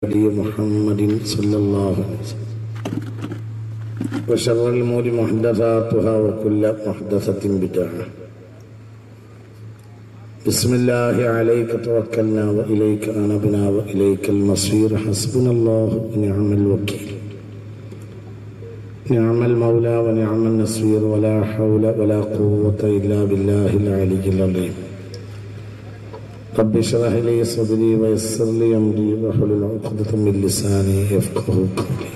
هدي محمد صلى الله عليه وسلم وشر الأمور محدثاتها وكل محدثة بدعة بسم الله عليك توكلنا وإليك أنبنا وإليك المصير حسبنا الله ونعم الوكيل نعم المولى ونعم النصير ولا حول ولا قوة إلا بالله العلي العظيم رب اشرح لي صدري ويسر لي أمري واحلل عقدة من لساني يفقه قولي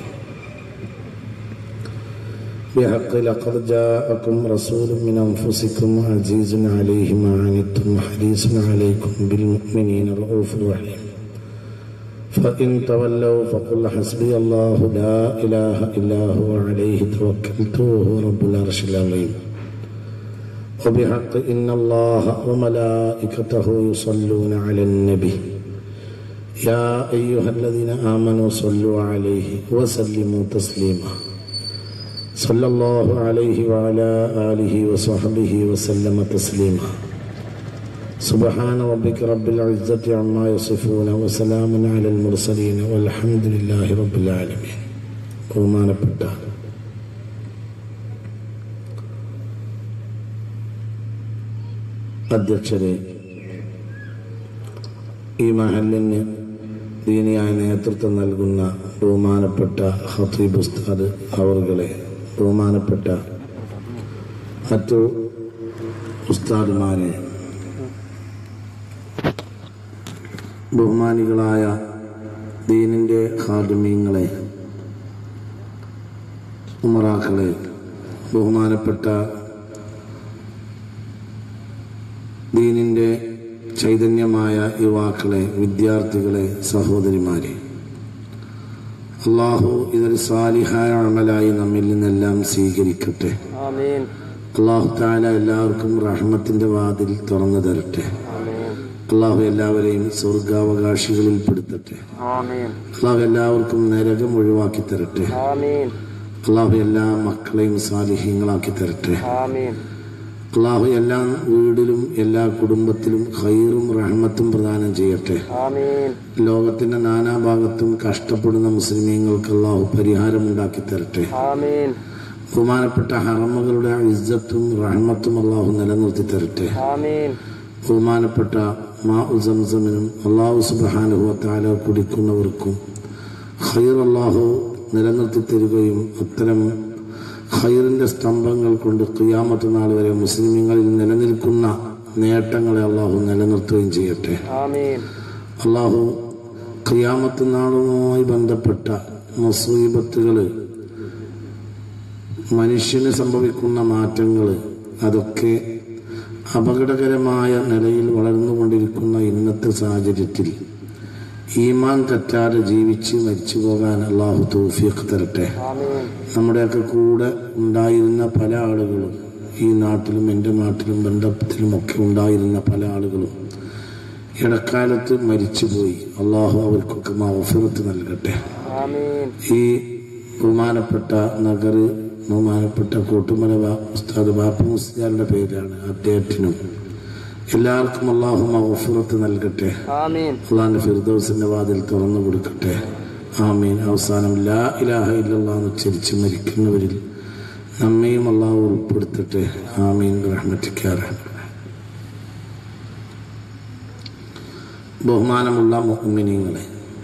بحق لقد جاءكم رسول من أنفسكم عزيز عليه ما عنتم حريص عليكم بالمؤمنين رؤوف رحيم فإن تولوا فقل حسبي الله لا إله إلا هو عليه توكلت وهو رب العرش العظيم وبحق إن الله وملائكته يصلون على النبي يا أيها الذين آمنوا صلوا عليه وسلموا تسليما صلى الله عليه وعلى آله وصحبه وسلم تسليما سبحان ربك رب العزة عما يصفون وسلام على المرسلين والحمد لله رب العالمين ബഹുമാനപ്പെട്ട അധ്യക്ഷരെ ഈ മഹലിന് ദീനിയായ നേതൃത്വം നൽകുന്ന ബഹുമാനപ്പെട്ട ഹത്തീബ് ഉസ്താദ് അവറുകളെ ബഹുമാനപ്പെട്ട മറ്റു ഉസ്താദുമാരെ ബഹുമാനികളായ ദീനിൻ്റെ ഹാദിമീങ്ങളെ ഉമറാക്കളെ ബഹുമാനപ്പെട്ട ദീനിൻ്റെ ചൈതന്യമായ യുവാക്കളെ വിദ്യാർത്ഥികളെ സഹോദരിമാരെ അള്ളാഹു ഇതൊരു സാലിഹായ അമലായി നമ്മിൽ നിന്നെല്ലാം സ്വീകരിക്കട്ടെ ആമീൻ അള്ളാഹു താല എല്ലാവർക്കും റഹ്മത്തിന്റെ വാതിൽ തുറന്നു തരട്ടെ ആമീൻ അള്ളാഹു എല്ലാവരെയും സ്വർഗാവകാശികളിൽ പെടുത്തട്ടെ ആമീൻ അള്ളാഹു എല്ലാവർക്കും നരകം ഒഴിവാക്കി തരട്ടെ ആമീൻ അള്ളാഹു എല്ലാ മക്കളെയും സാലിഹ്യങ്ങളാക്കി തരട്ടെ ആമീൻ അള്ളാഹു എല്ലാ വീടിലും എല്ലാ കുടുംബത്തിലും ഖൈറും റഹ്മത്തും പ്രദാനം ചെയ്യട്ടെ ആമീൻ ലോകത്തിന്റെ നാനാഭാഗത്തും കഷ്ടപ്പെടുന്ന മുസ്ലിമീങ്ങൾക്ക് അള്ളാഹു പരിഹാരമുണ്ടാക്കി തരട്ടെ ആമീൻ ബഹുമാനപ്പെട്ട ഹറമുകളുടെ ഇസ്സത്തും റഹ്മത്തും അള്ളാഹു നിലനിർത്തി തരട്ടെ ആമീൻ ബഹുമാനപ്പെട്ട മാ ഉസംസമിനും അള്ളാഹു സുബാനുഭവത്താല കുടിക്കുന്നവർക്കും ഖൈർ അള്ളാഹു നിലനിർത്തി തരികയും അത്തരം ഖൈറിന്റെ സ്തംഭങ്ങൾ കൊണ്ട് ഖിയാമത്ത് നാൾ വരെ മുസ്ലിമീങ്ങളിൽ നിലനിൽക്കുന്ന നേട്ടങ്ങളെ അള്ളാഹു നിലനിർത്തുകയും ചെയ്യട്ടെ ആമീൻ അള്ളാഹു ഖിയാമത്ത് നാളുമായി ബന്ധപ്പെട്ട മുസീബത്തുകൾ മനുഷ്യന് സംഭവിക്കുന്ന മാറ്റങ്ങൾ അതൊക്കെ അപകടകരമായ നിലയിൽ വളർന്നുകൊണ്ടിരിക്കുന്ന ഇന്നത്തെ സാഹചര്യത്തിൽ ഈമാൻ തെറ്റാതെ ജീവിച്ച് മരിച്ചു പോകാൻ അള്ളാഹു തൗഫീഖ് തരട്ടെ ആമീൻ നമ്മുടെയൊക്കെ കൂടെ ഉണ്ടായിരുന്ന പല ആളുകളും ഈ നാട്ടിലും എൻ്റെ നാട്ടിലും ബന്ധത്തിലും ഒക്കെ ഉണ്ടായിരുന്ന പല ആളുകളും ഇടക്കാലത്ത് മരിച്ചുപോയി അള്ളാഹു അവർക്കൊക്കെ മൗഫിറത്ത് നൽകട്ടെ ആമീൻ ഈ ബഹുമാനപ്പെട്ട നഗർ ബഹുമാനപ്പെട്ട കോട്ടുമല ബാ- ഉസ്താദ് ബാപ്പു മുസ്ലിയാരുടെ പേരാണ് അദ്ദേഹത്തിനും എല്ലാവർക്കും അള്ളാഹു മൗഫിറത്ത് നൽകട്ടെ ആമീൻ അള്ളാഹിന്റെ ഫിർദൗസിന്റെ വാതിൽ തുറന്നു കൊടുക്കട്ടെ ആമീൻ അവസാനം ലാ ഇലാഹ ഇല്ലല്ലാ എന്ന് ഉച്ചരിച്ച് മരിക്കുന്നവരിൽ നമ്മയും അള്ളാഹു ഉൾപ്പെടുത്തട്ടെ ആമീൻ റഹ്മറ്റിക്കാറ് ബഹുമാനമുള്ള മുഅ്മിനീങ്ങളെ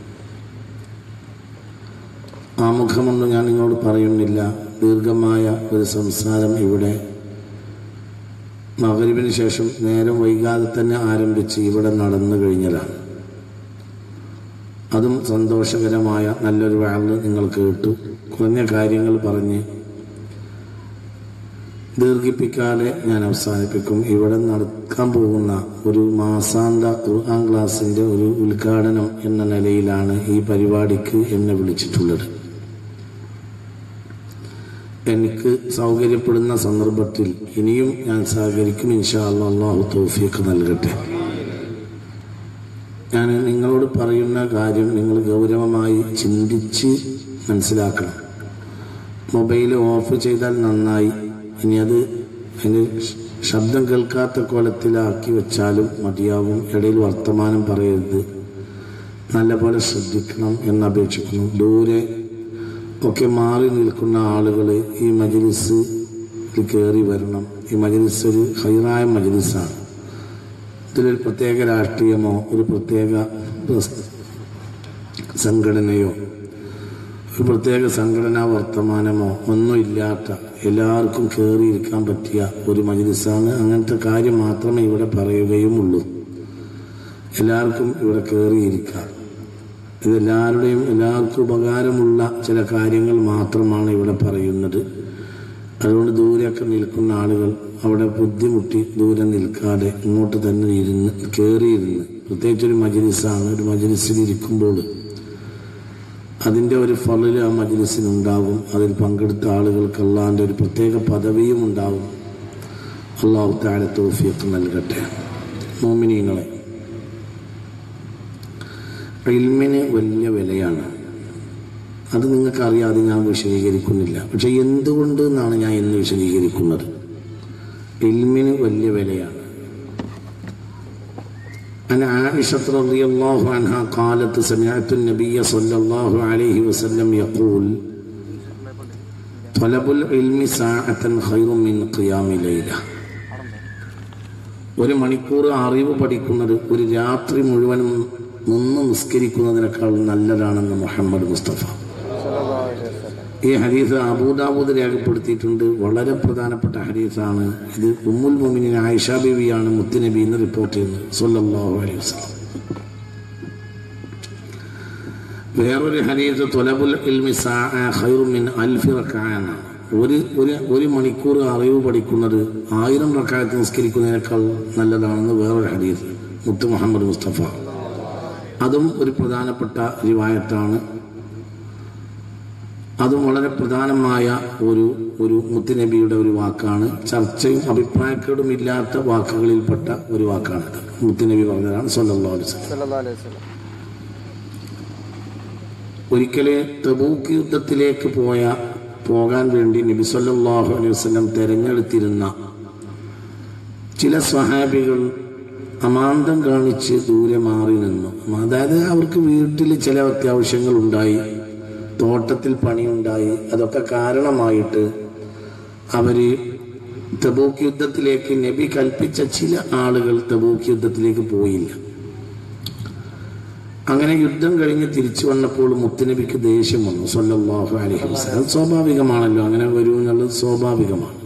ആമുഖമൊന്നും ഞാൻ നിങ്ങളോട് പറയുന്നില്ല ദീർഘമായ ഒരു സംസാരം ഇവിടെ മകരിവിന് ശേഷം നേരം വൈകാതെ തന്നെ ആരംഭിച്ച് ഇവിടെ നടന്നു കഴിഞ്ഞതാണ് അതും സന്തോഷകരമായ നല്ലൊരു വാള് നിങ്ങൾ കേട്ടു കുറഞ്ഞ കാര്യങ്ങൾ പറഞ്ഞ് ദീർഘിപ്പിക്കാതെ ഞാൻ അവസാനിപ്പിക്കും ഇവിടെ നടക്കാൻ പോകുന്ന ഒരു മാസാന്ത ഖുർആൻ ക്ലാസിന്റെ ഒരു ഉദ്ഘാടനം എന്ന നിലയിലാണ് ഈ പരിപാടിക്ക് എന്നെ വിളിച്ചിട്ടുള്ളത് എനിക്ക് സൗകര്യപ്പെടുന്ന സന്ദർഭത്തിൽ ഇനിയും ഞാൻ സഹകരിക്കും ഇൻഷാ അല്ലാ അള്ളാഹു തൗഫീഖ് നൽകട്ടെ ഞാൻ നിങ്ങളോട് പറയുന്ന കാര്യം നിങ്ങൾ ഗൗരവമായി ചിന്തിച്ച് മനസ്സിലാക്കണം മൊബൈൽ ഓഫ് ചെയ്താൽ നന്നായി ഇനി അത് അതിന് ശ- ശബ്ദം കേൾക്കാത്ത കോലത്തിലാക്കി വെച്ചാലും മതിയാവും ഇടയിൽ വർത്തമാനം പറയരുത് നല്ലപോലെ ശ്രദ്ധിക്കണം എന്ന് അപേക്ഷിക്കുന്നു ദൂരെ ഒക്കെ മാറി നിൽക്കുന്ന ആളുകൾ ഈ മജലിസ് കയറി വരണം ഈ മജലിസ് ഒരു ഹൈറായ മജലിസാണ് ഇതിലൊരു പ്രത്യേക രാഷ്ട്രീയമോ ഒരു പ്രത്യേക പ്രസ്- സംഘടനയോ ഒരു പ്രത്യേക സംഘടനാ വർത്തമാനമോ ഒന്നും ഇല്ലാത്ത എല്ലാവർക്കും കയറിയിരിക്കാൻ പറ്റിയ ഒരു മജലിസാണ് അങ്ങനത്തെ കാര്യം മാത്രമേ ഇവിടെ പറയുകയുമുള്ളൂ എല്ലാവർക്കും ഇവിടെ കയറിയിരിക്കാം ഇതെല്ലാവരുടെയും എല്ലാവർക്കും ഉപകാരമുള്ള ചില കാര്യങ്ങൾ മാത്രമാണ് ഇവിടെ പറയുന്നത് അതുകൊണ്ട് ദൂരെയൊക്കെ നിൽക്കുന്ന ആളുകൾ അവിടെ ബുദ്ധിമുട്ടി ദൂരെ നിൽക്കാതെ ഇങ്ങോട്ട് തന്നെ ഇരുന്ന് കയറിയിരുന്ന് പ്രത്യേകിച്ച് ഒരു മജലിസാണ് ഒരു മജലിസിൽ ഇരിക്കുമ്പോൾ അതിൻ്റെ ഒരു ഫലിൽ ആ മജലിസിനുണ്ടാകും അതിൽ പങ്കെടുത്ത ആളുകൾക്ക് അള്ളാഹിൻ്റെ ഒരു പ്രത്യേക പദവിയും ഉണ്ടാകും അള്ളാഹു താഴെ തോഫിയൊക്കെ നൽകട്ടെ മോമിനീങ്ങളെ ഇൽമിന് വലിയ വിലയാണ് അത് നിങ്ങൾക്കറിയാതെ ഞാൻ വിശദീകരിക്കുന്നില്ല പക്ഷെ എന്തുകൊണ്ട് എന്നാണ് ഞാൻ ഇന്ന് വിശദീകരിക്കുന്നത് ഇൽമിന് വലിയ വിലയാണ് عن عائشة رضي الله عنها قالت سمعت النبي صلى الله عليه وسلم يقول طلب العلم ساعة خير من قيام ليلة ഒരു മണിക്കൂർ അറിവ് പഠിക്കുന്നത് ഒരു രാത്രി മുഴുവനും നിന്ന് നിസ്കരിക്കുന്നതിനേക്കാൾ നല്ലതാണെന്ന് മുഹമ്മദ് മുസ്തഫ സല്ലല്ലാഹു അലൈഹി വസല്ലം ഈ ഹദീസ് അബൂദാബൂദ് രേഖപ്പെടുത്തിയിട്ടുണ്ട് വളരെ പ്രധാനപ്പെട്ട ഹദീസാണ് ഇത് ഉമ്മുൽ മുമിനിൻ ആയിഷ ബീവിയാണ് മുത്തുനബി എന്ന് റിപ്പോർട്ട് ചെയ്യുന്നത് സല്ലല്ലാഹു അലൈഹി വസല്ലം വേറൊരു ഹദീസ് തൊലബുൽ ഇൽമി സാഅ ഖൈറു മിൻ അൽഫി റക്അന ഒരു ഒരു ഒരു മണിക്കൂർ അറിവ് പഠിക്കുന്നത് ആയിരം റക്കായത്ത് നിസ്കരിക്കുന്നതിനേക്കാൾ നല്ലതാണെന്ന് വേറൊരു ഹദീസ് മുത്ത് മുഹമ്മദ് മുസ്തഫ അതും ഒരു പ്രധാനപ്പെട്ട റിവായത്താണ് അതും വളരെ പ്രധാനമായ ഒരു ഒരു മുത്തുനബിയുടെ ഒരു വാക്കാണ് ചർച്ചയും അഭിപ്രായക്കേടും ഇല്ലാത്ത വാക്കുകളിൽപ്പെട്ട ഒരു വാക്കാണിത് മുത്തുനബി പറഞ്ഞതാണ് സല്ലല്ലാഹു അലൈഹി വസല്ലം സല്ലല്ലാഹു അലൈഹി വസല്ലം ഒരിക്കല് തബൂക്ക് യുദ്ധത്തിലേക്ക് പോയ പോകാൻ വേണ്ടി നബി സല്ലല്ലാഹു അലൈഹി വസല്ലം തെരഞ്ഞെടുത്തിരുന്ന ചില സ്വഹാബികൾ അമാന്തം കാണിച്ച് ദൂരെ മാറി നിന്നു അതായത് അവർക്ക് വീട്ടിൽ ചില അത്യാവശ്യങ്ങൾ ഉണ്ടായി തോട്ടത്തിൽ പണിയുണ്ടായി അതൊക്കെ കാരണമായിട്ട് അവര് തബൂക്ക് യുദ്ധത്തിലേക്ക് നബി കൽപ്പിച്ച ചില ആളുകൾ തബൂക്ക് യുദ്ധത്തിലേക്ക് പോയില്ല അങ്ങനെ യുദ്ധം കഴിഞ്ഞ് തിരിച്ചു വന്നപ്പോൾ മുത്തുനബിക്ക് ദേഷ്യം വന്നു സല്ലല്ലാഹു അലൈഹി വസല്ലം അത് സ്വാഭാവികമാണല്ലോ അങ്ങനെ വരൂ എന്നുള്ളത് സ്വാഭാവികമാണ്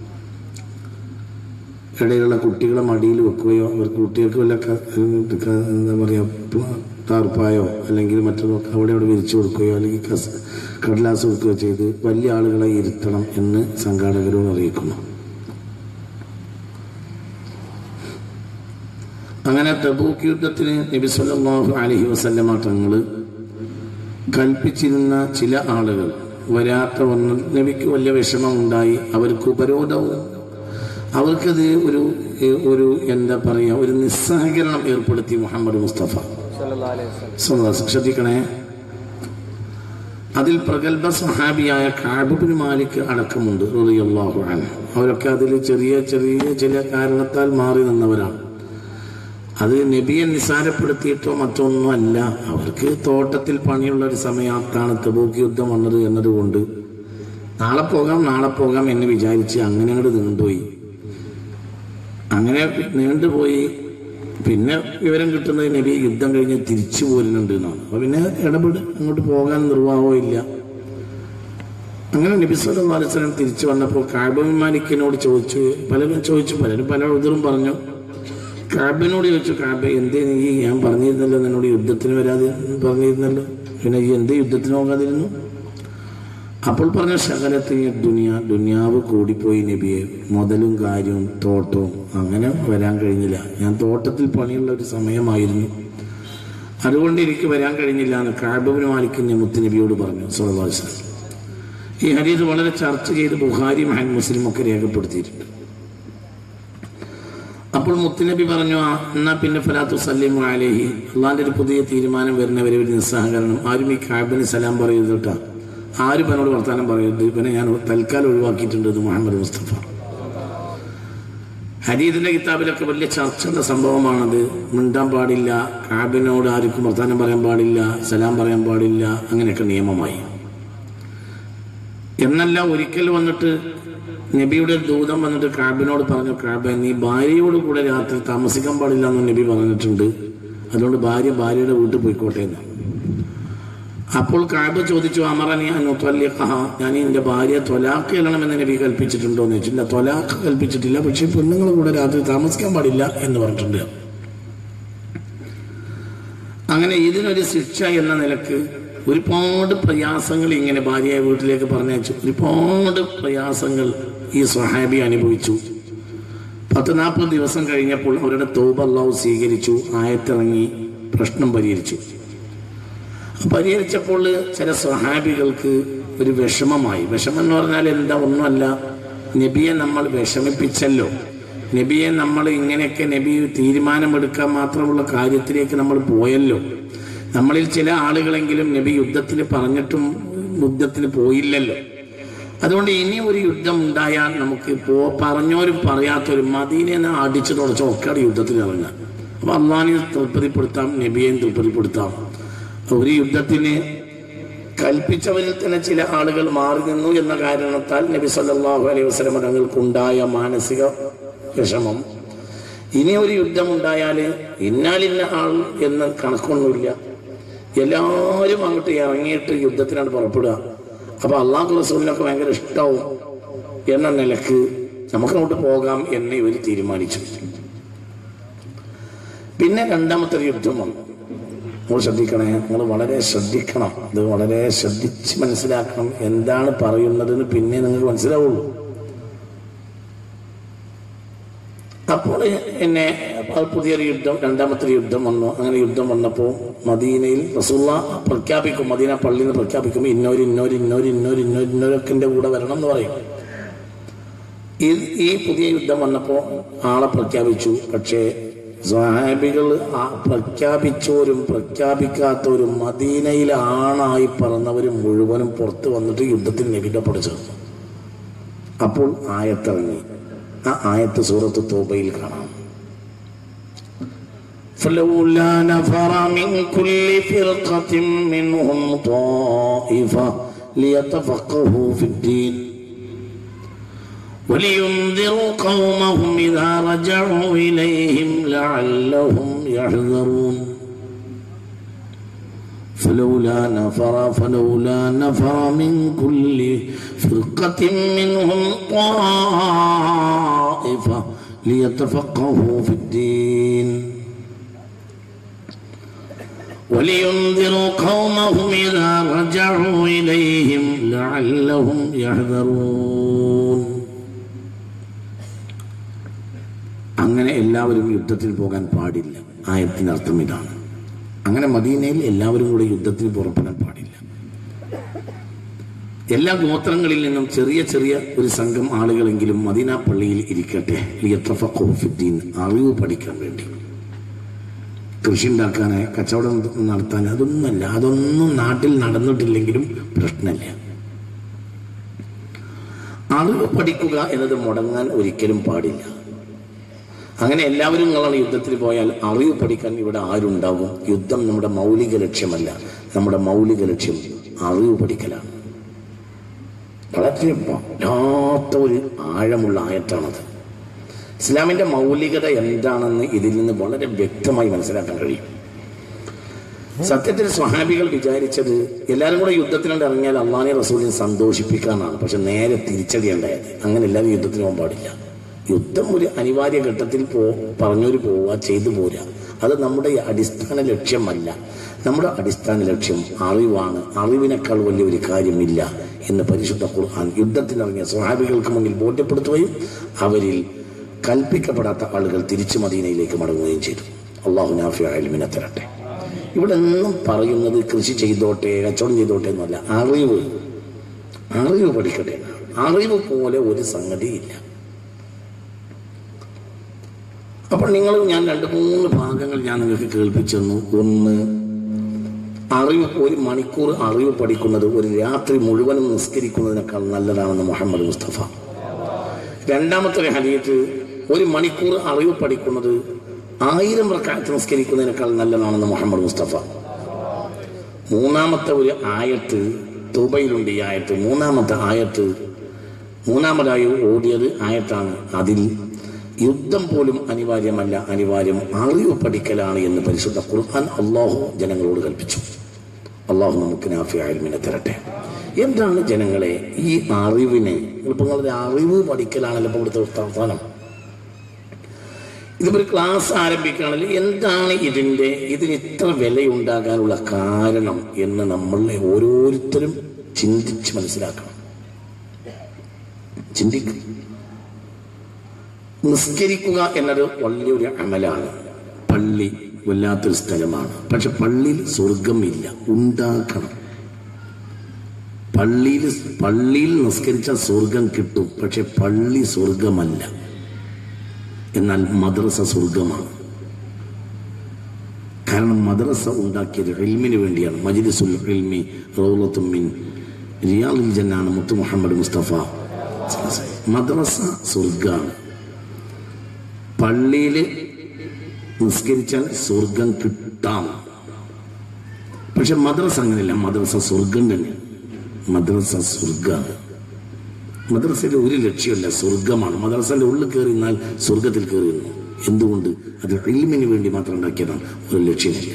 ഇടയിലുള്ള കുട്ടികളെ മടിയിൽ വെക്കുകയോ അവർക്ക് കുട്ടികൾക്ക് വല്ല ക- ക- എന്താ പറയുക പ്ല- ടാർപ്പായോ അല്ലെങ്കിൽ മറ്റൊക്കെ അവിടെ അവിടെ വിരിച്ചു കൊടുക്കുകയോ അല്ലെങ്കിൽ കസ് കടലാസ് കൊടുക്കുകയോ ചെയ്ത് വലിയ ആളുകളെ ഇരുത്തണം എന്ന് സംഘാടകരോട് അറിയിക്കുന്നു അങ്ങനെ തബൂക്ക് യുദ്ധത്തിന് നബി സല്ലല്ലാഹു അലൈഹി വസല്ലമ തങ്ങൾ കൽപ്പിച്ചിരുന്ന ചില ആളുകൾ വരാത്ത വന്ന നബിക്ക് വലിയ വിഷമം ഉണ്ടായി അവർക്ക് ഉപരോധവും അവർക്കത് ഒരു ഒരു എന്താ പറയുക ഒരു നിസ്സഹകരണം ഏർപ്പെടുത്തി മുഹമ്മദ് മുസ്തഫ സല്ലല്ലാഹു അലൈഹി വസല്ലം സല്ലല്ലാഹു ശ്രദ്ധിക്കണേ അതിൽ പ്രഗത്ഭ സഹാബിയായ കാബുബിന് മാലിക് അടക്കമുണ്ട് റളിയല്ലാഹു അൻഹു അവരൊക്കെ അതിൽ ചെറിയ ചെറിയ ചില കാരണത്താൽ മാറി നിന്നവരാണ് അത് നബിയെ നിസാരപ്പെടുത്തിയിട്ടോ മറ്റൊന്നും അല്ല അവർക്ക് തോട്ടത്തിൽ പണിയുള്ള ഒരു സമയത്താണ് തബൂക്ക് യുദ്ധം വന്നത് എന്നതുകൊണ്ട് നാളെ പോകാം നാളെ പോകാം എന്ന് വിചാരിച്ച് അങ്ങനെ അങ്ങോട്ട് നീണ്ടുപോയി അങ്ങനെ നീണ്ടുപോയി പിന്നെ വിവരം കിട്ടുന്നത് നബി യുദ്ധം കഴിഞ്ഞ് തിരിച്ചു പോരുന്നുണ്ട് എന്നാണ് അപ്പൊ പിന്നെ ഇടപെട് അങ്ങോട്ട് പോകാൻ നിർവാഹവും ഇല്ല അങ്ങനെ നബി സല്ലല്ലാഹു അലൈഹി വസല്ലം തിരിച്ചു വന്നപ്പോൾ കാബിൻ മാലിക്കിനോട് ചോദിച്ചു പലരും ചോദിച്ചു പലരും പല ഉദറും പറഞ്ഞു കാബിനോട് ചോദിച്ചു കാബ എന്തേ നീ ഞാൻ പറഞ്ഞിരുന്നല്ലോ നിന്നോട് യുദ്ധത്തിന് വരാതെ പറഞ്ഞിരുന്നല്ലോ പിന്നെ ഈ എന്ത് യുദ്ധത്തിന് പോകാതിരുന്നു അപ്പോൾ പറഞ്ഞ ശകലത്തിന് ദുനിയ ദുനിയാവ് കൂടിപ്പോയി നബിയെ മുതലും കാര്യവും തോട്ടവും അങ്ങനെ വരാൻ കഴിഞ്ഞില്ല ഞാൻ തോട്ടത്തിൽ പണിയുള്ള ഒരു സമയമായിരുന്നു അതുകൊണ്ട് എനിക്ക് വരാൻ കഴിഞ്ഞില്ല എന്ന് കാബിന് മാലിക്കുന്ന മുത്തുനബിയോട് പറഞ്ഞു സുഹൃദാസ് ഈ ഹരീത് വളരെ ചർച്ച ചെയ്ത് ബുഹാരി മഹാൻ മുസ്ലിം ഒക്കെ രേഖപ്പെടുത്തിയിട്ടുണ്ട് അപ്പോൾ മുത്തുനബി പറഞ്ഞു "ആ, എന്നാ പിന്നെ ഫലാത്തു സല്ലിമു അലേഹി അള്ളാന്റെ ഒരു പുതിയ തീരുമാനം വരുന്നവരെ ഒരു നിസ്സഹകരണം ആരും ഈ കാബിന് സലാം പറയരുത് കേട്ടോ ആരും എന്നോട് വർത്താനം പറയരുത് ഇവനെ ഞാൻ തൽക്കാലം ഒഴിവാക്കിയിട്ടുണ്ട് ഇത് മുഹമ്മദ് മുസ്തഫ ഹരീതിന്റെ കിതാബിലൊക്കെ വലിയ ചർച്ചയുടെ സംഭവമാണത് മിണ്ടാൻ പാടില്ല കാബിനോട് ആർക്കും വർത്താനം പറയാൻ പാടില്ല സലാം പറയാൻ പാടില്ല അങ്ങനെയൊക്കെ നിയമമായി എന്നല്ല ഒരിക്കൽ വന്നിട്ട് നബിയുടെ ദൂതം വന്നിട്ട് കാബിനോട് പറഞ്ഞു കാബ നീ ഭാര്യയോട് കൂടെ രാത്രി താമസിക്കാൻ പാടില്ല എന്ന് നബി പറഞ്ഞിട്ടുണ്ട് അതുകൊണ്ട് ഭാര്യ ഭാര്യയുടെ വീട്ടിൽ പോയിക്കോട്ടെ എന്ന് അപ്പോൾ കാബ ചോദിച്ചു അമറനി അനുത്വല്യഖഹ ഞാൻ എന്റെ ഭാര്യ ത്വലാഖ് ചെല്ലണമെന്ന് നബി കൽപ്പിച്ചിട്ടുണ്ടോ എന്ന് ചോദിച്ചു ഇല്ല ത്വലാഖ് കൽപ്പിച്ചിട്ടില്ല പക്ഷെ പെണ്ണുങ്ങൾ കൂടെ രാത്രി താമസിക്കാൻ പാടില്ല എന്ന് പറഞ്ഞിട്ടുണ്ട് അങ്ങനെ ഇതിനൊരു ശിക്ഷ എന്ന നിലക്ക് ഒരുപാട് പ്രയാസങ്ങൾ ഇങ്ങനെ ഭാര്യയെ വീട്ടിലേക്ക് പറഞ്ഞയച്ചു ഒരുപാട് പ്രയാസങ്ങൾ ഈ സ്വഹാബി അനുഭവിച്ചു പത്ത് നാൽപ്പത് ദിവസം കഴിഞ്ഞപ്പോൾ അവരുടെ തോപ അള്ളാഹു സ്വീകരിച്ചു ആയത്തിറങ്ങി പ്രശ്നം പരിഹരിച്ചു പരിഹരിച്ചപ്പോൾ ചില സ്വഹാബികൾക്ക് ഒരു വിഷമമായി വിഷമം എന്ന് പറഞ്ഞാൽ എന്താ ഒന്നുമല്ല നബിയെ നമ്മൾ വിഷമിപ്പിച്ചല്ലോ നബിയെ നമ്മൾ ഇങ്ങനെയൊക്കെ നബി തീരുമാനമെടുക്കാൻ മാത്രമുള്ള കാര്യത്തിലേക്ക് നമ്മൾ പോയല്ലോ നമ്മളിൽ ചില ആളുകളെങ്കിലും നബി യുദ്ധത്തിന് പറഞ്ഞിട്ടും യുദ്ധത്തിന് പോയില്ലല്ലോ അതുകൊണ്ട് ഇനി ഒരു യുദ്ധം ഉണ്ടായാൽ നമുക്ക് പോ പറഞ്ഞോരും പറയാത്തവരും മദീനെ അടിച്ചു തുടച്ച ഒക്കെ യുദ്ധത്തിൽ ഇറങ്ങുക അപ്പൊ അള്ളാഹിനെ തൃപ്തിപ്പെടുത്താം നബിയെയും തൃപ്തിപ്പെടുത്താം ഒരു യുദ്ധത്തിന് കൽപ്പിച്ചവരിൽ തന്നെ ചില ആളുകൾ മാറി നിന്നു എന്ന കാരണത്താൽ നബി സല്ലല്ലാഹു അലൈഹി വസല്ലം തങ്ങൾക്കുണ്ടായ മാനസിക വിഷമം ഇനി ഒരു യുദ്ധം ഉണ്ടായാൽ ഇന്നാലിന്ന ആൾ എന്ന് കണക്കൊന്നുമില്ല എല്ലാവരും അങ്ങോട്ട് ഇറങ്ങിയിട്ട് യുദ്ധത്തിനാണ് പുറപ്പെടുക അപ്പൊ അള്ളാഹു റസൂലിനൊക്കെ ഭയങ്കര ഇഷ്ടവും എന്ന നിലക്ക് നമുക്കങ്ങോട്ട് പോകാം എന്ന് ഇവർ തീരുമാനിച്ചു പിന്നെ രണ്ടാമത്തെ ഒരു യുദ്ധം വന്നു നിങ്ങൾ ശ്രദ്ധിക്കണേ നിങ്ങൾ വളരെ ശ്രദ്ധിക്കണം ഇത് വളരെ ശ്രദ്ധിച്ച് മനസ്സിലാക്കണം എന്താണ് പറയുന്നതെന്ന് പിന്നെ നിങ്ങൾക്ക് മനസ്സിലാവുള്ളൂ അപ്പോൾ എന്നെ അപ്പോൾ പുതിയൊരു യുദ്ധം രണ്ടാമത്തെ ഒരു യുദ്ധം വന്നു അങ്ങനെ യുദ്ധം വന്നപ്പോൾ മദീനയിൽ റസൂള്ള പ്രഖ്യാപിക്കും മദീന പള്ളിയിൽ നിന്ന് പ്രഖ്യാപിക്കുമ്പോൾ ഇന്നോര് ഇന്നോര് ഇന്നോര് ഇന്നോര് ഇന്നോര് ഇന്നോരൊക്കെ എൻ്റെ കൂടെ വരണം എന്ന് പറയും ഈ ഈ പുതിയ യുദ്ധം വന്നപ്പോൾ ആളെ പ്രഖ്യാപിച്ചു പക്ഷേ സ്വഹാബികൾ പ്രഖ്യാപിച്ചവരും പ്രഖ്യാപിക്കാത്തവരും മദീനയിൽ ആണായി പറന്നവരും മുഴുവനും പുറത്ത് വന്നിട്ട് യുദ്ധത്തിൽ നബിന്റെ ചേർന്നു അപ്പോൾ ആയത്തിറങ്ങി ആ ആയത്ത് സൂറത്ത് തോബയിൽ കാണാം فلولا نفر من كل فرقة منهم طائفة ليتفقهوا في الدين ولينذروا قومهم إذا رجعوا إليهم لعلهم يحذرون فلولا نفر فلولا نفر من كل فرقة منهم طائفة ليتفقهوا في الدين ولينذروا قومهم إذا رجعوا إليهم لعلهم يحذرون അങ്ങനെ എല്ലാവരും യുദ്ധത്തിൽ പോകാൻ പാടില്ല ആയത്തിന്റെ അർത്ഥം ഇതാണ് അങ്ങനെ മദീനയിൽ എല്ലാവരും കൂടെ യുദ്ധത്തിന് പുറപ്പെടാൻ പാടില്ല എല്ലാ ഗോത്രങ്ങളിൽ നിന്നും ചെറിയ ചെറിയ ഒരു സംഘം ആളുകളെങ്കിലും മദീന പള്ളിയിൽ ഇരിക്കട്ടെ ലിയത്തഫഖഹു ഫിദ്ദീൻ അറിവ് പഠിക്കാൻ വേണ്ടി കൃഷി ഉണ്ടാക്കാൻ കച്ചവടം നടത്താൻ അതൊന്നുമല്ല അതൊന്നും നാട്ടിൽ നടന്നിട്ടില്ലെങ്കിലും പ്രശ്നമില്ല അറിവ് പഠിക്കുക എന്നത് മുടങ്ങാൻ ഒരിക്കലും പാടില്ല അങ്ങനെ എല്ലാവരും നിങ്ങളാണ് യുദ്ധത്തിൽ പോയാൽ അറിവ് പഠിക്കാൻ ഇവിടെ ആരുണ്ടാകും യുദ്ധം നമ്മുടെ മൗലിക ലക്ഷ്യമല്ല നമ്മുടെ മൗലിക ലക്ഷ്യം അറിവ് പഠിക്കലാണ് വളരെ വല്ലാത്ത ഒരു ആഴമുള്ള ആയത്താണത് ഇസ്ലാമിന്റെ മൗലികത എന്താണെന്ന് ഇതിൽ നിന്ന് വളരെ വ്യക്തമായി മനസ്സിലാക്കാൻ കഴിയും സത്യത്തിൽ സ്വഹാബികൾ വിചാരിച്ചത് എല്ലാവരും കൂടെ യുദ്ധത്തിനുണ്ട് ഇറങ്ങിയാൽ അള്ളാനെ റസൂലിനെ സന്തോഷിപ്പിക്കാനാണ് പക്ഷെ നേരെ തിരിച്ചടിയുണ്ടായത് അങ്ങനെ എല്ലാവരും യുദ്ധത്തിന് പോകാൻ പാടില്ല യുദ്ധം ഒരു അനിവാര്യ ഘട്ടത്തിൽ പോ പറഞ്ഞൊരു പോവുക ചെയ്തു പോരുക അത് നമ്മുടെ അടിസ്ഥാന ലക്ഷ്യമല്ല നമ്മുടെ അടിസ്ഥാന ലക്ഷ്യം അറിവാണ് അറിവിനേക്കാൾ വലിയ ഒരു കാര്യമില്ല എന്ന് പരിശുദ്ധ ഖുർആൻ യുദ്ധത്തിനിറങ്ങിയ സ്വഹാബികൾക്ക് മുന്നിൽ ബോധ്യപ്പെടുത്തുകയും അവരിൽ കൽപ്പിക്കപ്പെടാത്ത ആളുകൾ തിരിച്ചു മദീനയിലേക്ക് മടങ്ങുകയും ചെയ്തു അള്ളാഹു നാഫി അയൽമിനെ തരട്ടെ ഇവിടെ നിന്നും പറയുന്നത് കൃഷി ചെയ്തോട്ടെ കച്ചവടം ചെയ്തോട്ടെ എന്നല്ല അറിവ് അറിവ് പഠിക്കട്ടെ എന്നാണ്. അറിവ് പോലെ ഒരു സംഗതിയില്ല അപ്പോൾ നിങ്ങൾ ഞാൻ രണ്ട് മൂന്ന് ഭാഗങ്ങൾ ഞാൻ നിങ്ങൾക്ക് കേൾപ്പിച്ചു തന്നു ഒന്ന് അറിവ് ഒരു മണിക്കൂർ അറിവ് പഠിക്കുന്നത് ഒരു രാത്രി മുഴുവനും നിസ്കരിക്കുന്നതിനേക്കാൾ നല്ലതാണെന്ന് മുഹമ്മദ് മുസ്തഫ രണ്ടാമത്തെ ഒരു ഹദീത്ത് ഒരു മണിക്കൂർ അറിവ് പഠിക്കുന്നത് ആയിരം റക്കാത്ത് നിസ്കരിക്കുന്നതിനേക്കാൾ നല്ലതാണെന്ന് മുഹമ്മദ് മുസ്തഫ മൂന്നാമത്തെ ഒരു ആയത്ത് തുബയിലുണ്ട് ഈ ആയത്ത് മൂന്നാമത്തെ ആയത്ത് മൂന്നാമതായി ഓടിയത് ആയത്താണ് അതിൽ യുദ്ധം പോലും അനിവാര്യമല്ല അനിവാര്യം അറിവ് പഠിക്കലാണ് എന്ന് പരിശുദ്ധ ഖുർആൻ അള്ളാഹു ജനങ്ങളോട് കൽപ്പിച്ചു അള്ളാഹു നമുക്ക് നാഫി ആൽമിനെ തരട്ടെ എന്താണ് ജനങ്ങളെ ഈ അറിവിനെ ഇപ്പൊ നിങ്ങളുടെ അറിവ് പഠിക്കലാണല്ലോ ഇപ്പൊ ഇവിടുത്തെ പ്രസ്ഥാനം ഇതിപ്പോ ഒരു ക്ലാസ് ആരംഭിക്കുകയാണെങ്കിൽ എന്താണ് ഇതിന്റെ ഇതിന് ഇത്ര വിലയുണ്ടാകാനുള്ള കാരണം എന്ന് നമ്മളെ ഓരോരുത്തരും ചിന്തിച്ച് മനസ്സിലാക്കണം ചിന്തിക്കും നിസ്കരിക്കുക എന്നത് വലിയൊരു അമലാണ് പള്ളി വല്ലാത്തൊരു സ്ഥലമാണ് പക്ഷെ പള്ളിയിൽ സ്വർഗമില്ല ഉണ്ടാക്കണം പള്ളിയിൽ പള്ളിയിൽ നിസ്കരിച്ച സ്വർഗം കിട്ടും പക്ഷെ പള്ളി സ്വർഗമല്ല എന്നാൽ മദ്രസ സ്വർഗമാണ് കാരണം മദ്രസ ഉണ്ടാക്കിയത് ഇൽമിന് വേണ്ടിയാണ് മജിലിസുൽ ഇൽമി റൗലത്തുമിൻ റിയാലുൽ ജന്നാണ് മുത്തു മുഹമ്മദ് മുസ്തഫ മദ്രസ സ്വർഗാണ് പള്ളിയിൽ നിസ്കരിച്ചാൽ സ്വർഗം കിട്ടാം പക്ഷെ മദ്രസ അങ്ങനെയല്ല മദ്രസ സ്വർഗം തന്നെ മദ്രസ സ്വർഗമാണ് മദ്രസയുടെ ഒരു ലക്ഷ്യമല്ല സ്വർഗമാണ് മദ്രസന്റെ ഉള്ളിൽ കയറി എന്നാൽ സ്വർഗത്തിൽ കയറിയിരുന്നു എന്തുകൊണ്ട് അത് ഇൽമിന് വേണ്ടി മാത്രം ഉണ്ടാക്കിയതാണ് ഒരു ലക്ഷ്യമില്ല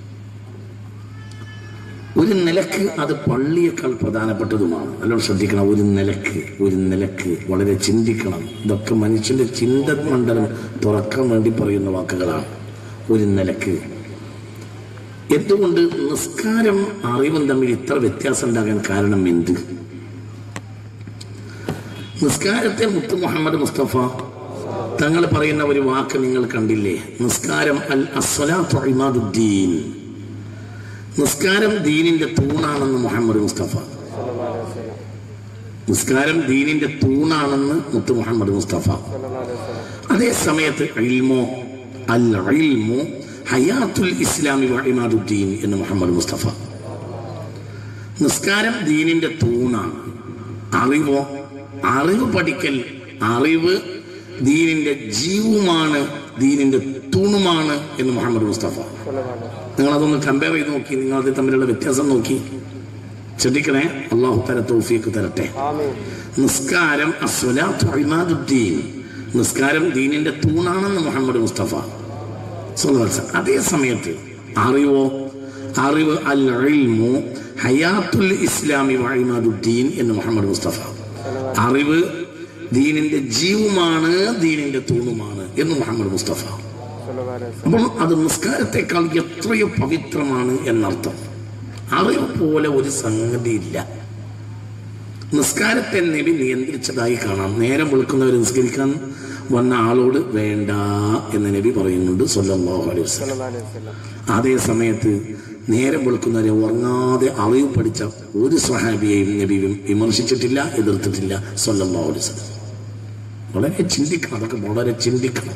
ഒരു നിലക്ക് അത് പള്ളിയേക്കാൾ പ്രധാനപ്പെട്ടതുമാണ് നല്ലോണം ശ്രദ്ധിക്കണം ഒരു നിലക്ക് ഒരു നിലക്ക് വളരെ ചിന്തിക്കണം ഇതൊക്കെ മനുഷ്യന്റെ ചിന്ത മണ്ഡലം തുറക്കാൻ വേണ്ടി പറയുന്ന വാക്കുകളാണ് ഒരു നിലക്ക് എന്തുകൊണ്ട് നിസ്കാരം അറിവും തമ്മിൽ ഇത്ര വ്യത്യാസം ഉണ്ടാകാൻ കാരണം എന്ത് നിസ്കാരത്തെ മുത്തു മുഹമ്മദ് മുസ്തഫ തങ്ങൾ പറയുന്ന ഒരു വാക്ക് നിങ്ങൾ കണ്ടില്ലേ നിസ്കാരം അൽ അസ്വലാത്തു ഇമാദുദ്ദീൻ നിസ്കാരം ദീനിന്റെ തൂണാണെന്ന് മുഹമ്മദ് മുസ്തഫ സല്ലല്ലാഹു അലൈഹി വസല്ലം നിസ്കാരം ദീനിന്റെ തൂണാണെന്ന് മുത്തു മുഹമ്മദ് മുസ്തഫ സല്ലല്ലാഹു അലൈഹി വസല്ലം അതേ സമയത്ത് ഇൽമോ അൽ ഇൽമു ഹയാത്തുൽ ഇസ്ലാമി വ ഇമാദുദ്ദീൻ എന്ന് മുഹമ്മദ് മുസ്തഫ നിസ്കാരം ദീനിന്റെ തൂണാണ് അറിവോ അറിവ് പഠിക്കൽ അറിവ് ദീനിന്റെ ജീവുമാണ് ദീനിന്റെ തൂണുമാണ് എന്ന് മുഹമ്മദ് മുസ്തഫ സല്ലല്ലാഹു അലൈഹി വസല്ലം നിങ്ങൾ അതൊന്ന് കമ്പയർ ചെയ്ത് നോക്കി നിങ്ങൾ അത് തമ്മിലുള്ള വ്യത്യാസം നോക്കി ശ്രദ്ധിക്കണേ അള്ളാഹു തല തൗഫീക്ക് തരട്ടെ ആമീൻ നിസ്കാരം അസ്വലാത്തു ഇമാദുദ്ദീൻ നിസ്കാരം ദീനിന്റെ തൂണാണെന്ന് മുഹമ്മദ് മുസ്തഫ സ്വല്ലല്ലാഹു അലൈഹി വസല്ലം. അതേ സമയത്ത് അറിവോ അറിവ് അൽ ഇൽമു ഹയാത്തുൽ ഇസ്ലാമി വ ഇമാദുദ്ദീൻ എന്ന് മുഹമ്മദ് മുസ്തഫ അറിവ് ദീനിന്റെ ജീവുമാണ് ദീനിന്റെ തൂണുമാണ് എന്ന് മുഹമ്മദ് മുസ്തഫ സല്ലല്ലാഹു അലൈഹി വസല്ലം അപ്പം അത് നിസ്കാരത്തെക്കാൾ എത്രയോ പവിത്രമാണ് എന്നർത്ഥം അറിവ് പോലെ ഒരു സംഗതിയില്ല നിസ്കാരത്തെ നബി നിയന്ത്രിച്ചതായി കാണാം നേരം വെളുക്കുന്നവർ നിസ്കരിക്കാൻ വന്ന ആളോട് വേണ്ട എന്ന് നബി പറയുന്നുണ്ട് സല്ലല്ലാഹു അലൈഹി വസല്ലം സല്ലല്ലാഹു അലൈഹി വസല്ലം അതേ സമയത്ത് നേരം വെളുക്കുന്നവരെ ഉറങ്ങാതെ അറിവ് പഠിച്ച ഒരു സ്വഹാബിയെയും നബി വിം- വിമർശിച്ചിട്ടില്ല എതിർത്തിട്ടില്ല സല്ലല്ലാഹു അലൈഹി വസല്ലം വളരെ ചിന്തിക്കണം അതൊക്കെ വളരെ ചിന്തിക്കണം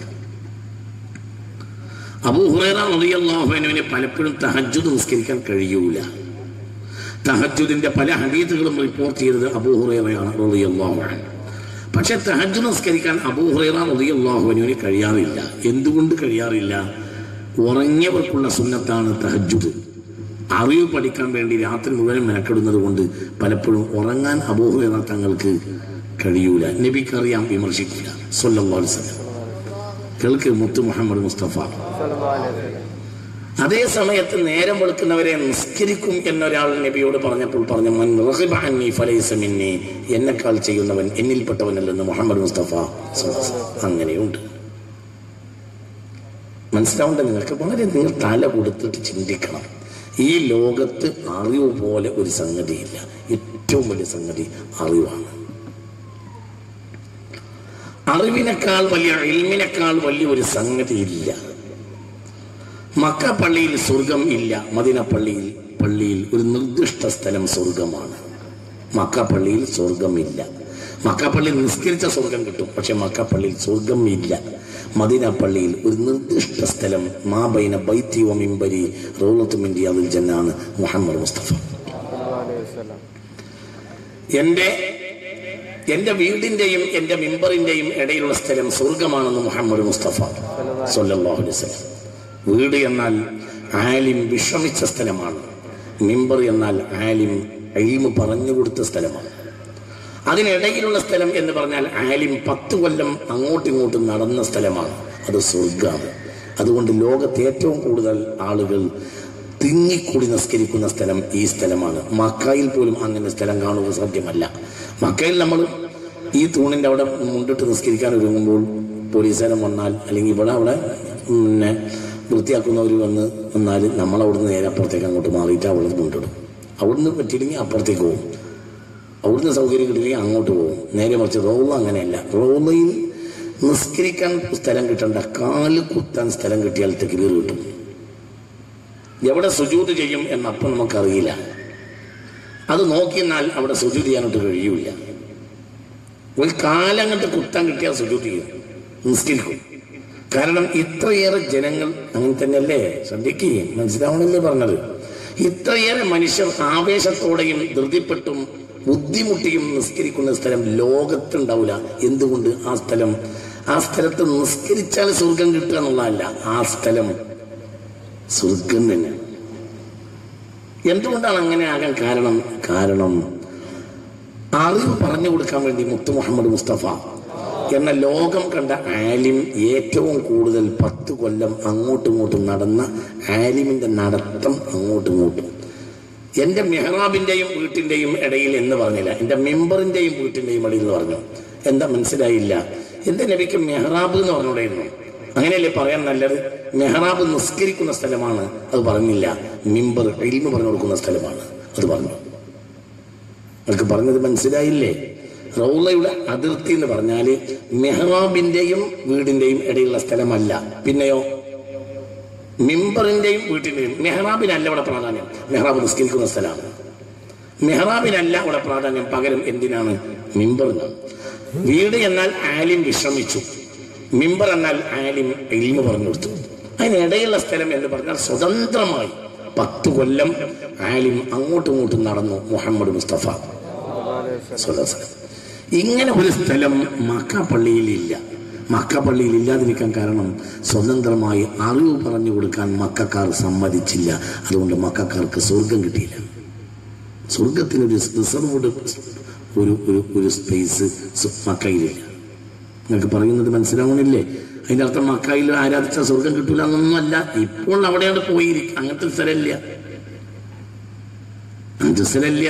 അബൂഹുറൈറ റളിയല്ലാഹു അൻഹുവിനെ പലപ്പോഴും തഹജ്ജുദ് നിസ്കരിക്കാൻ കഴിയൂല തഹജ്ജുദിന്റെ പല ഹദീസുകളും റിപ്പോർട്ട് ചെയ്തത് അബൂഹുറൈറയാണ് റളിയല്ലാഹു അൻഹു പക്ഷെ തഹജ്ജുദ് നിസ്കരിക്കാൻ അബൂഹുറൈറ റളിയല്ലാഹു അൻഹുവിന് കഴിയാറില്ല എന്തുകൊണ്ട് കഴിയാറില്ല ഉറങ്ങിയവർക്കുള്ള സുന്നത്താണ് തഹജ്ജുദ് അറിവ് പഠിക്കാൻ വേണ്ടി രാത്രി മുഴുവൻ മെനക്കെടുന്നത് കൊണ്ട് പലപ്പോഴും ഉറങ്ങാൻ അബൂഹുറൈറ തങ്ങൾക്ക് കഴിയൂല നബിക്കറിയാം വിമർശിക്കില്ല സല്ലല്ലാഹു അലൈഹി വസല്ലം കേൾക്ക് മുത്തു മുഹമ്മദ് മുസ്തഫ സല്ലല്ലാഹു അലൈഹി വസല്ലം അതേ സമയത്ത് നേരം വെളുക്കുന്നവരെ നിസ്കരിക്കും എന്നൊരാൾ നബിയോട് പറഞ്ഞപ്പോൾ പറഞ്ഞു മൻ റഹിബ അന്നി ഫലൈസ മിന്നി എന്നെക്കാൾ ചെയ്യുന്നവൻ എന്നിൽപ്പെട്ടവനല്ലെന്ന് മുഹമ്മദ് മുസ്തഫ സ്വല്ലല്ലാഹു അലൈഹി വസല്ലം. അങ്ങനെയുണ്ട് മനസ്സിലാവേണ്ട നിങ്ങൾക്ക് വളരെ നിങ്ങൾ തല കൊടുത്തിട്ട് ചിന്തിക്കണം ഈ ലോകത്ത് അറിവ് പോലെ ഒരു സംഗതിയില്ല ഏറ്റവും വലിയ സംഗതി അറിവാണ് അറിവിനേക്കാൾ വലിയ ഇൽമിനേക്കാൾ വലിയ ഒരു സംഗതി ഇല്ല മക്ക പള്ളിയിൽ സ്വർഗം ഇല്ല മദിന പള്ളിയിൽ പള്ളിയിൽ ഒരു നിർദ്ദിഷ്ട സ്ഥലം സ്വർഗമാണ് മക്ക പള്ളിയിൽ സ്വർഗമില്ല മക്ക പള്ളിയിൽ നിസ്കരിച്ച സ്വർഗം കിട്ടും പക്ഷെ മക്ക പള്ളിയിൽ സ്വർഗം ഇല്ല മദീന പള്ളിയിൽ ഒരു നിർദ്ദിഷ്ട സ്ഥലം മാബൈന ബൈത്തി വ മിമ്പരി റൗലത്ത് മിൻ റിയാദിൽ ജന്നാണ് മുഹമ്മദ് മുസ്തഫ സല്ലല്ലാഹു അലൈഹി വസല്ലം എൻ്റെ എന്റെ വീടിന്റെയും എന്റെ മിമ്പറിന്റെയും ഇടയിലുള്ള സ്ഥലം സ്വർഗമാണെന്ന് മുഹമ്മദ് മുസ്തഫ സല്ലല്ലാഹു അലൈഹി വസല്ലം വീട് എന്നാൽ ആലിം വിശ്രമിച്ച സ്ഥലമാണ് മിമ്പർ എന്നാൽ ആലിം അയിമ് പറഞ്ഞു കൊടുത്ത സ്ഥലമാണ് അതിനിടയിലുള്ള സ്ഥലം എന്ന് പറഞ്ഞാൽ ആലിം പത്ത് കൊല്ലം അങ്ങോട്ടും ഇങ്ങോട്ടും നടന്ന സ്ഥലമാണ് അത് സ്വർഗമാണ് അതുകൊണ്ട് ലോകത്ത് ഏറ്റവും കൂടുതൽ ആളുകൾ തിങ്ങിക്കൂടി നിസ്കരിക്കുന്ന സ്ഥലം ഈ സ്ഥലമാണ് മക്കായിൽ പോലും അങ്ങനെ സ്ഥലം കാണുക സാധ്യമല്ല മക്കയിൽ നമ്മൾ ഈ തൂണിന്റെ അവിടെ മുണ്ടിട്ട് നിസ്കരിക്കാൻ ഒരുങ്ങുമ്പോൾ പോലീസുകാരൻ വന്നാൽ അല്ലെങ്കിൽ ഇവിടെ അവിടെ പിന്നെ വൃത്തിയാക്കുന്നവർ വന്ന് വന്നാൽ നമ്മൾ അവിടുന്ന് നേരെ അപ്പുറത്തേക്ക് അങ്ങോട്ട് മാറിയിട്ട് അവിടെ മുണ്ടിടും അവിടുന്ന് പറ്റിയില്ലെങ്കിൽ അപ്പുറത്തേക്ക് പോകും അവിടുന്ന് സൗകര്യം കിട്ടില്ലെങ്കിൽ അങ്ങോട്ട് പോകും നേരെ മറിച്ച് റോള അങ്ങനെയല്ല റോളയിൽ നിസ്കരിക്കാൻ സ്ഥലം കിട്ടണ്ട കാല് കുത്താൻ സ്ഥലം കിട്ടിയാൽ തെക്കിലീർ കിട്ടും എവിടെ സുജൂത് ചെയ്യും എന്നപ്പം നമുക്കറിയില്ല അത് നോക്കിയെന്നാൽ അവിടെ സുജൂത് ചെയ്യാനായിട്ട് കഴിയൂല ഒരു കാലങ്ങട്ട് കുത്താൻ കിട്ടിയാൽ സുജൂത് ചെയ്യും നിസ്കരിക്കും കാരണം ഇത്രയേറെ ജനങ്ങൾ അങ്ങനെ തന്നെയല്ലേ ശ്രദ്ധിക്കുകയും മനസ്സിലാവണമെന്ന് പറഞ്ഞത് ഇത്രയേറെ മനുഷ്യർ ആവേശത്തോടെയും ധൃതിപ്പെട്ടും ബുദ്ധിമുട്ടിയും നിസ്കരിക്കുന്ന സ്ഥലം ലോകത്തുണ്ടാവില്ല എന്തുകൊണ്ട് ആ സ്ഥലം ആ സ്ഥലത്ത് നിസ്കരിച്ചാൽ സ്വർഗം കിട്ടുക എന്നുള്ളതല്ല ആ സ്ഥലം സ്വർഗം തന്നെ എന്തുകൊണ്ടാണ് അങ്ങനെ ആകാൻ കാരണം കാരണം അറിവ് പറഞ്ഞു കൊടുക്കാൻ വേണ്ടി മുത്തു മുഹമ്മദ് മുസ്തഫ എന്ന ലോകം കണ്ട ആലിം ഏറ്റവും കൂടുതൽ പത്ത് കൊല്ലം അങ്ങോട്ടും ഇങ്ങോട്ടും നടന്ന ആലിമിന്റെ നടത്തം അങ്ങോട്ടും ഇങ്ങോട്ടും എന്റെ മെഹ്റാബിന്റെയും വീട്ടിന്റെയും ഇടയിൽ എന്ന് പറഞ്ഞില്ല എന്റെ മെമ്പറിന്റെയും വീട്ടിന്റെയും ഇടയിൽ എന്ന് പറഞ്ഞു എന്താ മനസ്സിലായില്ല എന്റെ നബിക്ക് മെഹ്റാബ് എന്ന് പറഞ്ഞുകൂടായിരുന്നു അങ്ങനെയല്ലേ പറയാൻ നല്ലത് മെഹ്റാബ് നിസ്കരിക്കുന്ന സ്ഥലമാണ് അത് പറഞ്ഞില്ല മിമ്പർ ഇൽമ പറഞ്ഞു കൊടുക്കുന്ന സ്ഥലമാണ് അത് പറഞ്ഞു നിങ്ങൾക്ക് പറഞ്ഞത് മനസ്സിലായില്ലേ റൗളയുടെ അതിർത്തി എന്ന് പറഞ്ഞാല് മെഹ്റാബിന്റെയും വീടിന്റെയും ഇടയിലുള്ള സ്ഥലമല്ല പിന്നെയോ മിമ്പറിന്റെയും വീട്ടിന്റെയും മെഹ്റാബിനല്ല ഇവിടെ പ്രാധാന്യം മെഹ്റാബ് നിസ്കരിക്കുന്ന സ്ഥലമാണ് മെഹ്റാബിനല്ല ഇവിടെ പ്രാധാന്യം പകരം എന്തിനാണ് മിമ്പറിനാണ് വീട് എന്നാൽ ആലിം വിശ്രമിച്ചു മിമ്പർ എന്നാൽ ആലിം എലിമ പറഞ്ഞു കൊടുത്തു അതിനിടയിലുള്ള സ്ഥലം എന്ന് പറഞ്ഞാൽ സ്വതന്ത്രമായി പത്ത് കൊല്ലം ആലിം അങ്ങോട്ടും ഇങ്ങോട്ടും നടന്നു മുഹമ്മദ് മുസ്തഫ സ്വല്ലല്ലാഹു അലൈഹി വസല്ലം. ഇങ്ങനെ ഒരു സ്ഥലം മക്ക പള്ളിയിൽ ഇല്ല മക്ക പള്ളിയിൽ ഇല്ലാതിരിക്കാൻ കാരണം സ്വതന്ത്രമായി അറിവ് പറഞ്ഞു കൊടുക്കാൻ മക്കാർ സമ്മതിച്ചില്ല അതുകൊണ്ട് മക്കാർക്ക് സ്വർഗം കിട്ടിയില്ല സ്വർഗത്തിനൊരു റിസർവ്ഡ് ഒരു ഒരു ഒരു സ്പേസ് മക്കയിലില്ല നിങ്ങൾക്ക് പറയുന്നത് മനസ്സിലാവണില്ലേ അതിന്റെ അർത്ഥം മക്കായിൽ ആരാധിച്ച സ്വർഗം കിട്ടൂല എന്നൊന്നുമല്ല ഇപ്പോൾ അവിടെയാണ് പോയിരിക്കും അങ്ങനത്തെ സ്ഥലമില്ല അങ്ങനത്തെ സ്ഥലമില്ല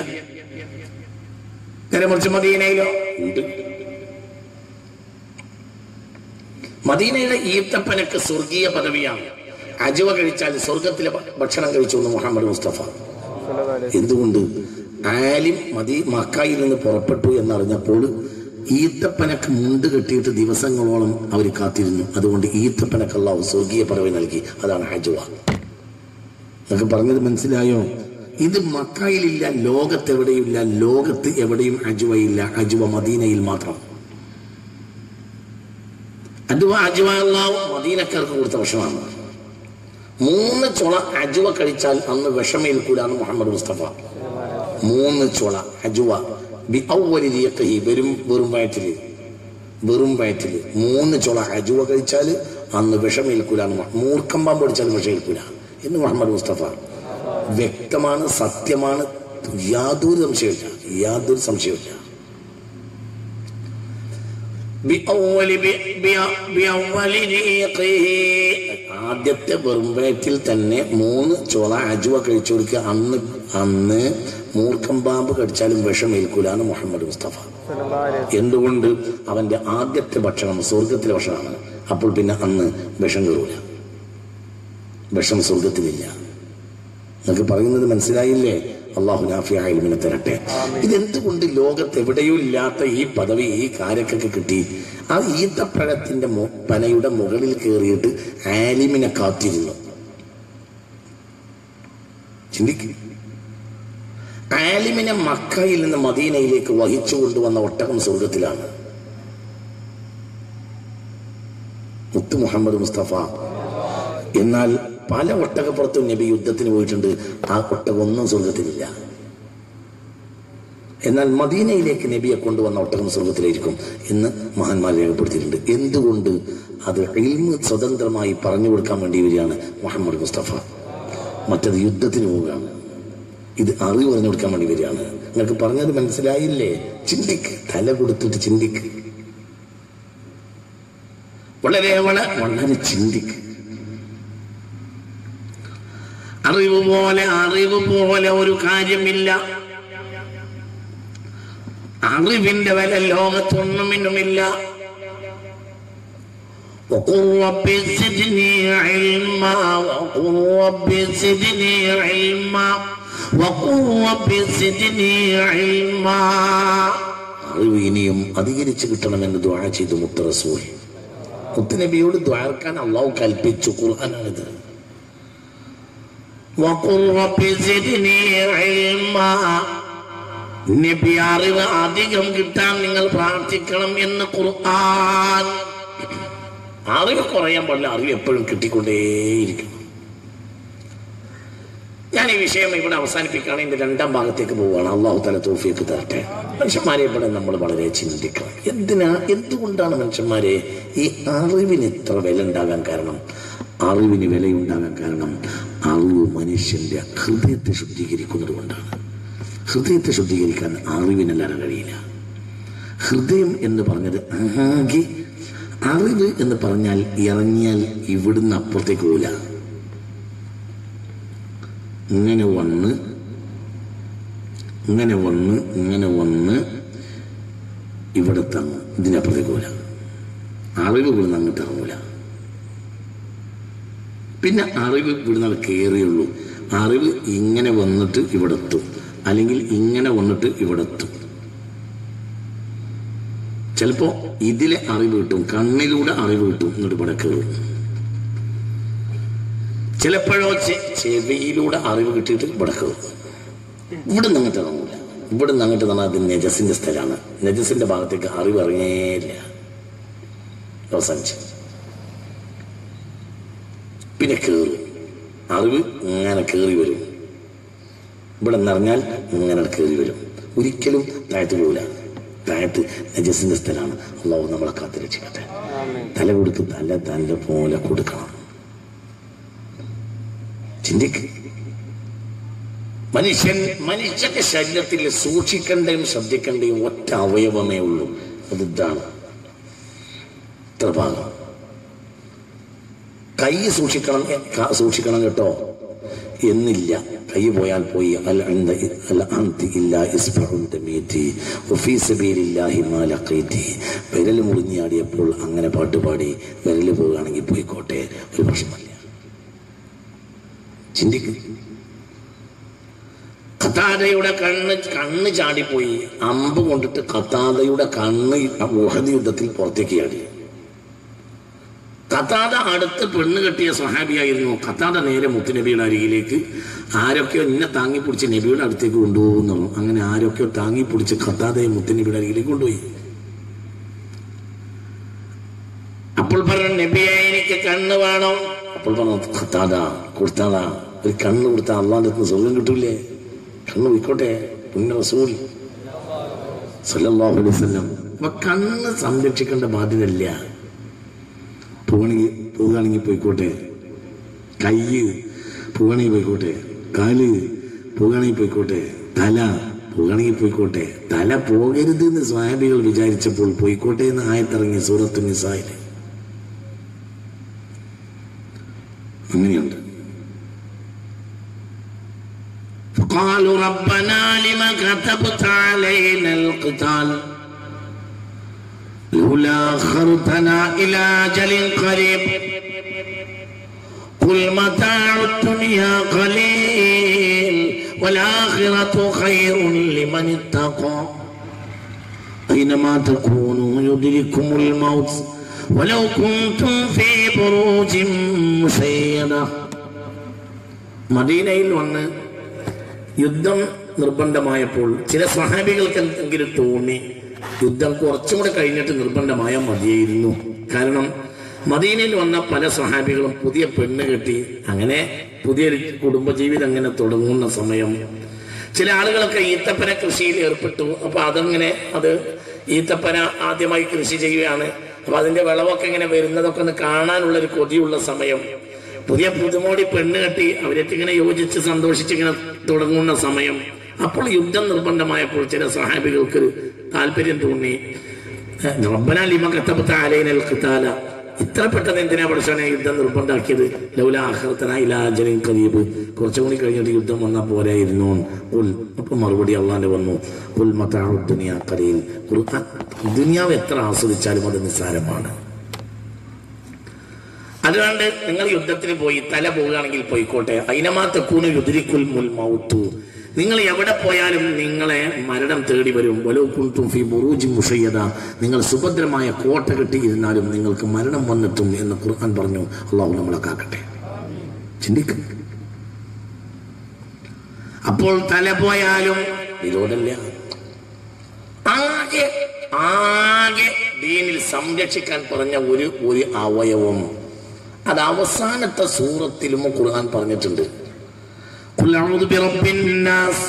നേരെ മറിച്ച് മദീനയിലോ ഉണ്ട് മദീനയുടെ ഈത്തപ്പനക്ക് സ്വർഗീയ പദവിയാണ് അജുവ കഴിച്ചാൽ സ്വർഗത്തിലെ ഭ- ഭക്ഷണം കഴിച്ചു എന്ന് മുഹമ്മദ് മുസ്തഫ എന്തുകൊണ്ട് ആലിം മദീ മക്കായിൽ നിന്ന് പുറപ്പെട്ടു എന്നറിഞ്ഞപ്പോൾ ഈത്തപ്പനക്ക് മുണ്ട് കെട്ടിയിട്ട് ദിവസങ്ങളോളം അവർ കാത്തിരുന്നു അതുകൊണ്ട് ഈത്തപ്പനക്ക് അള്ളാഹു സ്വർഗീയ പദവി നൽകി അതാണ് അജുവ എന്നൊക്കെ പറഞ്ഞത് മനസ്സിലായോ ഇത് മക്കായിലില്ല ലോകത്ത് എവിടെയില്ല ലോകത്ത് എവിടെയും അജുവയില്ല അജുവ മദീനയിൽ മാത്രം അജുവ അജുവ അള്ളാഹു മദീനക്കാർക്ക് കൊടുത്ത വിഷമാണ് മൂന്ന് ചുള അജുവ കഴിച്ചാൽ അന്ന് വിഷമേൽക്കൂല എന്ന് മുഹമ്മദ് മുസ്തഫ മൂന്ന് ചുള അജുവ ബി ഔവലി റിയഖിഹി, വെറും വെറും വയറ്റില് വെറും വയറ്റില് മൂന്ന് ചുള അജുവ കഴിച്ചാൽ അന്ന് വിഷമേൽക്കൂല എന്ന് മുഹ- മൂർഖം പാമ്പ് അടിച്ചാൽ വിഷമേൽക്കൂല എന്ന് മുഹമ്മദ് മുസ്തഫ വ്യക്തമാണ് സത്യമാണ് യാതൊരു സംശയമില്ല യാതൊരു സംശയമില്ല ബിഅവ്വലി ബി- ബിഅ- ബിഅവ്വലി റീഖിഹി. ആദ്യത്തെ വെറുംവയറ്റിൽ തന്നെ മൂന്ന് ചോള അജുവ കഴിച്ചു കൊടുക്കുക അന്ന് അന്ന് മൂർഖം പാമ്പ് കടിച്ചാലും വിഷമേൽക്കൂല എന്ന് മുഹമ്മദ് മുസ്തഫ എന്തുകൊണ്ട് അവന്റെ ആദ്യത്തെ ഭക്ഷണം സ്വർഗത്തിലെ ഭക്ഷണമാണ് അപ്പോൾ പിന്നെ അന്ന് വിഷം കയറൂല വിഷം സ്വർഗത്തിലില്ല നിങ്ങൾക്ക് പറയുന്നത് മനസ്സിലായില്ലേ അള്ളാഹു നാഫിയായ ഇൽമിനെ തരട്ടെ ഇതെന്തുകൊണ്ട് ലോകത്ത് എവിടെയോ ഇല്ലാത്ത ഈ പദവി ഈ കാരക്കൊക്കെ കിട്ടി ആ ഈത്തപ്പഴത്തിന്റെ മു- പനയുടെ മുകളിൽ കയറിയിട്ട് ആലിമിനെ കാത്തിരുന്നു ചിന്തിക്കും ആലിമിനെ മക്കയിൽ നിന്ന് മദീനയിലേക്ക് വഹിച്ചു കൊണ്ടുവന്ന ഒട്ടകം സ്വർഗത്തിലാണ് മുത്ത് മുഹമ്മദ് മുസ്തഫ എന്നാൽ പല ഒട്ടകപ്പുറത്തും നബി യുദ്ധത്തിന് പോയിട്ടുണ്ട് ആ ഒട്ടകം ഒന്നും സ്വർഗത്തിലില്ല എന്നാൽ മദീനയിലേക്ക് നബിയെ കൊണ്ടുവന്ന ഒട്ടകം സ്വർഗത്തിലായിരിക്കും എന്ന് മഹാന്മാർ രേഖപ്പെടുത്തിയിട്ടുണ്ട് എന്തുകൊണ്ട് അത് ഇൽമ് സ്വതന്ത്രമായി പറഞ്ഞു കൊടുക്കാൻ വേണ്ടി വരികയാണ് മുഹമ്മദ് മുസ്തഫ മറ്റത് യുദ്ധത്തിന് പോവുകയാണ് ഇത് അറിവ് പറഞ്ഞു കൊടുക്കാൻ വേണ്ടി വരികയാണ് നിങ്ങൾക്ക് പറഞ്ഞത് മനസ്സിലായില്ലേ ചിന്തിക്ക് തല കൊടുത്തിട്ട് ചിന്തിക്ക് വളരെ വളരെ വളരെ ചിന്തിക്ക് അറിവ് പോലെ അറിവ് പോലെ ഒരു കാര്യമില്ല അറിവിന്റെ വില ലോകത്തൊന്നുമിന്നുമില്ല وقل رب زدني علما وقل رب زدني علما وقل رب زدني علما അറിവ് ഇനിയും അധികരിച്ചു കിട്ടണമെന്ന് ദ്വാ ചെയ്തു മുത്ത റസൂൽ മുത്തനബിയോട് ദ്വാർക്കാൻ അള്ളാഹു കൽപ്പിച്ചു ഖുർആനാണിത് وقل رب زدني علما നബി അറിവ് അധികം കിട്ടാൻ നിങ്ങൾ പ്രാർത്ഥിക്കണം എന്ന് ഖുർആൻ അറിവ് കുറയാൻ പാടില്ല അറിവ് എപ്പോഴും കിട്ടിക്കൊണ്ടേയിരിക്കണം ഞാൻ ഈ വിഷയം ഇവിടെ അവസാനിപ്പിക്കുകയാണ് ഇതിന്റെ രണ്ടാം ഭാഗത്തേക്ക് പോവുകയാണ് അള്ളാഹു തല തോഫിയൊക്കെ തരട്ടെ മനുഷ്യന്മാരെ ഇവിടെ നമ്മൾ വളരെ ചിന്തിക്കണം എന്തിനാ എന്തുകൊണ്ടാണ് മനുഷ്യന്മാരെ ഈ അറിവിന് ഇത്ര വില ഉണ്ടാകാൻ കാരണം അറിവിന് വിലയുണ്ടാകാൻ കാരണം അറിവ് മനുഷ്യന്റെ ഹൃദയത്തെ ശുദ്ധീകരിക്കുന്നത് കൊണ്ടാണ് ഹൃദയത്തെ ശുദ്ധീകരിക്കാൻ അറിവിനല്ലാതെ കഴിയില്ല ഹൃദയം എന്ന് പറഞ്ഞത് ആകെ അറിവ് എന്ന് പറഞ്ഞാൽ ഇറങ്ങിയാൽ ഇവിടുന്ന് അപ്പുറത്തേക്ക് പോവില്ല ഇങ്ങനെ വന്ന് ഇങ്ങനെ വന്ന് ഇങ്ങനെ വന്ന് ഇവിടെ തങ്ങും ഇതിനപ്പുറത്തേക്ക് പോല അറിവ് ഇവിടുന്ന് അങ്ങോട്ട് ഇറങ്ങൂല പിന്നെ അറിവ് ഇവിടുന്ന് കയറിയുള്ളൂ അറിവ് ഇങ്ങനെ വന്നിട്ട് ഇവിടെ എത്തും അല്ലെങ്കിൽ ഇങ്ങനെ വന്നിട്ട് ഇവിടെ എത്തും ചിലപ്പോ ഇതിലെ അറിവ് കിട്ടും കണ്ണിലൂടെ അറിവ് കിട്ടും എന്നിട്ട് ഇവിടെ കയറും ചിലപ്പോഴോ ചെ- ചെവിയിലൂടെ അറിവ് കിട്ടിയിട്ട് ഇവിടെ കയറും ഇവിടെ നിന്ന് അങ്ങോട്ട് ഇറങ്ങൂല ഇവിടെ നിന്ന് അങ്ങോട്ട് പറഞ്ഞാൽ അത് നജസിന്റെ സ്ഥലമാണ് നജസിന്റെ ഭാഗത്തേക്ക് അറിവ് ഇറങ്ങേയില്ല അവസാനിച്ചു പിന്നെ കയറും അറിവ് ഇങ്ങനെ കയറി വരും ഇവിടെ നിറഞ്ഞാൽ ഇങ്ങനെ കയറി വരും ഒരിക്കലും താഴത്ത് പോകില്ല താഴത്ത് നജസിന്റെ സ്ഥലമാണ് അള്ളാഹു നമ്മളെ കാത്തു രക്ഷിക്കട്ടെ ആമീൻ തല കൊടുത്ത് തല തല പോലെ കൊടുക്കണം ചിന്തിക്ക് മനുഷ്യൻ മനുഷ്യന്റെ ശരീരത്തിൽ സൂക്ഷിക്കേണ്ടയും ശ്രദ്ധിക്കേണ്ടയും ഒറ്റ അവയവമേ ഉള്ളൂ അത് ഇതാണ് ഇത്ര ഭാഗം കൈ സൂക്ഷിക്കണം ക- സൂക്ഷിക്കണം കേട്ടോ എന്നില്ല കൈ പോയാൽ പോയി അൽ അന്ത അൽ അന്തി ഇല്ല ഇസ്ബഉൻ തമീതി വഫീ സബീലില്ലാഹി മാ ലഖീതി വിരൽ മുറിഞ്ഞാടിയപ്പോൾ അങ്ങനെ പാട്ട് പാടി വിരൽ പോവുകയാണെങ്കിൽ പോയിക്കോട്ടെ ഒരു പ്രശ്നമല്ല ചിന്തിക്ക് ഖത്താദയുടെ കണ്ണ് കണ്ണ് ചാടിപ്പോയി അമ്പ് കൊണ്ടിട്ട് ഖത്താദയുടെ കണ്ണ് ഉഹദ് യുദ്ധത്തിൽ പുറത്തേക്ക് ചാടി ഖത്താദ അടുത്ത് പെണ്ണ് കെട്ടിയ സഹാബിയായിരുന്നു ഖത്താദ നേരെ മുത്തുനബിയുടെ അരികിലേക്ക് ആരൊക്കെയോ എന്നെ താങ്ങി പിടിച്ച് നബിയുടെ അടുത്തേക്ക് കൊണ്ടുപോകുന്നു അങ്ങനെ ആരൊക്കെയോ താങ്ങി പിടിച്ച് ഖത്താദയെ മുത്തുനബിയുടെ അരികിലേക്ക് കൊണ്ടുപോയി അപ്പോൾ പറഞ്ഞു നബിയെ എനിക്ക് കണ്ണ് വേണം അപ്പോൾ പറഞ്ഞു ഖത്താദ കൊടുത്താടാ ഒരു കണ്ണ് കൊടുത്താൽ അള്ളാന്റെ അടുത്ത് സ്വർഗം കിട്ടൂലേ കണ്ണ് പോയിക്കോട്ടെ പുണ്യ റസൂൽ സല്ലല്ലാഹു അലൈഹി വസല്ലം അപ്പൊ കണ്ണ് സംരക്ഷിക്കേണ്ട ബാധ്യതയില്ല പോകണമെങ്കിൽ പോകുകയാണെങ്കിൽ പോയിക്കോട്ടെ കൈ പോകുകയാണെങ്കിൽ പോയിക്കോട്ടെ കാല് പോകുകയാണെങ്കിൽ പോയിക്കോട്ടെ തല പോകുകയാണെങ്കിൽ പോയിക്കോട്ടെ തല പോകരുത് എന്ന് സ്വാമികൾ വിചാരിച്ചപ്പോൾ പോയിക്കോട്ടെ എന്ന് ആയത്തിറങ്ങി സൂറത്തു നിസായില് അങ്ങനെയുണ്ട് فقالوا ربنا لم كتبت علينا القتال لولا أخرتنا إلى أجل قريب قل متاع الدنيا قليل والآخرة خير لمن اتقى أينما تكونوا يدرككم الموت ولو كنتم في بروج مشيدة മദീനയിൽ വന്ന് യുദ്ധം നിർബന്ധമായപ്പോൾ ചില സഹാബികൾക്ക് എന്തെങ്കിലും തോന്നി യുദ്ധം കുറച്ചും കൂടെ കഴിഞ്ഞിട്ട് നിർബന്ധമായ മതിയായിരുന്നു കാരണം മദീനയിൽ വന്ന പല സഹാബികളും പുതിയ പെണ്ണ് കെട്ടി അങ്ങനെ പുതിയൊരു കുടുംബജീവിതം അങ്ങനെ തുടങ്ങുന്ന സമയം ചില ആളുകളൊക്കെ ഈത്തപ്പന കൃഷിയിൽ ഏർപ്പെട്ടു അപ്പൊ അതങ്ങനെ അത് ഈത്തപ്പന ആദ്യമായി കൃഷി ചെയ്യുകയാണ് അപ്പൊ അതിന്റെ വിളവൊക്കെ ഇങ്ങനെ വരുന്നതൊക്കെ ഒന്ന് കാണാനുള്ള ഒരു കൊതിയുള്ള സമയം പുതിയ പുതുമോടി പെണ്ണ് കെട്ടി അവരൊക്കെ ഇങ്ങനെ യോജിച്ച് സന്തോഷിച്ച് ഇങ്ങനെ തുടങ്ങുന്ന സമയം അപ്പോൾ യുദ്ധം നിർബന്ധമായപ്പോൾ ചില സഹാബികൾക്ക് ഒരു താല്പര്യം തോന്നി റബ്ബന ലിമ കത്തബത്ത അലൈനൽ ഖിതാല ഇത്ര പെട്ടെന്ന് എന്തിനാ പഠിച്ചവനെ യുദ്ധം നിർബന്ധാക്കിയത് ലൗല ആഹ്റത്തന ഇലാജലിൻ കരീബ് കുറച്ചും കൂടി കഴിഞ്ഞിട്ട് യുദ്ധം വന്നാൽ പോരായിരുന്നു ഉൽ അപ്പൊ മറുപടി അള്ളാന്റെ വന്നു ഉൽ മതാഉ ദുനിയ കലീൽ ഖുർആൻ ദുനിയാവ് എത്ര ആസ്വദിച്ചാലും അത് നിസ്സാരമാണ് അതുകൊണ്ട് നിങ്ങൾ യുദ്ധത്തിന് പോയി തല പോവുകയാണെങ്കിൽ പോയിക്കോട്ടെ അയിനമാ തെക്കൂണ് യുദ്രിക്കുൽ മുൽ മൗത്തു നിങ്ങൾ എവിടെ പോയാലും നിങ്ങളെ മരണം തേടി വരും വലോകുന്തും ഫി ബുറൂജി മുഷയ്യത നിങ്ങൾ സുഭദ്രമായ കോട്ട കെട്ടിയിരുന്നാലും നിങ്ങൾക്ക് മരണം വന്നെത്തും എന്ന് ഖുർആൻ പറഞ്ഞു അള്ളാഹു നമ്മളെ കാക്കട്ടെ ചിന്തിക്കും അപ്പോൾ തല പോയാലും വിരോധമില്ല ആകെ ആകെ ദീനിൽ സംരക്ഷിക്കാൻ പറഞ്ഞ ഒരു ഒരു അവയവം അത് അവസാനത്തെ സൂറത്തിലും ഖുർആൻ പറഞ്ഞിട്ടുണ്ട് ഖുൽ അഊദു ബിറബ്ബിൻ നാസ്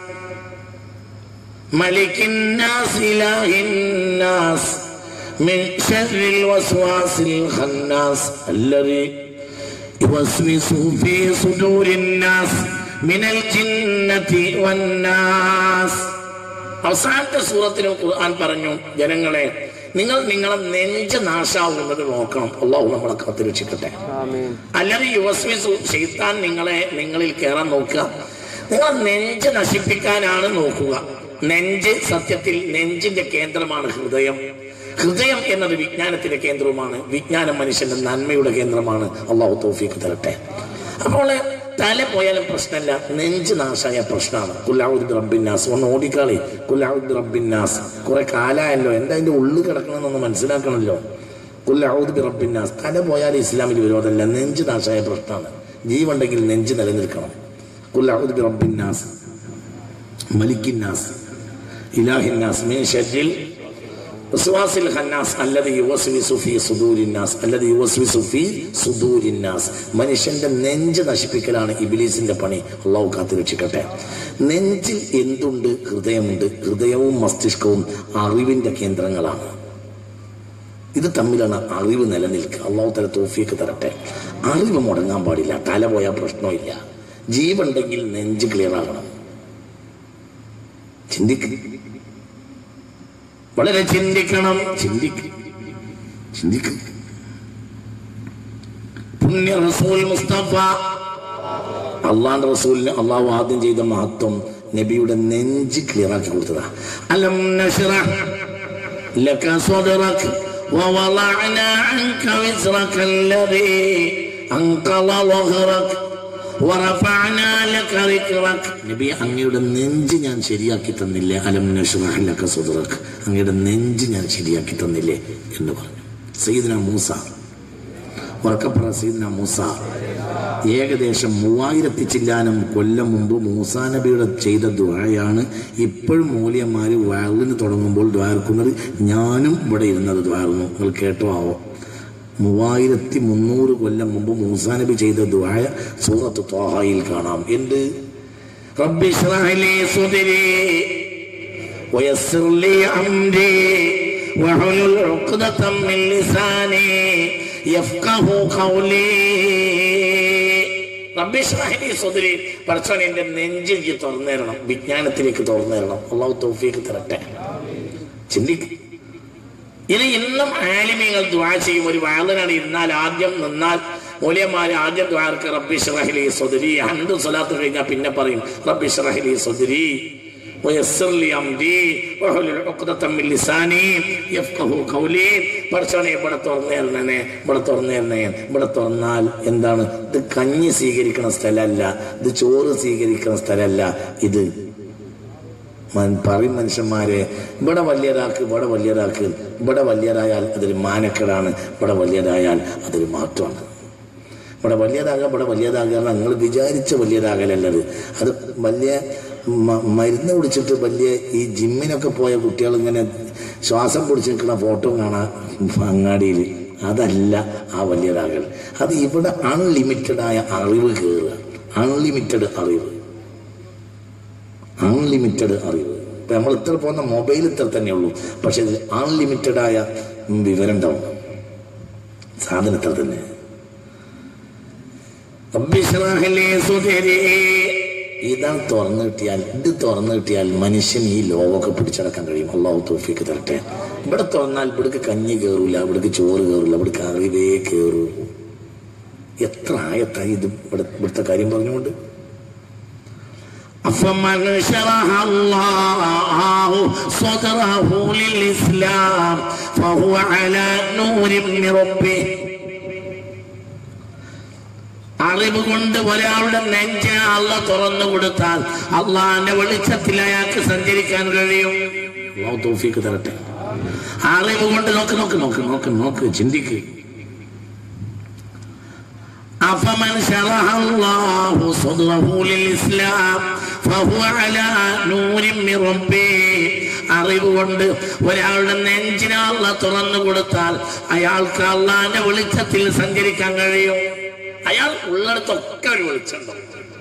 മലിക്കിൻ നാസ് ഇലാഹിൻ നാസ് മിൻ ശർരിൽ വസ്വാസിൽ ഖന്നാസ് അല്ലദീ യുവസ്വിസു ഫീ സുദൂരിൻ നാസ് മിനൽ ജിന്നതി വന്നാസ് അവസാനത്തെ സൂറത്തിലും ഖുർആൻ പറഞ്ഞു ജനങ്ങളെ നിങ്ങൾ നിങ്ങളെ നെഞ്ച് നാശാവുന്നത് നോക്കണം അള്ളാഹു നമ്മളെ കാത്തുരക്ഷിക്കട്ടെ ആമീൻ അല്ലാതെ യുവസ്മിസു ചെയ്താൻ നിങ്ങളെ നിങ്ങളിൽ കയറാൻ നോക്കുക നിങ്ങൾ നെഞ്ച് നശിപ്പിക്കാനാണ് നോക്കുക നെഞ്ച് സത്യത്തിൽ നെഞ്ചിന്റെ കേന്ദ്രമാണ് ഹൃദയം ഹൃദയം എന്നത് വിജ്ഞാനത്തിന്റെ കേന്ദ്രവുമാണ് വിജ്ഞാനം മനുഷ്യന്റെ നന്മയുടെ കേന്ദ്രമാണ് അള്ളാഹു തോഫിക്ക് തരട്ടെ അപ്പോൾ തല പോയാലും പ്രശ്നമല്ല നെഞ്ച് നാശായ പ്രശ്നമാണ് കുല്ലാവുദ് റബ്ബിന്നാസ് ഒന്ന് ഓടിക്കാളി കുല്ലാവുദ് റബ്ബിന്നാസ് കുറെ കാലായല്ലോ എന്താ അതിന്റെ ഉള്ളിൽ കിടക്കണമെന്നൊന്ന് മനസ്സിലാക്കണമല്ലോ കുല്ലാവുദ് റബ്ബിന്നാസ് തല പോയാൽ ഇസ്ലാമിൽ വിരോധമല്ല നെഞ്ച് നാശായ പ്രശ്നമാണ് ജീവുണ്ടെങ്കിൽ നെഞ്ച് നിലനിൽക്കണം കുല്ലാവുദ് റബ്ബിന്നാസ് മലിക്കിന്നാസ് ഇലാഹിന്നാസ് മീൻ ഷർരിൽ വസ്വാസിൽ ഖന്നാസ് അല്ലത് യുവസ്വിസു ഫീ സുദൂരിന്നാസ് അല്ലത് യുവസ്വിസു ഫീ സുദൂരിന്നാസ് മനുഷ്യന്റെ നെഞ്ച് നശിപ്പിക്കലാണ് ഇബിലീസിന്റെ പണി അള്ളാഹു കാത്തു രക്ഷിക്കട്ടെ നെഞ്ചിൽ എന്തുണ്ട് ഹൃദയമുണ്ട് ഹൃദയവും മസ്തിഷ്കവും അറിവിന്റെ കേന്ദ്രങ്ങളാണ് ഇത് തമ്മിലാണ് അറിവ് നിലനിൽക്കുക അള്ളാഹു തല തോഫിയൊക്കെ തരട്ടെ അറിവ് മുടങ്ങാൻ പാടില്ല തല പോയാൽ പ്രശ്നമില്ല ജീവുണ്ടെങ്കിൽ നെഞ്ച് ക്ലിയർ ആകണം ചിന്തിക്ക് വളരെ ചിന്തിക്കണം ചിന്തിക്ക് ചിന്തിക്ക് പുണ്യ റസൂൽ മുസ്തഫ അള്ളാന്റെ റസൂലിന് അള്ളാഹു ആദ്യം ചെയ്ത മഹത്വം നബിയുടെ നെഞ്ച് ക്ലിയർ ആക്കി കൊടുത്തതാ അലം നശ്റഹ് ലക സ്വദറക് ووضعنا عنك وزرك الذي أنقض ظهرك ورفعنا لك ذكرك നബി അങ്ങയുടെ നെഞ്ച് ഞാൻ ശരിയാക്കി തന്നില്ലേ അലം നഷ്റഹ് ലക സദ്റക് അങ്ങയുടെ നെഞ്ച് ഞാൻ ശരിയാക്കി തന്നില്ലേ എന്ന് പറഞ്ഞു സയ്യിദ്ന മൂസ ഉറക്കപ്പറ സയ്യിദ്ന മൂസ ഏകദേശം മൂവായിരത്തി ചില്ലാനം കൊല്ലം മുമ്പ് മൂസാ നബിയുടെ ചെയ്ത ദ്വായാണ് ഇപ്പോഴും മൂല്യന്മാര് വാളിന് തുടങ്ങുമ്പോൾ ദ്വാർക്കുന്നത് ഞാനും ഇവിടെ ഇരുന്നത് ദ്വാർന്നു നിങ്ങൾ കേട്ടോ ആവോ മൂവായിരത്തി മുന്നൂറ് കൊല്ലം മുമ്പ് മൂസാ നബി ചെയ്ത ദ്വായ സൂറത്ത് ത്വാഹയിൽ കാണാം എന്ത് റബ്ബി ഇശ്റഹ് ലി സുദ്രി ويسر لي أمري واحلل عقدة من لساني يفقه قولي റബ്ബി ഇശ്റഹ് ലി സുദ്രി പടച്ചോൻ എന്റെ നെഞ്ചിലേക്ക് തുറന്നു തരണം വിജ്ഞാനത്തിലേക്ക് തുറന്നു തരണം അള്ളാഹു തൗഫീഖ് തരട്ടെ ചിന്തിക്ക് ഇത് ഇന്നും ആലിമ്യങ്ങൾ ദ്വാ ചെയ്യും ഒരു വാളനാണ് ഇരുന്നാൽ ആദ്യം നിന്നാൽ മൂല്യന്മാര് ആദ്യം ദ്വാർക്ക് റബ്ബി ഷറഹലി സുദരി ഹന്ത് സ്വലാത്ത് കഴിഞ്ഞാൽ പിന്നെ പറയും റബ്ബി ഷറഹലി സുദരി ويسر لي امري واحلل عقدة من لساني يفقهوا قولي പടച്ചോനെ ഇവിടെ തുറന്നു തരണേ ഇവിടെ തുറന്നു തരണേ ഇവിടെ തുറന്നാൽ എന്താണ് ഇത് കഞ്ഞി സ്വീകരിക്കുന്ന സ്ഥലമല്ല ഇത് ചോറ് സ്വീകരിക്കുന്ന സ്ഥലമല്ല ഇത് മൻ- പറയും മനുഷ്യന്മാരെ ഇവിടെ വലിയതാക്ക് ഇവിടെ വലിയതാക്ക് ഇവിടെ വലിയതായാൽ അതൊരു മാനക്കേടാണ് ഇവിടെ വലിയതായാൽ അതൊരു മാറ്റമാണ് ഇവിടെ വലിയതാകാം ഇവിടെ വലിയതാകുക നിങ്ങൾ വിചാരിച്ച വലിയതാകലല്ലത് അത് വലിയ മ- മരുന്ന് കുടിച്ചിട്ട് വലിയ ഈ ജിമ്മിനൊക്കെ പോയ കുട്ടികൾ ഇങ്ങനെ ശ്വാസം പിടിച്ച് നിൽക്കുന്ന ഫോട്ടോ കാണാം അങ്ങാടിയിൽ അതല്ല ആ വലിയതാകൽ അത് ഇവിടെ അൺലിമിറ്റഡ് ആയ അറിവ് കയറുക അൺലിമിറ്റഡ് അറിവ് അൺലിമിറ്റഡ് അറിവ് ഇപ്പൊ നമ്മൾ ഇത്ര പോകുന്ന മൊബൈൽ ഇത്ര തന്നെ ഉള്ളൂ പക്ഷെ ഇത് അൺലിമിറ്റഡ് ആയ വിവരം ഉണ്ടാവും സാധനം ഇത്ര തന്നെ റബ്ബി ഇശ്റഹ് ലി സുദ്രി. ഇതാണ് തുറന്നു കിട്ടിയാൽ ഇത് തുറന്നു കിട്ടിയാൽ മനുഷ്യൻ ഈ ലോകമൊക്കെ പിടിച്ചടക്കാൻ കഴിയും അള്ളാഹു തോഫിക്ക് തരട്ടെ ഇവിടെ തുറന്നാൽ ഇവിടേക്ക് കഞ്ഞി കയറൂല ഇവിടേക്ക് ചോറ് കയറൂല ഇവിടേക്ക് അറിവേ കയറൂ എത്ര ആയത്തായി ഇത് ഇവിടെ ഇവിടുത്തെ കാര്യം പറഞ്ഞുകൊണ്ട് أفمن شرح الله صدره للإسلام فهو على نور من ربه അറിവ് കൊണ്ട് ഒരാളുടെ നെഞ്ച അള്ള തുറന്നു കൊടുത്താൽ അള്ളാന്റെ വെളിച്ചത്തിൽ അയാൾക്ക് സഞ്ചരിക്കാൻ കഴിയും അള്ളാഹു തൗഫീക്ക് തരട്ടെ അറിവ് കൊണ്ട് നോക്ക് നോക്ക് നോക്ക് നോക്ക് നോക്ക് ചിന്തിക്ക് أفمن شرح الله صدره للإسلام فهو على نور من ربه അറിവ് കൊണ്ട് ഒരാളുടെ നെഞ്ചിനെ അള്ള തുറന്നു കൊടുത്താൽ അയാൾക്ക് അള്ളാന്റെ വെളിച്ചത്തിൽ സഞ്ചരിക്കാൻ കഴിയും അയാൾ ഉള്ളിടത്തൊക്കെ ഒരു വെളിച്ചുണ്ടാവും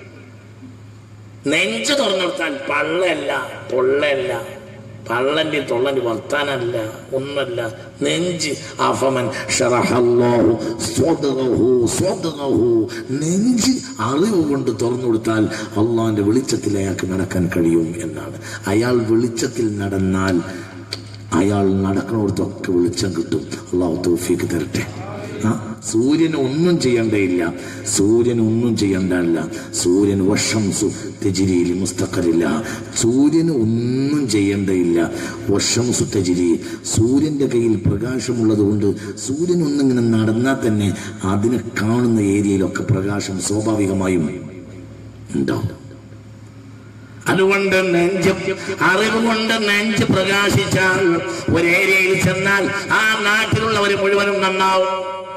നെഞ്ച് തുറന്നു കൊടുത്താൽ പള്ളയല്ല പൊള്ളയല്ല പള്ളന്റെ തൊള്ളന്റെ വർത്താനല്ല ഒന്നല്ല നെഞ്ച് അഫമൻ ഷറഹല്ലാഹു സ്വദറഹു സ്വദറഹു നെഞ്ച് അറിവ് കൊണ്ട് തുറന്നു കൊടുത്താൽ അള്ളാഹിന്റെ വെളിച്ചത്തിൽ അയാൾക്ക് നടക്കാൻ കഴിയും എന്നാണ് അയാൾ വെളിച്ചത്തിൽ നടന്നാൽ അയാൾ നടക്കുന്നിടത്തൊക്കെ വെളിച്ചം കിട്ടും അള്ളാഹു തൗഫീക്ക് തരട്ടെ ആ സൂര്യന് ഒന്നും ചെയ്യേണ്ടയില്ല സൂര്യൻ ഒന്നും ചെയ്യേണ്ടല്ല സൂര്യൻ വശംസു തെജിരിയിൽ മുസ്തഖറില്ല സൂര്യന് ഒന്നും ചെയ്യേണ്ടയില്ല വശംസു തെജിരി സൂര്യന്റെ കയ്യിൽ പ്രകാശമുള്ളത് കൊണ്ട് സൂര്യൻ ഒന്നിങ്ങനെ നടന്നാൽ തന്നെ അതിനെ കാണുന്ന ഏരിയയിലൊക്കെ പ്രകാശം സ്വാഭാവികമായും ഉണ്ടാവും അതുകൊണ്ട് നെഞ്ച് അറിവ് കൊണ്ട് നെഞ്ച് പ്രകാശിച്ചാൽ ഒരു ഏരിയയിൽ ചെന്നാൽ ആ നാട്ടിലുള്ളവർ മുഴുവനും നന്നാവും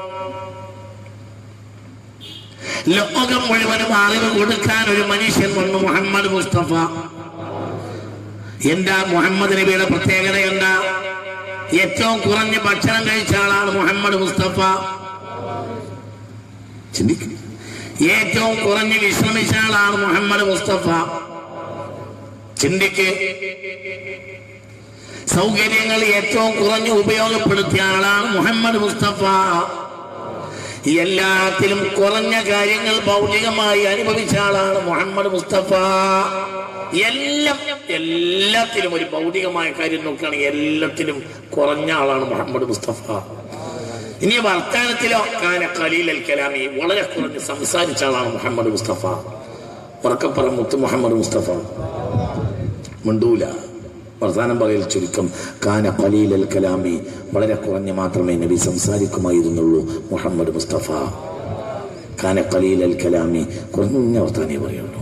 ലോകം മുഴുവനും അറിവ് കൊടുക്കാൻ ഒരു മനുഷ്യൻ വന്നു മുഹമ്മദ് മുസ്തഫ എന്താ മുഹമ്മദ് നബിയുടെ പ്രത്യേകത എന്താ ഏറ്റവും കുറഞ്ഞ ഭക്ഷണം കഴിച്ച ആളാണ് മുഹമ്മദ് മുസ്തഫ ചിന്തിക്കും ഏറ്റവും കുറഞ്ഞ് വിശ്രമിച്ച ആളാണ് മുഹമ്മദ് മുസ്തഫ ചിന്തിക്ക് സൗകര്യങ്ങൾ ഏറ്റവും കുറഞ്ഞ് ഉപയോഗപ്പെടുത്തിയ ആളാണ് മുഹമ്മദ് മുസ്തഫ എല്ലാത്തിലും കുറഞ്ഞ കാര്യങ്ങൾ ഭൗതികമായി അനുഭവിച്ച ആളാണ് മുഹമ്മദ് മുസ്തഫ എല്ലാം എല്ലാത്തിലും ഒരു ഭൗതികമായ കാര്യം നോക്കുകയാണെങ്കിൽ എല്ലാത്തിലും കുറഞ്ഞ ആളാണ് മുഹമ്മദ് മുസ്തഫ ഇനി വർത്താനത്തിലോ കാന ഖലീൽ അൽ കലാമി വളരെ കുറഞ്ഞ് സംസാരിച്ച ആളാണ് മുഹമ്മദ് മുസ്തഫ ഉറക്കപ്പറ മുത്ത് മുഹമ്മദ് മുസ്തഫ മിണ്ടൂല വർത്താനം പറയൽ ചുരുക്കം കാന ഖലീൽ അൽ കലാമി വളരെ കുറഞ്ഞ മാത്രമേ നബി സംസാരിക്കുമായിരുന്നുള്ളൂ മുഹമ്മദ് മുസ്തഫ കാന ഖലീൽ അൽ കലാമി കുറഞ്ഞ വർത്താനേ പറയുള്ളൂ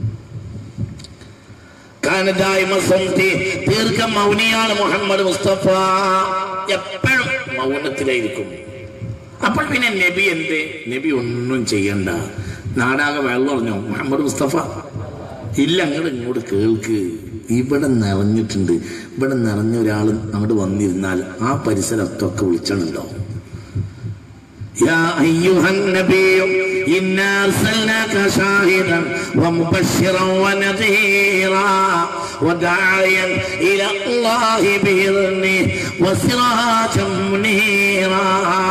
കാനദായ്മ സംതി ദീർഘ മൗനിയാണ് മുഹമ്മദ് മുസ്തഫ എപ്പോഴും മൗനത്തിലായിരിക്കും അപ്പോൾ പിന്നെ നബി എന്ത് നബി ഒന്നും ചെയ്യണ്ട നാടാകെ വെള്ളം അറിഞ്ഞോ മുഹമ്മദ് മുസ്തഫ ഇല്ല അങ്ങോട്ട് ഇങ്ങോട്ട് കേൾക്ക് ഇവിടെ നിറഞ്ഞിട്ടുണ്ട് ഇവിടെ നിറഞ്ഞ ഒരാൾ അങ്ങോട്ട് വന്നിരുന്നാൽ ആ പരിസരത്തൊക്കെ വിളിച്ചണുണ്ടോ يا أيها النبي إنا أرسلناك شاهدا ومبشرا ونذيرا وداعيا إلى الله بإذنه وسراجا منيرا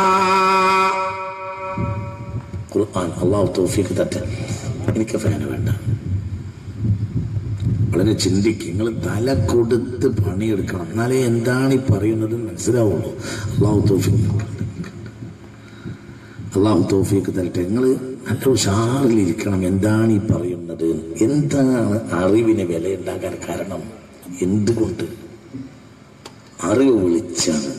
ഖുർആൻ അള്ളാഹു തൗഫീഖ് തട്ടെ എനിക്ക് ഫാന വേണ്ട വളരെ ചിന്തിക്കും നിങ്ങൾ തല കൊടുത്ത് പണിയെടുക്കണം എന്നാലേ എന്താണ് ഈ പറയുന്നത് മനസ്സിലാവുള്ളൂ അള്ളാഹു തൗഫീഖ് അള്ളാഹു തൗഫീഖ് തരട്ടെ നിങ്ങൾ നല്ല ഉഷാറിലിരിക്കണം എന്താണ് ഈ പറയുന്നത് എന്താണ് അറിവിന് വിലയുണ്ടാകാൻ കാരണം എന്തുകൊണ്ട് അറിവ് വിളിച്ചാണ്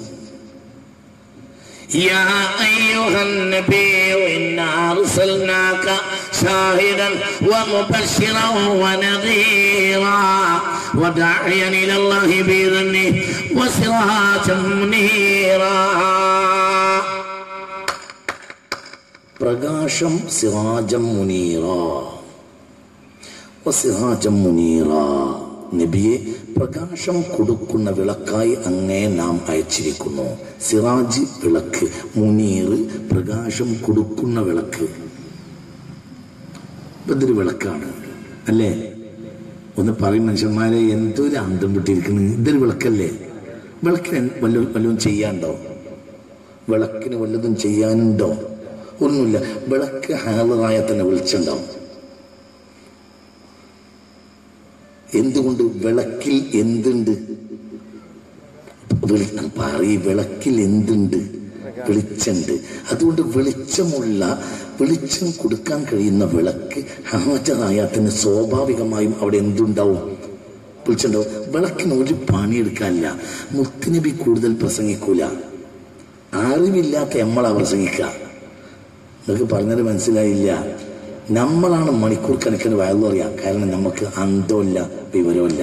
يا أيها النبي إنا أرسلناك شاهدا ومبشرا ونذيرا وداعيا إلى الله بإذنه وسراجا منيرا പ്രകാശം സിറാജം മുനീറ വസിറാജം മുനീറ നബിയെ പ്രകാശം കൊടുക്കുന്ന വിളക്കായി അങ്ങേ നാം അയച്ചിരിക്കുന്നു സിറാജ് വിളക്ക് മുനീർ പ്രകാശം കൊടുക്കുന്ന വിളക്ക് ഇതൊരു വിളക്കാണ് അല്ലേ ഒന്ന് പറയും മനുഷ്യന്മാരെ എന്തൊരു അന്തം വിട്ടിരിക്കുന്നു ഇതൊരു വിളക്കല്ലേ വിളക്കിന് വല്ല വല്ലതും ചെയ്യാണ്ടോ വിളക്കിന് വല്ലതും ചെയ്യാനുണ്ടോ ഒന്നുമില്ല വിളക്ക് ഹാളറായ തന്നെ വിളിച്ചുണ്ടാവും എന്തുകൊണ്ട് വിളക്കിൽ എന്തുണ്ട് വിളി- പറയ് വിളക്കിൽ എന്തുണ്ട് വെളിച്ചുണ്ട് അതുകൊണ്ട് വെളിച്ചമുള്ള വെളിച്ചം കൊടുക്കാൻ കഴിയുന്ന വിളക്ക് ഹാജരായാൽ തന്നെ സ്വാഭാവികമായും അവിടെ എന്തുണ്ടാവും വിളിച്ചുണ്ടാവും വിളക്കിന് ഒരു പണിയെടുക്കാനില്ല മുത്തുനബി കൂടുതൽ പ്രസംഗിക്കൂല അറിവില്ലാത്ത നമ്മളാ പ്രസംഗിക്കുക നിങ്ങൾക്ക് പറഞ്ഞത് മനസ്സിലായില്ല നമ്മളാണ് മണിക്കൂർ കണക്കിന് വയലു അറിയാം കാരണം നമുക്ക് അന്തമില്ല വിവരമില്ല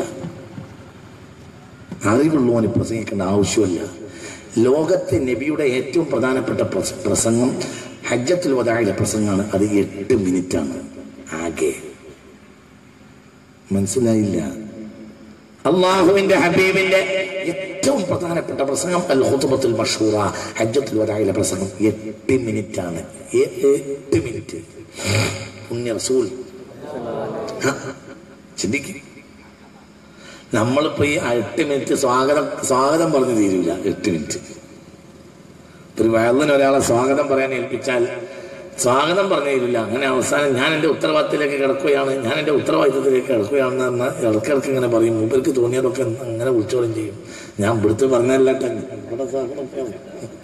അറിവുള്ളവന് പ്രസംഗിക്കേണ്ട ആവശ്യമില്ല ലോകത്തെ നബിയുടെ ഏറ്റവും പ്രധാനപ്പെട്ട പ്രസ- പ്രസംഗം ഹജ്ജത്തുൽ വദായിലെ പ്രസംഗമാണ് അത് എട്ട് മിനിറ്റാണ് ആകെ മനസ്സിലായില്ല അള്ളാഹുവിന്റെ ഹബീബിന്റെ ഏറ്റവും പ്രധാനപ്പെട്ട പ്രസംഗം അൽ ഖുതുബത്തുൽ മഷൂറ ഹജ്ജത്തുൽ വദായിലെ പ്രസംഗം എട്ട് മിനിറ്റ് ആണ് എ- എട്ട് മിനിറ്റ് പുണ്യ റസൂൽ ഹ, ചിന്തിക്കും നമ്മളിപ്പോ ഈ എട്ട് മിനിറ്റ് സ്വാഗതം സ്വാഗതം പറഞ്ഞു തീരൂല എട്ട് മിനിറ്റ് ഒരു വയലിന് ഒരാളെ സ്വാഗതം പറയാൻ ഏൽപ്പിച്ചാൽ സ്വാഗതം പറഞ്ഞു തരില്ല അങ്ങനെ അവസാനം ഞാൻ എൻ്റെ ഉത്തരവാദിത്തത്തിലേക്ക് കിടക്കുകയാണ് ഞാൻ എൻ്റെ ഉത്തരവാദിത്തത്തിലേക്ക് കിടക്കുകയാണെന്ന് പറഞ്ഞാൽ ഇടക്കിടക്ക് ഇങ്ങനെ പറയും മൂപ്പർക്ക് തോന്നിയതൊക്കെ അങ്ങനെ വിളിച്ചോളും ചെയ്യും ഞാൻ ഇവിടുത്തെ പറഞ്ഞല്ലാട്ടെ ഇവിടെ സ്വാഗതം പറയാം.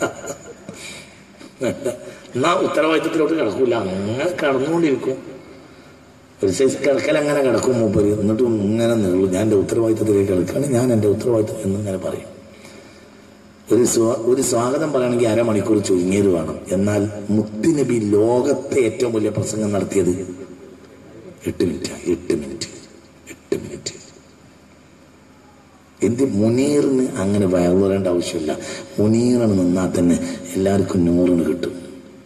എന്നാ ഉത്തരവാദിത്തത്തിലോട്ട് കിടക്കൂല അങ്ങനെ കടന്നുകൊണ്ടിരിക്കും ഒരു സൈസ് കിടക്കൽ അങ്ങനെ കിടക്കും മൂപ്പര് എന്നിട്ടും ഇങ്ങനെ നീളും ഞാൻ എൻ്റെ ഉത്തരവാദിത്തത്തിലേക്ക് കിടക്കുകയാണ് ഞാൻ എൻ്റെ ഉത്തരവാദിത്തം എന്നിങ്ങനെ പറയും ഒരു സ്വാ ഒരു സ്വാഗതം പറയണമെങ്കിൽ അരമണിക്കൂർ ചുരുങ്ങിയത് വേണം എന്നാൽ മുത്തുനബി ലോകത്തെ ഏറ്റവും വലിയ പ്രസംഗം നടത്തിയത് എട്ട് മിനിറ്റ് എട്ട് മിനിറ്റ് എട്ട് മിനിറ്റ് എന്ത് മുനീറിന് അങ്ങനെ വയറുവരേണ്ട ആവശ്യമില്ല മുനീറിന് നിന്നാൽ തന്നെ എല്ലാവർക്കും നൂറിന് കിട്ടും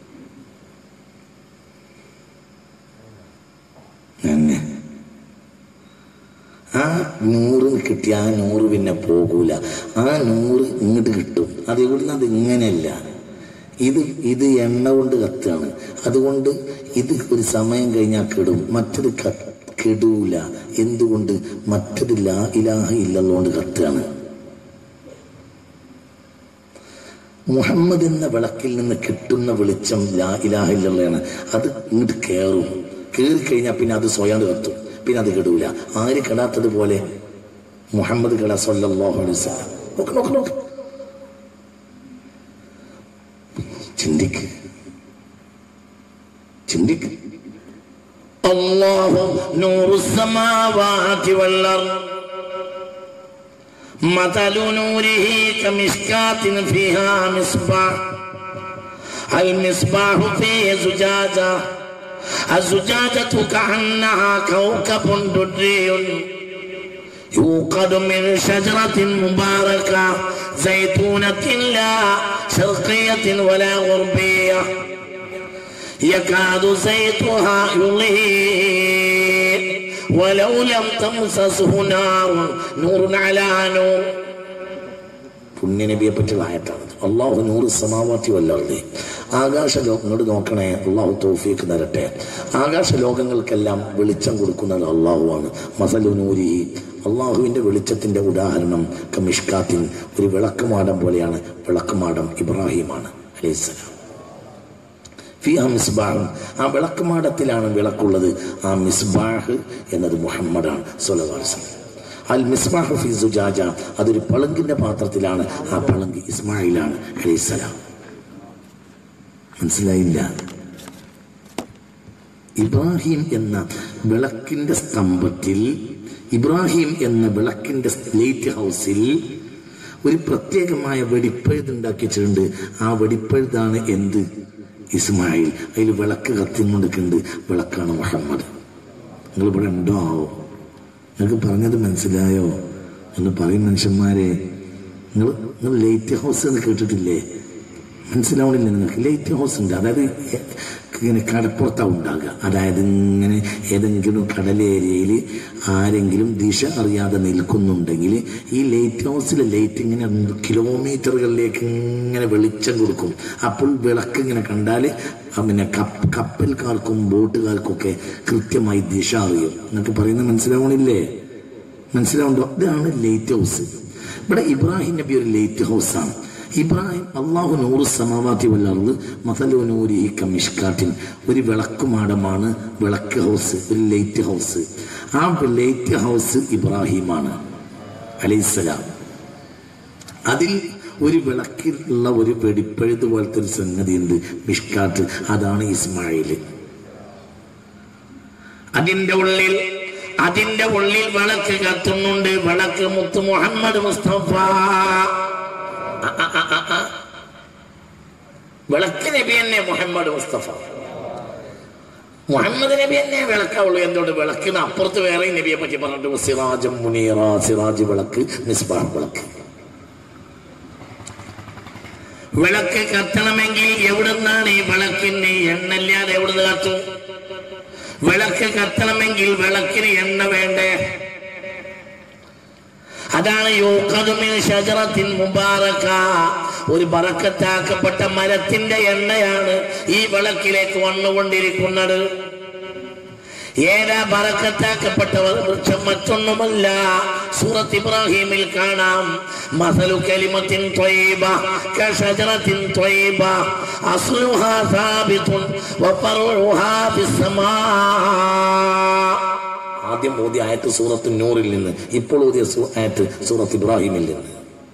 തന്നെ ആ നൂറ് കിട്ടിയ ആ നൂറ് പിന്നെ പോകൂല ആ നൂറ് ഇങ്ങോട്ട് കിട്ടും അത് ഇവിടുന്ന് അത് ഇങ്ങനെയല്ല ഇത് ഇത് എണ്ണ കൊണ്ട് കത്താണ് അതുകൊണ്ട് ഇത് ഒരു സമയം കഴിഞ്ഞാൽ കെടും മറ്റത് ക കെടൂല എന്തുകൊണ്ട് മറ്റത് ലാ ഇലാഹ ഇല്ലല്ലോണ്ട് കത്താണ് മുഹമ്മദ് എന്ന വിളക്കിൽ നിന്ന് കിട്ടുന്ന വെളിച്ചം ലാ ഇലാഹ ഇല്ലയാണ് അത് ഇങ്ങോട്ട് കയറും കയറി കഴിഞ്ഞാൽ പിന്നെ അത് സ്വയം കത്തും പിന്നെ അത് കെടൂല ആര് കെടാത്തതുപോലെ മുഹമ്മദ് കട സല്ലല്ലാഹു അലൈഹി വസല്ലം നോക്ക് നോക്ക് നോക്ക് ചിന്തിക്ക് ചിന്തിക്ക് അല്ലാഹു നൂറു സമാവാതി വല്ലർദ് مثل نوره كمشكاة فيها مصباح المصباح في زجاجة الزجاجة كأنها كوكب دري يوقد من شجرة مباركة زيتونة لا شرقية ولا غربية يكاد زيتها يضيء ولو لم تمسسه نار نور على نور പുണ്യനബിയെ പറ്റിയുള്ള ആയത്താണ് അള്ളാഹു നൂറ് സമാവാത്തി വല്ലാതെ ആകാശ ലോകങ്ങളോട് നോക്കണേ അള്ളാഹു തോഫിക്ക് തരട്ടെ ആകാശ ലോകങ്ങൾക്കെല്ലാം വെളിച്ചം കൊടുക്കുന്നത് അള്ളാഹുവാണ് മസലു നൂരി അള്ളാഹുവിന്റെ വെളിച്ചത്തിന്റെ ഉദാഹരണം കമിഷ്കാത്തിൻ ഒരു വിളക്കുമാടം പോലെയാണ് വിളക്കുമാടം ഇബ്രാഹിമാണ് അലൈഹിസ്സലാം ഫിയ മിസ്ബാഹും ആ വിളക്കുമാടത്തിലാണ് വിളക്കുള്ളത് ആ മിസ്ബാഹ് എന്നത് മുഹമ്മദാണ് സൊലവാസം അൽ മിസ്ബാഹു ഫി സുജാജ അതൊരു പളുങ്കിന്റെ പാത്രത്തിലാണ് ആ പളുങ്ക് ഇസ്മായിലാണ് അലൈസലാം മനസ്സിലായില്ല ഇബ്രാഹിം എന്ന വിളക്കിന്റെ സ്തംഭത്തിൽ ഇബ്രാഹിം എന്ന വിളക്കിന്റെ ലൈറ്റ് ഹൗസിൽ ഒരു പ്രത്യേകമായ വെടിപ്പഴുതുണ്ടാക്കി വെച്ചിട്ടുണ്ട് ആ വെടിപ്പഴുതാണ് എന്ത് ഇസ്മായിൽ അതിൽ വിളക്ക് കത്തിക്കൊണ്ടിരിക്കുന്നുണ്ട് വിളക്കാണ് മുഹമ്മദ് നിങ്ങൾ ഇവിടെ ഉണ്ടോ ആവോ നിങ്ങൾക്ക് പറഞ്ഞത് മനസ്സിലായോ എന്ന് പറയും മനുഷ്യന്മാരെ നിങ്ങൾ നിങ്ങൾ ലൈറ്റ് ഹൗസ് എന്ന് കേട്ടിട്ടില്ലേ മനസ്സിലാവണില്ല നിങ്ങൾക്ക് ലൈറ്റ് ഹൗസ് ഉണ്ട് അതായത് ഇങ്ങനെ കടപ്പുറത്താണ് ഉണ്ടാകുക അതായത് ഇങ്ങനെ ഏതെങ്കിലും കടൽ ഏരിയയിൽ ആരെങ്കിലും ദിശ അറിയാതെ നിൽക്കുന്നുണ്ടെങ്കിൽ ഈ ലൈറ്റ് ഹൗസിലെ ലൈറ്റ് ഇങ്ങനെ കിലോമീറ്ററുകളിലേക്ക് ഇങ്ങനെ വെളിച്ചം കൊടുക്കും അപ്പോൾ വിളക്ക് ഇങ്ങനെ കണ്ടാൽ പിന്നെ കപ്പ കപ്പൽക്കാർക്കും ബോട്ടുകാർക്കും ഒക്കെ കൃത്യമായി ദിശ അറിയും എന്നൊക്കെ പറയുന്നത് മനസ്സിലാവണില്ലേ മനസ്സിലാവുണ്ടോ ഇതാണ് ലൈറ്റ് ഹൗസ് ഇവിടെ ഇബ്രാഹിം നബി ഒരു ലൈറ്റ് ഹൗസാണ് ഇബ്രാഹിം അള്ളാഹു നൂറ് സമാവാത്തി വല്ലർന്ന് മതലു നൂരി കമിഷ്കാട്ടിൻ ഒരു വിളക്കുമാടമാണ് വിളക്ക് ഹൗസ് ഒരു ലൈറ്റ് ഹൗസ് ആ ലൈറ്റ് ഹൗസ് ഇബ്രാഹിമാണ് അലൈസലാം അതിൽ ഒരു വിളക്കിലുള്ള ഒരു വെടിപ്പഴുത് പോലത്തെ ഒരു സംഗതി ഉണ്ട് മിഷ്കാട്ട് അതാണ് ഇസ്മായിൽ അതിന്റെ ഉള്ളിൽ അതിന്റെ ഉള്ളിൽ വിളക്ക് കത്തുന്നുണ്ട് വിളക്ക് മുത്ത് മുഹമ്മദ് മുസ്തഫ അ, അ, അ, അ, അ. വിളക്ക് നബി തന്നെ മുഹമ്മദ് മുസ്തഫ മുഹമ്മദ് നബി തന്നെ വിളക്കാവുള്ളൂ എന്തുകൊണ്ട് വിളക്കിന് അപ്പുറത്ത് വേറെ നബിയെ പറ്റി പറഞ്ഞിട്ട് സിറാജം മുനീറ സിറാജ് വിളക്ക് മിസ്ബാഹ് വിളക്ക് വിളക്ക് കത്തണമെങ്കിൽ എവിടുന്നാണ് ഈ വിളക്കിന് എണ്ണല്ലാതെ എവിടുന്ന് കത്തും വിളക്ക് കത്തണമെങ്കിൽ വിളക്കിന് എണ്ണ വേണ്ടേ അതാണ് യൂഖദുമിൻ ഷജറത്തിൻ മുബാറക ഒരു ബറക്കത്താക്കപ്പെട്ട മരത്തിന്റെ എണ്ണയാണ് ഈ വിളക്കിലേക്ക് വന്നുകൊണ്ടിരിക്കുന്നത് ഏതാ ബറക്കത്താക്കപ്പെട്ട വൃക്ഷം മറ്റൊന്നുമല്ല സൂറത്ത് ഇബ്രാഹിമിൽ കാണാം മസലു കലിമത്തിൻ ത്വയ്ബ കശജറത്തിൻ ത്വയ്ബ അസ്ലുഹാ സാബിതുൻ വഫറുഹാ ഫിസ്സമാ ആദ്യം ഓതിയ ആയത്ത് സൂറത്ത് നൂറിൽ നിന്ന് ഇപ്പോൾ ഓതിയ സൂ- ആയത്ത് സൂറത്ത് ഇബ്രാഹിമിൽ നിന്ന്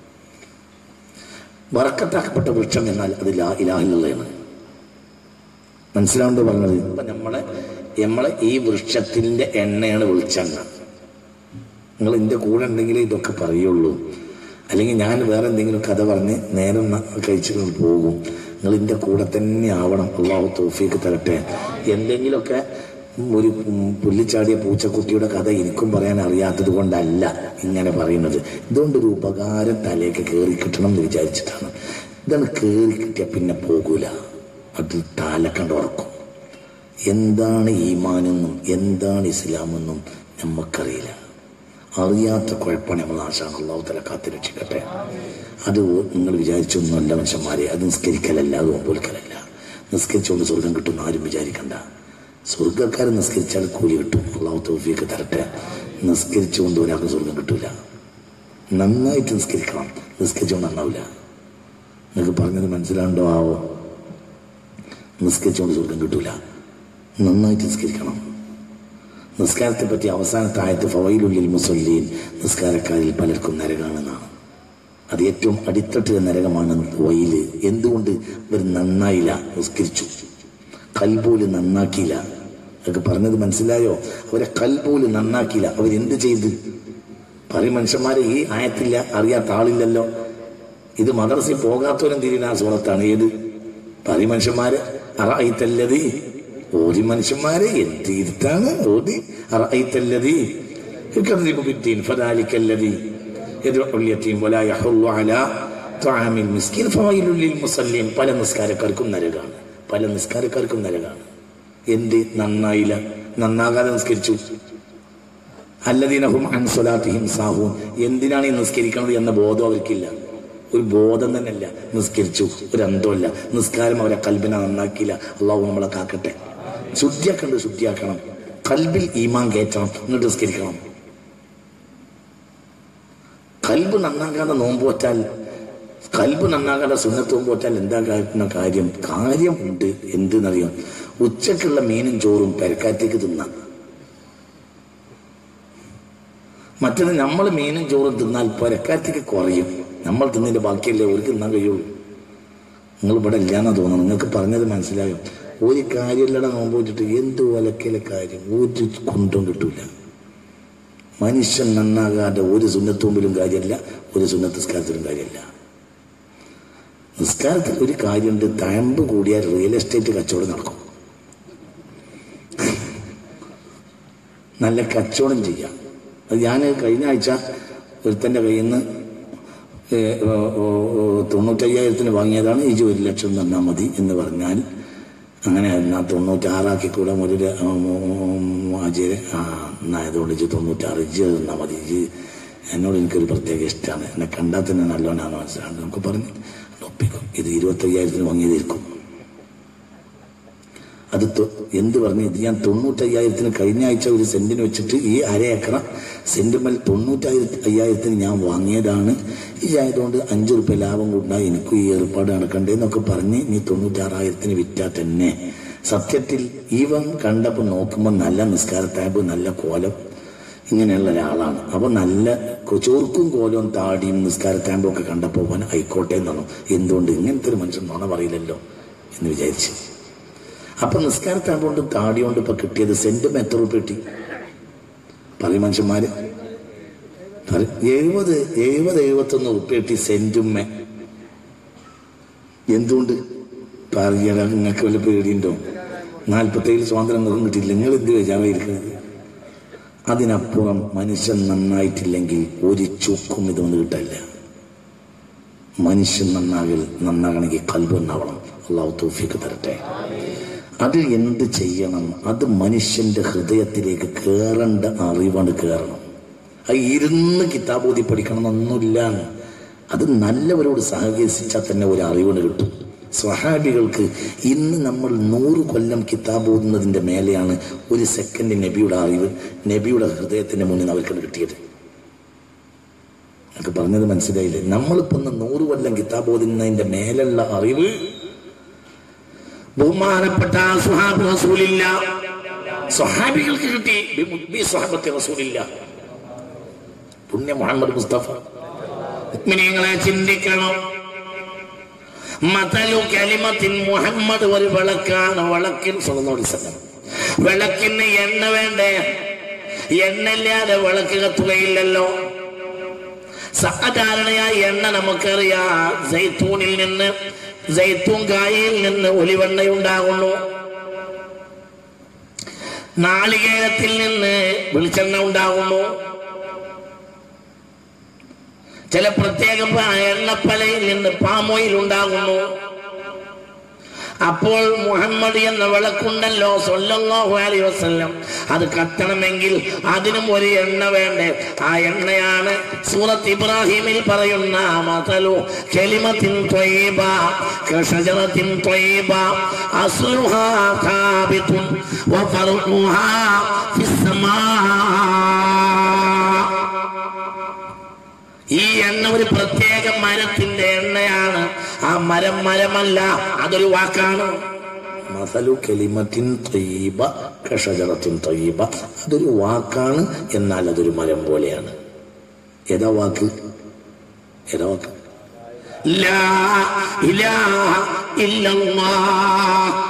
വറക്കത്താക്കപ്പെട്ട വൃക്ഷം എന്നാൽ അത് ലാ ഇലാഹിലുള്ളതാണ് മനസ്സിലാവുന്നത് പറഞ്ഞത് ഇപ്പൊ നമ്മളെ നമ്മളെ ഈ വൃക്ഷത്തിന്റെ എണ്ണയാണ് വെളിച്ചെണ്ണ നിങ്ങൾ എന്റെ കൂടെ ഉണ്ടെങ്കിലേ ഇതൊക്കെ പറയുള്ളൂ അല്ലെങ്കിൽ ഞാൻ വേറെ എന്തെങ്കിലും കഥ പറഞ്ഞ് നേരം ന- കഴിച്ചു പോകും നിങ്ങൾ എന്റെ കൂടെ തന്നെ ആവണം അള്ളാഹു തോഫിക്ക് തരട്ടെ എന്തെങ്കിലുമൊക്കെ ഒരു ഉം പുല്ലിച്ചാടിയ പൂച്ചക്കുട്ടിയുടെ കഥ എനിക്കും പറയാൻ അറിയാത്തത് കൊണ്ടല്ല ഇങ്ങനെ പറയുന്നത് ഇതുകൊണ്ടൊരു ഉപകാരം തലേക്ക് കയറി കിട്ടണം എന്ന് വിചാരിച്ചിട്ടാണ് ഇതാണ് കയറി കിട്ടിയ പിന്നെ പോകൂല അത് താലക്കണ്ട് ഉറക്കും എന്താണ് ഈമാനെന്നും എന്താണ് ഇസ്ലാമെന്നും നമുക്കറിയില്ല അറിയാത്ത കുഴപ്പമാണ് നമ്മൾ ആശാണ് അള്ളാഹു തല കാത്തി രക്ഷിക്കട്ടെ അത് നിങ്ങൾ വിചാരിച്ചൊന്നുമല്ല മനുഷ്യന്മാരെ അത് നിസ്കരിക്കലല്ല അത് ഒമ്പൊലിക്കലല്ല നിസ്കരിച്ചുകൊണ്ട് സ്വർഗം കിട്ടും ആരും വിചാരിക്കണ്ട സ്വർഗക്കാർ നിസ്കരിച്ചാൽ കൂലി കിട്ടും അള്ളാഹു തോഫിയൊക്കെ തരട്ടെ നിസ്കരിച്ചുകൊണ്ട് ഒരാൾക്ക് സ്വർഗം കിട്ടൂല നന്നായിട്ട് നിസ്കരിക്കണം നിസ്കരിച്ചുകൊണ്ട് നന്നാവില്ല നിങ്ങൾക്ക് പറഞ്ഞത് മനസ്സിലാണ്ടോ ആവോ നിസ്കരിച്ചുകൊണ്ട് സ്വർഗം കിട്ടൂല നന്നായിട്ട് നിസ്കരിക്കണം നിസ്കാരത്തെ പറ്റി അവസാനത്തെ ആയത്ത് ഫവയിലുള്ളിൽ മുസല്ലീൻ നിസ്കാരക്കാരിൽ പലർക്കും നരകാണെന്നാണ് അത് ഏറ്റവും അടിത്തട്ടിലെ നരകമാണ് വയില് എന്തുകൊണ്ട് ഇവർ നന്നായില്ല നിസ്കരിച്ചു കൽപോല് നന്നാക്കിയില്ല അതൊക്കെ പറഞ്ഞത് മനസ്സിലായോ അവരെ കൽപോല് നന്നാക്കിയില്ല അവരെന്ത് ചെയ്ത് പറയും മനുഷ്യന്മാരെ ഈ ആയത്തില്ല അറിയാത്ത ആളില്ലല്ലോ ഇത് മദ്രസയിൽ പോകാത്തവരും തിരിയുന്ന ആ സൂറത്താണ് ഏത് പറയും മനുഷ്യന്മാര് അറായിത്തല്ലതി ഓതി മനുഷ്യന്മാരെ എന്ത് ഇരുത്താണ് ഓതി അറായിത്തല്ലതി يكذب بالدين فذلك الذي يدعو اليتيم ولا يحض على طعام المسكين فويل للمصلين പല നിസ്കാരക്കാർക്കും നരകാണ് പല നിസ്കാരക്കാർക്കും നരകാണ് എന്ത് നന്നായില്ല നന്നാകാതെ നിസ്കരിച്ചു അല്ലദീനഹും അൻസുലാത്തിഹിം സാഹൂൻ എന്തിനാണ് ഈ നിസ്കരിക്കുന്നത് എന്ന ബോധം അവർക്കില്ല ഒരു ബോധം തന്നെയല്ല നിസ്കരിച്ചു ഒരു അന്തമല്ല നിസ്കാരം അവരെ കൽബിനെ നന്നാക്കിയില്ല അള്ളാഹു നമ്മളെ കാക്കട്ടെ ശുദ്ധിയാക്കണ്ട് ശുദ്ധിയാക്കണം കൽബിൽ ഈമാൻ കയറ്റണം എന്നിട്ട് നിസ്കരിക്കണം കൽബ് നന്നാകാതെ നോമ്പ് വറ്റാൽ കൽബ് നന്നാകാതെ സുന്നത്ത് നോമ്പ് വറ്റാൽ എന്താ കാരണ കാര്യം കാര്യമുണ്ട് എന്തെന്നറിയാം ഉച്ചക്കുള്ള മീനും ചോറും പെരക്കാറ്റേക്ക് തിന്നാം മറ്റത് നമ്മൾ മീനും ചോറും തിന്നാൽ പുരക്കാറ്റേക്ക് കുറയും നമ്മൾ തിന്നിന്റെ ബാക്കിയല്ലേ ഒരു തിന്നാൻ കഴിയുള്ളൂ നിങ്ങൾ ഇവിടെ ഇല്ലാന്നാ തോന്നുന്നു നിങ്ങൾക്ക് പറഞ്ഞത് മനസ്സിലായോ ഒരു കാര്യമില്ലട നോമ്പ് വെച്ചിട്ട് എന്ത് വലക്കലെ കാര്യം ഒരു കുന്തം കിട്ടൂല മനുഷ്യൻ നന്നാകാതെ ഒരു സുന്നത്തോമ്പിലും കാര്യമില്ല ഒരു സുന്നത്ത് നിസ്കാരത്തിലും കാര്യമില്ല നിസ്കാരത്തിൽ ഒരു കാര്യമുണ്ട് തഴമ്പ് കൂടിയാൽ റിയൽ എസ്റ്റേറ്റ് കച്ചവടം നടക്കും നല്ല കച്ചവടം ചെയ്യാം അത് ഞാൻ കഴിഞ്ഞ ആഴ്ച ഒരുത്തൻ്റെ കയ്യിൽ നിന്ന് തൊണ്ണൂറ്റയ്യായിരത്തിന് വാങ്ങിയതാണ് ഈ ഒരു ലക്ഷം തന്നാൽ മതി എന്ന് പറഞ്ഞാൽ അങ്ങനെ എന്നാ തൊണ്ണൂറ്റാറാക്കി കൂടെ ഒരു അജയ് ആ എന്നായതുകൊണ്ട് ഇജ് തൊണ്ണൂറ്റാറ് ഇജ് തന്നാൽ മതി ഇജ് എന്നോട് എനിക്കൊരു പ്രത്യേക ഇഷ്ടമാണ് എന്നെ കണ്ടാൽ തന്നെ നല്ലോണാണ് മനസ്സിലാണ്ട് നമുക്ക് പറഞ്ഞ് ഒപ്പിക്കും ഇത് ഇരുപത്തയ്യായിരത്തിന് വാങ്ങിയതായിരിക്കും അത് തൊ- എന്ത് പറഞ്ഞു ഇത് ഞാൻ തൊണ്ണൂറ്റയ്യായിരത്തിന് കഴിഞ്ഞ ആഴ്ച ഒരു സെന്റിന് വെച്ചിട്ട് ഈ അര ഏക്കറ സെന്റുമൽ തൊണ്ണൂറ്റായിരത്തി അയ്യായിരത്തിന് ഞാൻ വാങ്ങിയതാണ് ഈ ആയതുകൊണ്ട് അഞ്ചു റുപ്യ ലാഭം കൊണ്ടാൽ എനിക്കും ഈ ഏർപ്പാട് നടക്കണ്ടേ എന്നൊക്കെ പറഞ്ഞ് നീ തൊണ്ണൂറ്റാറായിരത്തിന് വിറ്റാ തന്നെ സത്യത്തിൽ ഇവൻ കണ്ടപ്പോൾ നോക്കുമ്പോൾ നല്ല നിസ്കാര ടാബ് നല്ല കോലം ഇങ്ങനെയുള്ള ഒരാളാണ് അപ്പൊ നല്ല കൊ- ചോർക്കും കോലവും താടിയും നിസ്കാര ടാമ്പും ഒക്കെ കണ്ടപ്പോൾ അവൻ ആയിക്കോട്ടെ എന്നാണ് എന്തുകൊണ്ട് ഇങ്ങനത്തെ ഒരു മനുഷ്യൻ നുണ പറയില്ലല്ലോ എന്ന് വിചാരിച്ചു അപ്പൊ നിസ്കാര ടാമ്പ് കൊണ്ട് താടി കൊണ്ട് ഇപ്പൊ കിട്ടിയത് സെന്റും എത്ര രൂപ കിട്ടി പറയും മനുഷ്യന്മാര് പറയും. എഴുപത് എഴുപത് എഴുപത്തൊന്ന് ഉറുപ്പ കിട്ടി സെന്റുമ്മ എന്തുകൊണ്ട് പറയണ നിങ്ങൾക്ക് വല്ല പേടിയുണ്ടോ നാൽപ്പത്തേഴ് സ്വാതന്ത്ര്യം നിങ്ങൾക്ക് കിട്ടിയില്ല നിങ്ങൾ എന്ത് വിചാരമായിരിക്കുന്നത് അതിനപ്പുറം മനുഷ്യൻ നന്നായിട്ടില്ലെങ്കിൽ ഒരു ചുക്കും ഇതൊന്നും കിട്ടില്ല മനുഷ്യൻ നന്നാകൽ നന്നാകണമെങ്കിൽ കൽബ് നന്നാവണം അള്ളാഹു തൗഫീക്ക് തരട്ടെ അത് എന്ത് ചെയ്യണം അത് മനുഷ്യന്റെ ഹൃദയത്തിലേക്ക് കയറേണ്ട അറിവാണ് കയറണം അത് ഇരുന്ന് കിതാബോധി പഠിക്കണം എന്നൊന്നുമില്ല അത് നല്ലവരോട് സഹകരിച്ചാൽ തന്നെ ഒരു അറിവിന് കിട്ടും സ്വഹാബികൾക്ക് ഇന്ന് നമ്മൾ നൂറ് കൊല്ലം കിതാബ് ഓതുന്നതിന്റെ മേലെയാണ് ഒരു സെക്കൻഡ് നബിയുടെ അറിവ് നബിയുടെ ഹൃദയത്തിന്റെ മുന്നിൽ അവർക്ക് കിട്ടിയത് എനിക്ക് പറഞ്ഞത് മനസ്സിലായില്ലേ നമ്മളിപ്പോ ഒന്ന് നൂറ് കൊല്ലം കിതാബ് ഓതുന്നതിന്റെ മേലുള്ള അറിവ് ബഹുമാനപ്പെട്ട സുഹാബ് റസൂലില്ല സ്വഹാബികൾക്ക് കിട്ടി ബി- ബി സ്വഹാബത്തെ റസൂലില്ല പുണ്യ മുഹമ്മദ് മുസ്തഫ മുഅ്മിനീങ്ങളെ ചിന്തിക്കണം മതലു കലിമത്തിൻ മുഹമ്മദ് ഒരു വിളക്കാണ് വിളക്കിൻ സ്വന്തം വിളക്കിന് എണ്ണ വേണ്ടേ എണ്ണയില്ലാതെ വിളക്ക് കത്തുകയില്ലല്ലോ സാധാരണയായി എണ്ണ നമുക്കറിയാം ജൈത്തൂണിൽ നിന്ന് ജൈത്തൂൺ കായയിൽ നിന്ന് ഒലിവെണ്ണയുണ്ടാകുന്നു നാളികേരത്തിൽ നിന്ന് വെളിച്ചെണ്ണ ഉണ്ടാകുന്നു ചില പ്രത്യേക പ- എണ്ണപ്പലയിൽ നിന്ന് പാമോയിൽ ഉണ്ടാകുന്നു അപ്പോൾ മുഹമ്മദ് എന്ന വിളക്കുണ്ടല്ലോ സല്ലല്ലാഹു അലൈഹി വസല്ലം അത് കത്തണമെങ്കിൽ അതിനും ഒരു എണ്ണ വേണ്ടേ ആ എണ്ണയാണ് സൂറത്ത് ഇബ്രാഹിമിൽ പറയുന്ന മതലു കലിമത്തിൻ ത്വയ്യിബ കഷജറത്തിൻ ത്വയ്യിബ അസ്ലുഹാ ഥാബിതുൻ വഫർഉഹാ ഫിസ്സമാ ഈ എണ്ണ ഒരു പ്രത്യേക മരത്തിന്റെ എണ്ണയാണ് ആ മരം മരമല്ല അതൊരു വാക്കാണ് മസലു കെലിമത്തിൻ ത്വയ്യിബ കഷജറത്തിൻ ത്വയ്യിബ അതൊരു വാക്കാണ് എന്നാൽ അതൊരു മരം പോലെയാണ് ഏതാ വാക്ക് ഏതാ വാക്ക് ലാ ഇലാഹ ഇല്ലല്ലാഹ്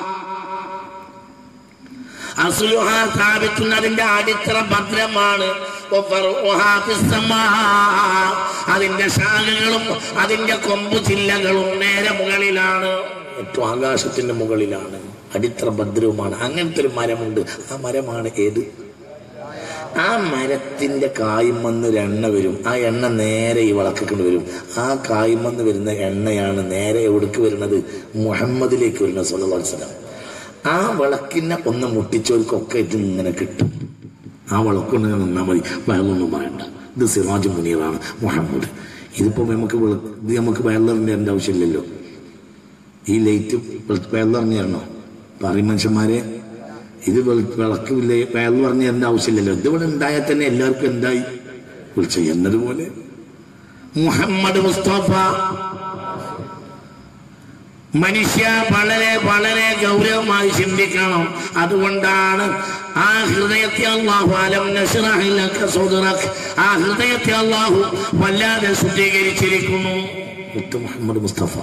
അസുലുഹാ സ്ഥാപിക്കുന്ന അതിന്റെ അടിത്തറ ഭദ്രമാണ് വഫറുഹാ ഫിസ്സമാ. അതിന്റെ ശാഖകളും അതിന്റെ കൊമ്പു ചില്ലകളും നേരെ മുകളിലാണ് ഏറ്റവും ആകാശത്തിന്റെ മുകളിലാണ് അടിത്തറ ഭദ്രവുമാണ് അങ്ങനത്തെ ഒരു മരമുണ്ട് ആ മരമാണ് ഏത് ആ മരത്തിന്റെ കായ്മന്ന് ഒരു എണ്ണ വരും ആ എണ്ണ നേരെ ഈ വിളക്കിക്കൊണ്ട് വരും ആ കായ്മന്ന് വരുന്ന എണ്ണയാണ് നേരെ എവിടേക്ക് വരുന്നത് മുഹമ്മദിലേക്ക് വരുന്നത് സല്ലല്ലാഹു ആ വിളക്കിനെ ഒന്ന് മുട്ടിച്ചവർക്കൊക്കെ ഇത് ഇങ്ങനെ കിട്ടും ആ വിളക്കൊണ്ട് നിന്നാൽ മതി വയലൊന്നും വേണ്ട ഇത് സിറാജ് മുനീറാണ് മുഹമ്മദ് ഇതിപ്പോ നമുക്ക് വിള ഇത് നമുക്ക് വയലറിന്റെ തരേണ്ട ആവശ്യമില്ലല്ലോ ഈ ലൈറ്റ് വയലറിഞ്ഞ് തരണോ പറയും മനുഷ്യന്മാരെ ഇത് വെള- വിളക്ക് വയൽ പറഞ്ഞു തരേണ്ട ആവശ്യമില്ലല്ലോ ഇതിവിടെ ഉണ്ടായാൽ തന്നെ എല്ലാവർക്കും എന്തായി വിളിച്ചു എന്നതുപോലെ മുഹമ്മദ് മുസ്തഫ മനുഷ്യ വളരെ വളരെ ഗൗരവമായി ചിന്തിക്കണം അതുകൊണ്ടാണ് ആ ഹൃദയത്തെ അള്ളാഹു അലം നസ്റഹ് ലക സദ്റക്. ആ ഹൃദയത്തെ അള്ളാഹു വല്ലാതെ ശുദ്ധീകരിച്ചിരിക്കുന്നു മുത്ത് മുഹമ്മദ് മുസ്തഫ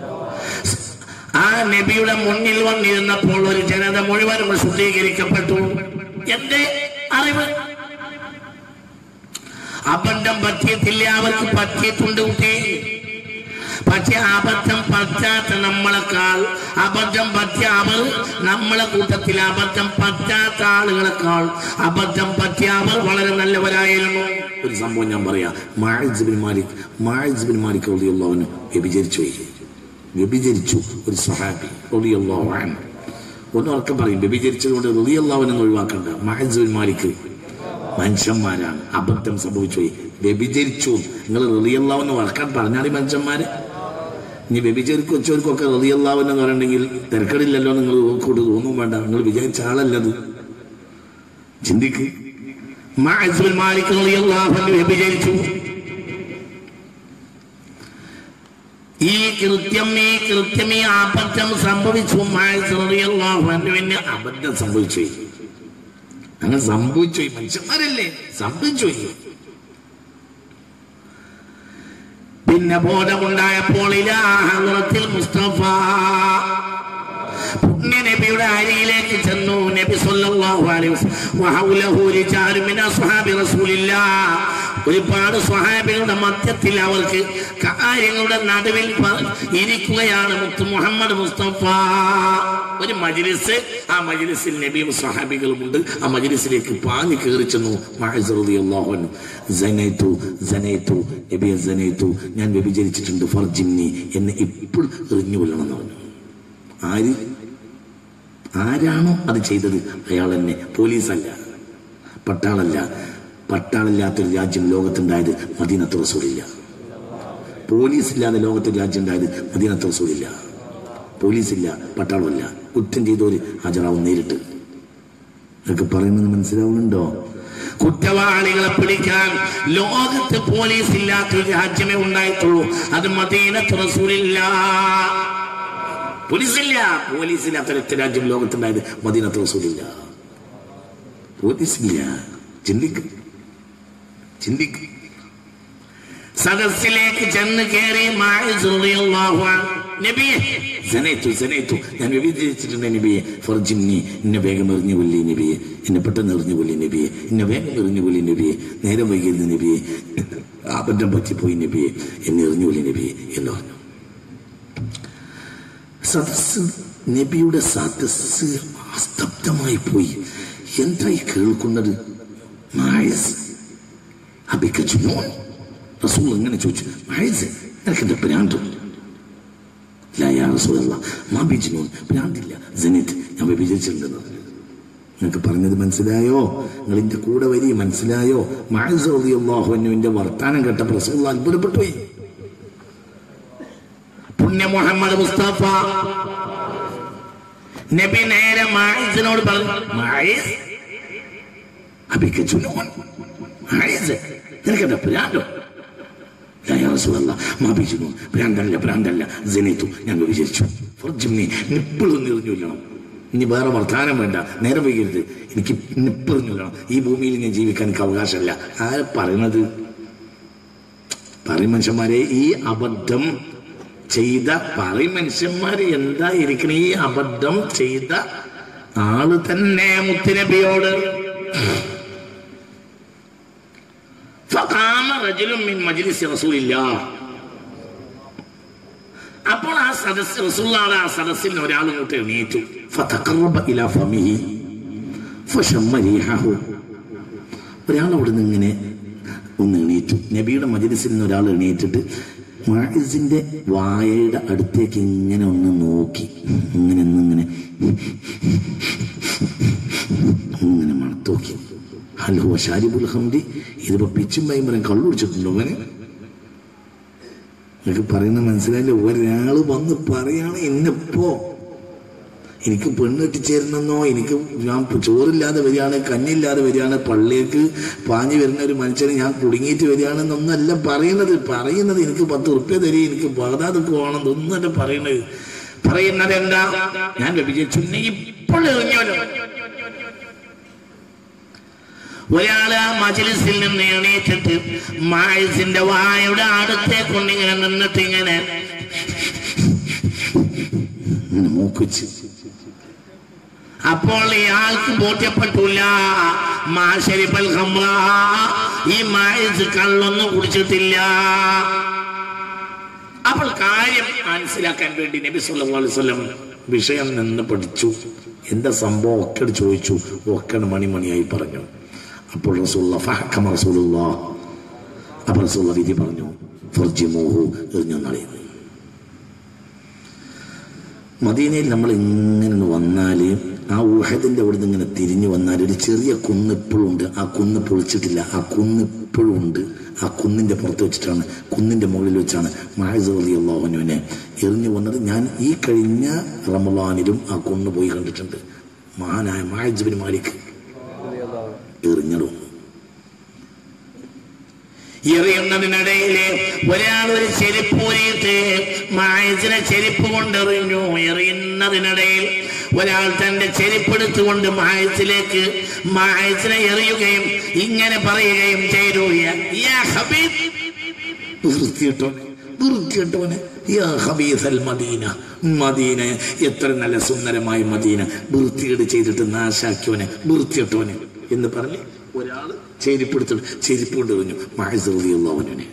ആ നബിയുടെ മുന്നിൽ വന്നിരുന്നപ്പോൾ ഒരു ജനത മുഴുവനും ശുദ്ധീകരിക്കപ്പെട്ടു എന്റെ അറിവ് അബദ്ധം പറ്റിയിട്ടില്ല അവർക്ക് പറ്റിയിട്ടുണ്ട് കുട്ടി പക്ഷെ അബദ്ധം പറ്റാത്ത നമ്മളെക്കാൾ അബദ്ധം പറ്റിയ അവർ നമ്മളെ കൂട്ടത്തിൽ അബദ്ധം പറ്റാത്ത ആളുകളെക്കാൾ അബദ്ധം പറ്റിയ അവർ വളരെ നല്ലവരായിരുന്നു ഒരു സംഭവം ഞാൻ പറയാം Maiz bin Malik Maiz bin Malik റളിയല്ലാഹുവിന് വ്യഭിചരിച്ചു പോയി വ്യഭിചരിച്ചു ഒരു സഹാബി റളിയല്ലാഹു അൻഹു ഒന്ന് ഉറക്കം പറയും വ്യഭിചരിച്ചത് കൊണ്ട് റളിയല്ലാഹുവിനെ ഒഴിവാക്കണ്ട മാഴിസ് ബിൻ മാലിക് മനുഷ്യന്മാരാണ് അബദ്ധം സംഭവിച്ചു പോയി വ്യഭിചരിച്ചു നിങ്ങൾ റളിയല്ലാഹുവിനെ വറക്കാൻ പറഞ്ഞാൽ മനുഷ്യന്മാര് ഇനി വ്യഭിചരിക്കും വെച്ചവർക്കൊക്കെ റതിയല്ലാവെന്ന് പറയണമെങ്കിൽ തിരക്കടില്ലല്ലോ നിങ്ങൾ കൂട്ട് തോന്നും വേണ്ട നിങ്ങൾ വിചാരിച്ച ആളല്ലത് ചിന്തിക്ക് മാഇസുൽ മാലിക് റളിയല്ലാഹു അൻഹു വ്യഭിചരിച്ചു ഈ കൃത്യം ഈ കൃത്യം ഈ അബദ്ധം സംഭവിച്ചു മാഇസ് റളിയല്ലാഹു അൻഹുവിന് അബദ്ധം സംഭവിച്ചു അങ്ങനെ സംഭവിച്ചു പോയി. മനുഷ്യന്മാരല്ലേ സംഭവിച്ചു പോയി. പിന്നെ ബോധമുണ്ടായപ്പോൾ ഇലാഹത്തിൽ മുസ്തഫ പുണ്യ നബിയുടെ അരിയിലേക്ക് ചെന്നു നബി സല്ലല്ലാഹു അലൈഹി വസല്ലം വഹൗലഹു റിജാലു മിൻ അസ്ഹാബി റസൂലില്ലാഹ് ഒരുപാട് സ്വഹാബികളുടെ മധ്യത്തിൽ അവർക്ക് കാര്യങ്ങളുടെ നടുവിൽ പ- ഇരിക്കുകയാണ് മുത്ത് മുഹമ്മദ് മുസ്തഫ ഒരു മജ്ലിസ് ആ മജ്ലിസിൽ നബിയും സ്വഹാബികളും ഉണ്ട് ആ മജ്ലിസിലേക്ക് പാഞ്ഞു കയറി ചെന്നു മഹസ് റളിയല്ലാഹു അൻഹു സനൈതു സനൈതു നബിയെ സനൈതു ഞാൻ വ്യഭിചരിച്ചിട്ടുണ്ട് ഫർജിന്നി എന്നെ ഇപ്പോൾ എറിഞ്ഞു കൊല്ലണം എന്ന് പറഞ്ഞു ആര് ആരാണോ അത് ചെയ്തത് അയാൾ തന്നെ പോലീസല്ല പട്ടാളല്ല പട്ടാളില്ലാത്തൊരു രാജ്യം ലോകത്തുണ്ടായത് മദീനത്ത് റസൂലില്ല പോലീസ് ഇല്ലാതെ ലോകത്തൊരു രാജ്യം ഉണ്ടായത് മദീനത്ത് റസൂലില്ല പോലീസില്ല പട്ടാളമല്ല കുറ്റം ചെയ്തവര് ഹാജരാവും നേരിട്ട് ഇതൊക്കെ പറയുന്നത് മനസ്സിലാവുന്നുണ്ടോ കുറ്റവാളികളെ പിടിക്കാൻ ലോകത്ത് പോലീസ് ഇല്ലാത്തൊരു രാജ്യമേ ഉണ്ടായിട്ടുള്ളൂ അത് മദീനത്ത് റസൂലില്ല പോലീസില്ല പോലീസില്ലാത്ത ഒരൊറ്റ രാജ്യം ലോകത്തുണ്ടായത് മദീനത്ത് റസൂലില്ല പോലീസില്ല ചിന്തിക്ക് ചിന്തിക്ക് സദസ്സിലേക്ക് ചെന്ന് കയറി മാഇസ് റളിയല്ലാഹു അൻഹു, നബിയെ സനൈതു സനൈതു ഞാൻ വ്യഭിചരിച്ചിട്ടുണ്ട് നബിയെ ഫർജിന്നി എന്നെ വേഗം എറിഞ്ഞു കൊല്ലി നബിയെ എന്നെ പെട്ടെന്ന് എറിഞ്ഞു കൊല്ലി നബിയെ എന്നെ വേഗം എറിഞ്ഞു കൊല്ലി നബിയെ നേരം വൈകിയിരുന്നു നബിയെ അബദ്ധം പറ്റിപ്പോയി നബിയെ എന്നെ എറിഞ്ഞു കൊല്ലി നബിയെ എന്ന് പറഞ്ഞു സദസ് നബിയുടെ സദസ് സ്തബ്ധമായി പോയി എന്തായി കേൾക്കുന്നത് മായസ് അബിക്ക ജുനൂൻ റസൂൽ എങ്ങനെ ചോദിച്ചു മായസ് നിനക്ക് എന്താ ഭ്രാന്ത് ഇല്ല യാ റസൂലല്ല മാ ബി ജുനൂൻ ഭ്രാന്തില്ല ജനിത് ഞാൻ വ്യഭിചരിച്ചിട്ടുണ്ടെന്ന് പറഞ്ഞു. നിങ്ങൾക്ക് പറഞ്ഞത് മനസ്സിലായോ നിങ്ങൾ എന്റെ കൂടെ വരി മനസ്സിലായോ മായസ് റളിയല്ലാഹുവിന്റെ വർത്താനം കേട്ട റസൂൽ അത്ഭുതപ്പെട്ടു പോയി പുണ്യ മുഹമ്മദ് മുസ്തഫ നബി നേരെ മായിസിനോട് പറഞ്ഞു മായിസ് അബിക്ക് ജുനൂൻ മായിസ് നിനക്കെന്താ ഭ്രാന്തോ لا يا رسول الله ما بيجنون ഭ്രാന്തല്ല ഭ്രാന്തല്ല ജനിത്തു ഞാൻ വിചാരിച്ചു ഫർജിമ്മി നിപ്പിളും നിറഞ്ഞുല്ലണം ഇനി വേറെ വർത്താനം വേണ്ട നേരെ വൈകരുത് എനിക്ക് നിപ്പിറിഞ്ഞുല്ലണം ഈ ഭൂമിയിൽ ഞാൻ ജീവിക്കാൻ എനിക്ക് അവകാശമല്ല ആരെ പറയണത് പറയും മനുഷ്യന്മാരെ ഈ അബദ്ധം ചെയ്ത പറയും മനുഷ്യന്മാര് എന്തായിരിക്കണം ഈ അബദ്ധം ചെയ്ത ആള് തന്നെ മുത്തുനബിയോട് ഫഖാമ റജുലുൻ മിൻ മജ്ലിസി റസൂലില്ലാഹ് അപ്പോൾ ആ സദസ് റസൂലുള്ളാഹിയുടെ ആ സദസ്സിൽ നിന്ന് ഒരാൾ ഇങ്ങോട്ട് എണീറ്റു ഫതഖറബ ഇലാ ഫമിഹി ഫശമ്മ റീഹഹു ഒരാൾ അവിടെ നിന്ന് ഇങ്ങനെ ഒന്ന് എണീറ്റു നബിയുടെ മജ്ലിസിൽ നിന്ന് ഒരാൾ എണീറ്റിട്ട് മാഹിസിന്റെ വായയുടെ അടുത്തേക്ക് ഇങ്ങനെ ഒന്ന് നോക്കി ഇങ്ങനെ ഒന്ന് ഇങ്ങനെ ഇങ്ങനെ മണത്തോക്കി ഹലോ ഷാരിബുൽ ഹംദി ഇതിപ്പോ പിച്ചും ഭയങ്കരം കള്ളുടിച്ചിട്ടുണ്ടോ അവന് എനിക്ക് പറയുന്ന മനസ്സിലായില്ല ഒരാള് വന്ന് പറയാണ് എന്നെപ്പോ എനിക്ക് പെണ്ണ് കെട്ടിച്ചേരണമെന്നോ എനിക്ക് ഞാൻ ചോറില്ലാതെ വരികയാണ് കഞ്ഞില്ലാതെ വരികയാണ് പള്ളിയേക്ക് പാഞ്ഞു വരുന്ന ഒരു മനുഷ്യനെ ഞാൻ കുടുങ്ങിയിട്ട് വരികയാണെന്നൊന്നല്ല പറയുന്നത് പറയുന്നത് എനിക്ക് പത്ത് ഉറുപ്പ്യ തരി എനിക്ക് ബഗദാദ് പോകണം എന്നൊന്നല്ല പറയുന്നത് പറയുന്നത് എന്താ ഞാൻ ലഭിച്ചു ഇപ്പോൾ എറിഞ്ഞോലോ ഒരാള് ആ മജിലിസിൽ നിന്ന് എണീറ്റിട്ട് മായസിന്റെ വായുടെ അടുത്തെ കൊണ്ടിങ്ങനെ നിന്നിട്ട് ഇങ്ങനെ ഇങ്ങനെ മൂക്കിച്ച് അപ്പോൾ ഇയാൾക്ക് ബോധ്യപ്പെട്ടില്ല മാശരിപ്പൽ ഖംറ ഈ മായസ് കള്ളൊന്നും കുടിച്ചിട്ടില്ല അപ്പോൾ കാര്യം മനസ്സിലാക്കാൻ വേണ്ടി നബി സല്ലല്ലാഹു അലൈഹി വസല്ലം വിഷയം നിന്ന് പഠിച്ചു എന്താ സംഭവം ഒക്കെ ചോദിച്ചു ഒക്കെ മണിമണിയായി പറഞ്ഞു അപ്പോൾ റസൂലുള്ള ഫഹക്കമ റസൂലുള്ള അപ്പോൾ റസൂലുള്ള വിധി പറഞ്ഞു ഫർജിമൂഹു എറിഞ്ഞു നളിയുന്നു മദീനയിൽ നമ്മൾ ഇങ്ങനെ ഒന്ന് വന്നാല് ആ ഊഹദിന്റെ അവിടെ നിന്ന് ഇങ്ങനെ തിരിഞ്ഞു വന്നാൽ ഒരു ചെറിയ കുന്ന് ഇപ്പോഴും ഉണ്ട് ആ കുന്ന് പൊളിച്ചിട്ടില്ല ആ കുന്ന് ഇപ്പോഴും ഉണ്ട് ആ കുന്നിന്റെ പുറത്ത് വെച്ചിട്ടാണ് കുന്നിന്റെ മുകളിൽ വെച്ചാണ് മായസി അള്ളാഹുനുവിനെ എറിഞ്ഞു വന്നത് ഞാൻ ഈ കഴിഞ്ഞ റമലാനിലും ആ കുന്ന് പോയി കണ്ടിട്ടുണ്ട് മഹാനായ മായജബിൻ മാലിക് എറിഞ്ഞിടും എറിയുന്നതിനിടയില് ഒരാൾ ഒരു ചെരുപ്പ് ഊരിയിട്ട് മായസിനെ ചെരുപ്പ് കൊണ്ടെറിഞ്ഞു എറിയുന്നതിനിടയിൽ ഒരാൾ തന്റെ ചെരുപ്പെടുത്തുകൊണ്ട് മായസിലേക്ക് മായസിനെ എറിയുകയും ഇങ്ങനെ പറയുകയും ചെയ്തു "യാ ഹബീബ് വൃത്തിയിട്ടോനെ വൃത്തിയിട്ടോനെ യാ ഹബീസൽ മദീന മദീന എത്ര നല്ല സുന്ദരമായ മദീന വൃത്തികേട് ചെയ്തിട്ട് നാശാക്കിയവനെ വൃത്തിയിട്ടോനെ എന്ന് പറഞ്ഞ് ഒരാള് ചെരിപ്പെടുത്തിട്ട് ചെരിപ്പ് കൊണ്ട് എറിഞ്ഞു മായസുള്ളവനെ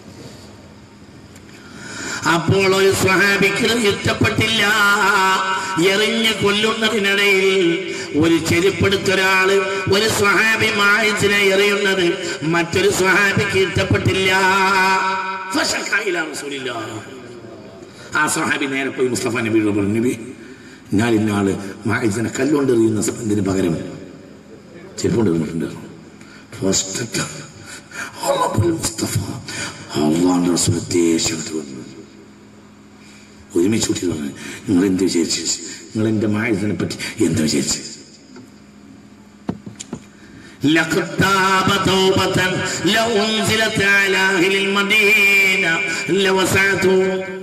അപ്പോൾ ഒരു സ്വഹാബിക്ക് ഇഷ്ടപ്പെട്ടില്ല എറിഞ്ഞ് കൊല്ലുന്നതിനിടയിൽ ഒരു ചെരുപ്പെടുത്തൊരാള് ഒരു സ്വഹാബി മായസിനെ എറിയുന്നത് മറ്റൊരു സ്വഹാബിക്ക് ഇഷ്ടപ്പെട്ടില്ല ഫശക്കായില റസൂലില്ലാഹ്. ആ സ്വഹാബി നേരെ പോയി മുസ്തഫ നബിയോട് പറഞ്ഞു നബി ഞാൻ ഇന്നാള് മായസിനെ കല്ലുകൊണ്ട് എറിയുന്ന ഇതിന് പകരം ചെരുപ്പുകൊണ്ട് എറിഞ്ഞിട്ടുണ്ട് ഫസ്റ്റ് മുസ്തഫ അള്ളാന്റെ റസൂൽ ദേഷ്യപ്പെട്ട് വന്നു ഒരുമിച്ച് കൂട്ടി പറഞ്ഞു നിങ്ങൾ എന്ത് വിചാരിച്ചു നിങ്ങൾ എന്റെ മായസിനെ പറ്റി എന്താ വിചാരിച്ചു لقد تاب توبة لو أنزلت على أهل المدينة لوسعته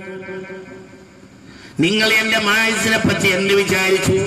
നിങ്ങൾ എന്റെ മായസിനെ പറ്റി എന്ത് വിചാരിച്ചു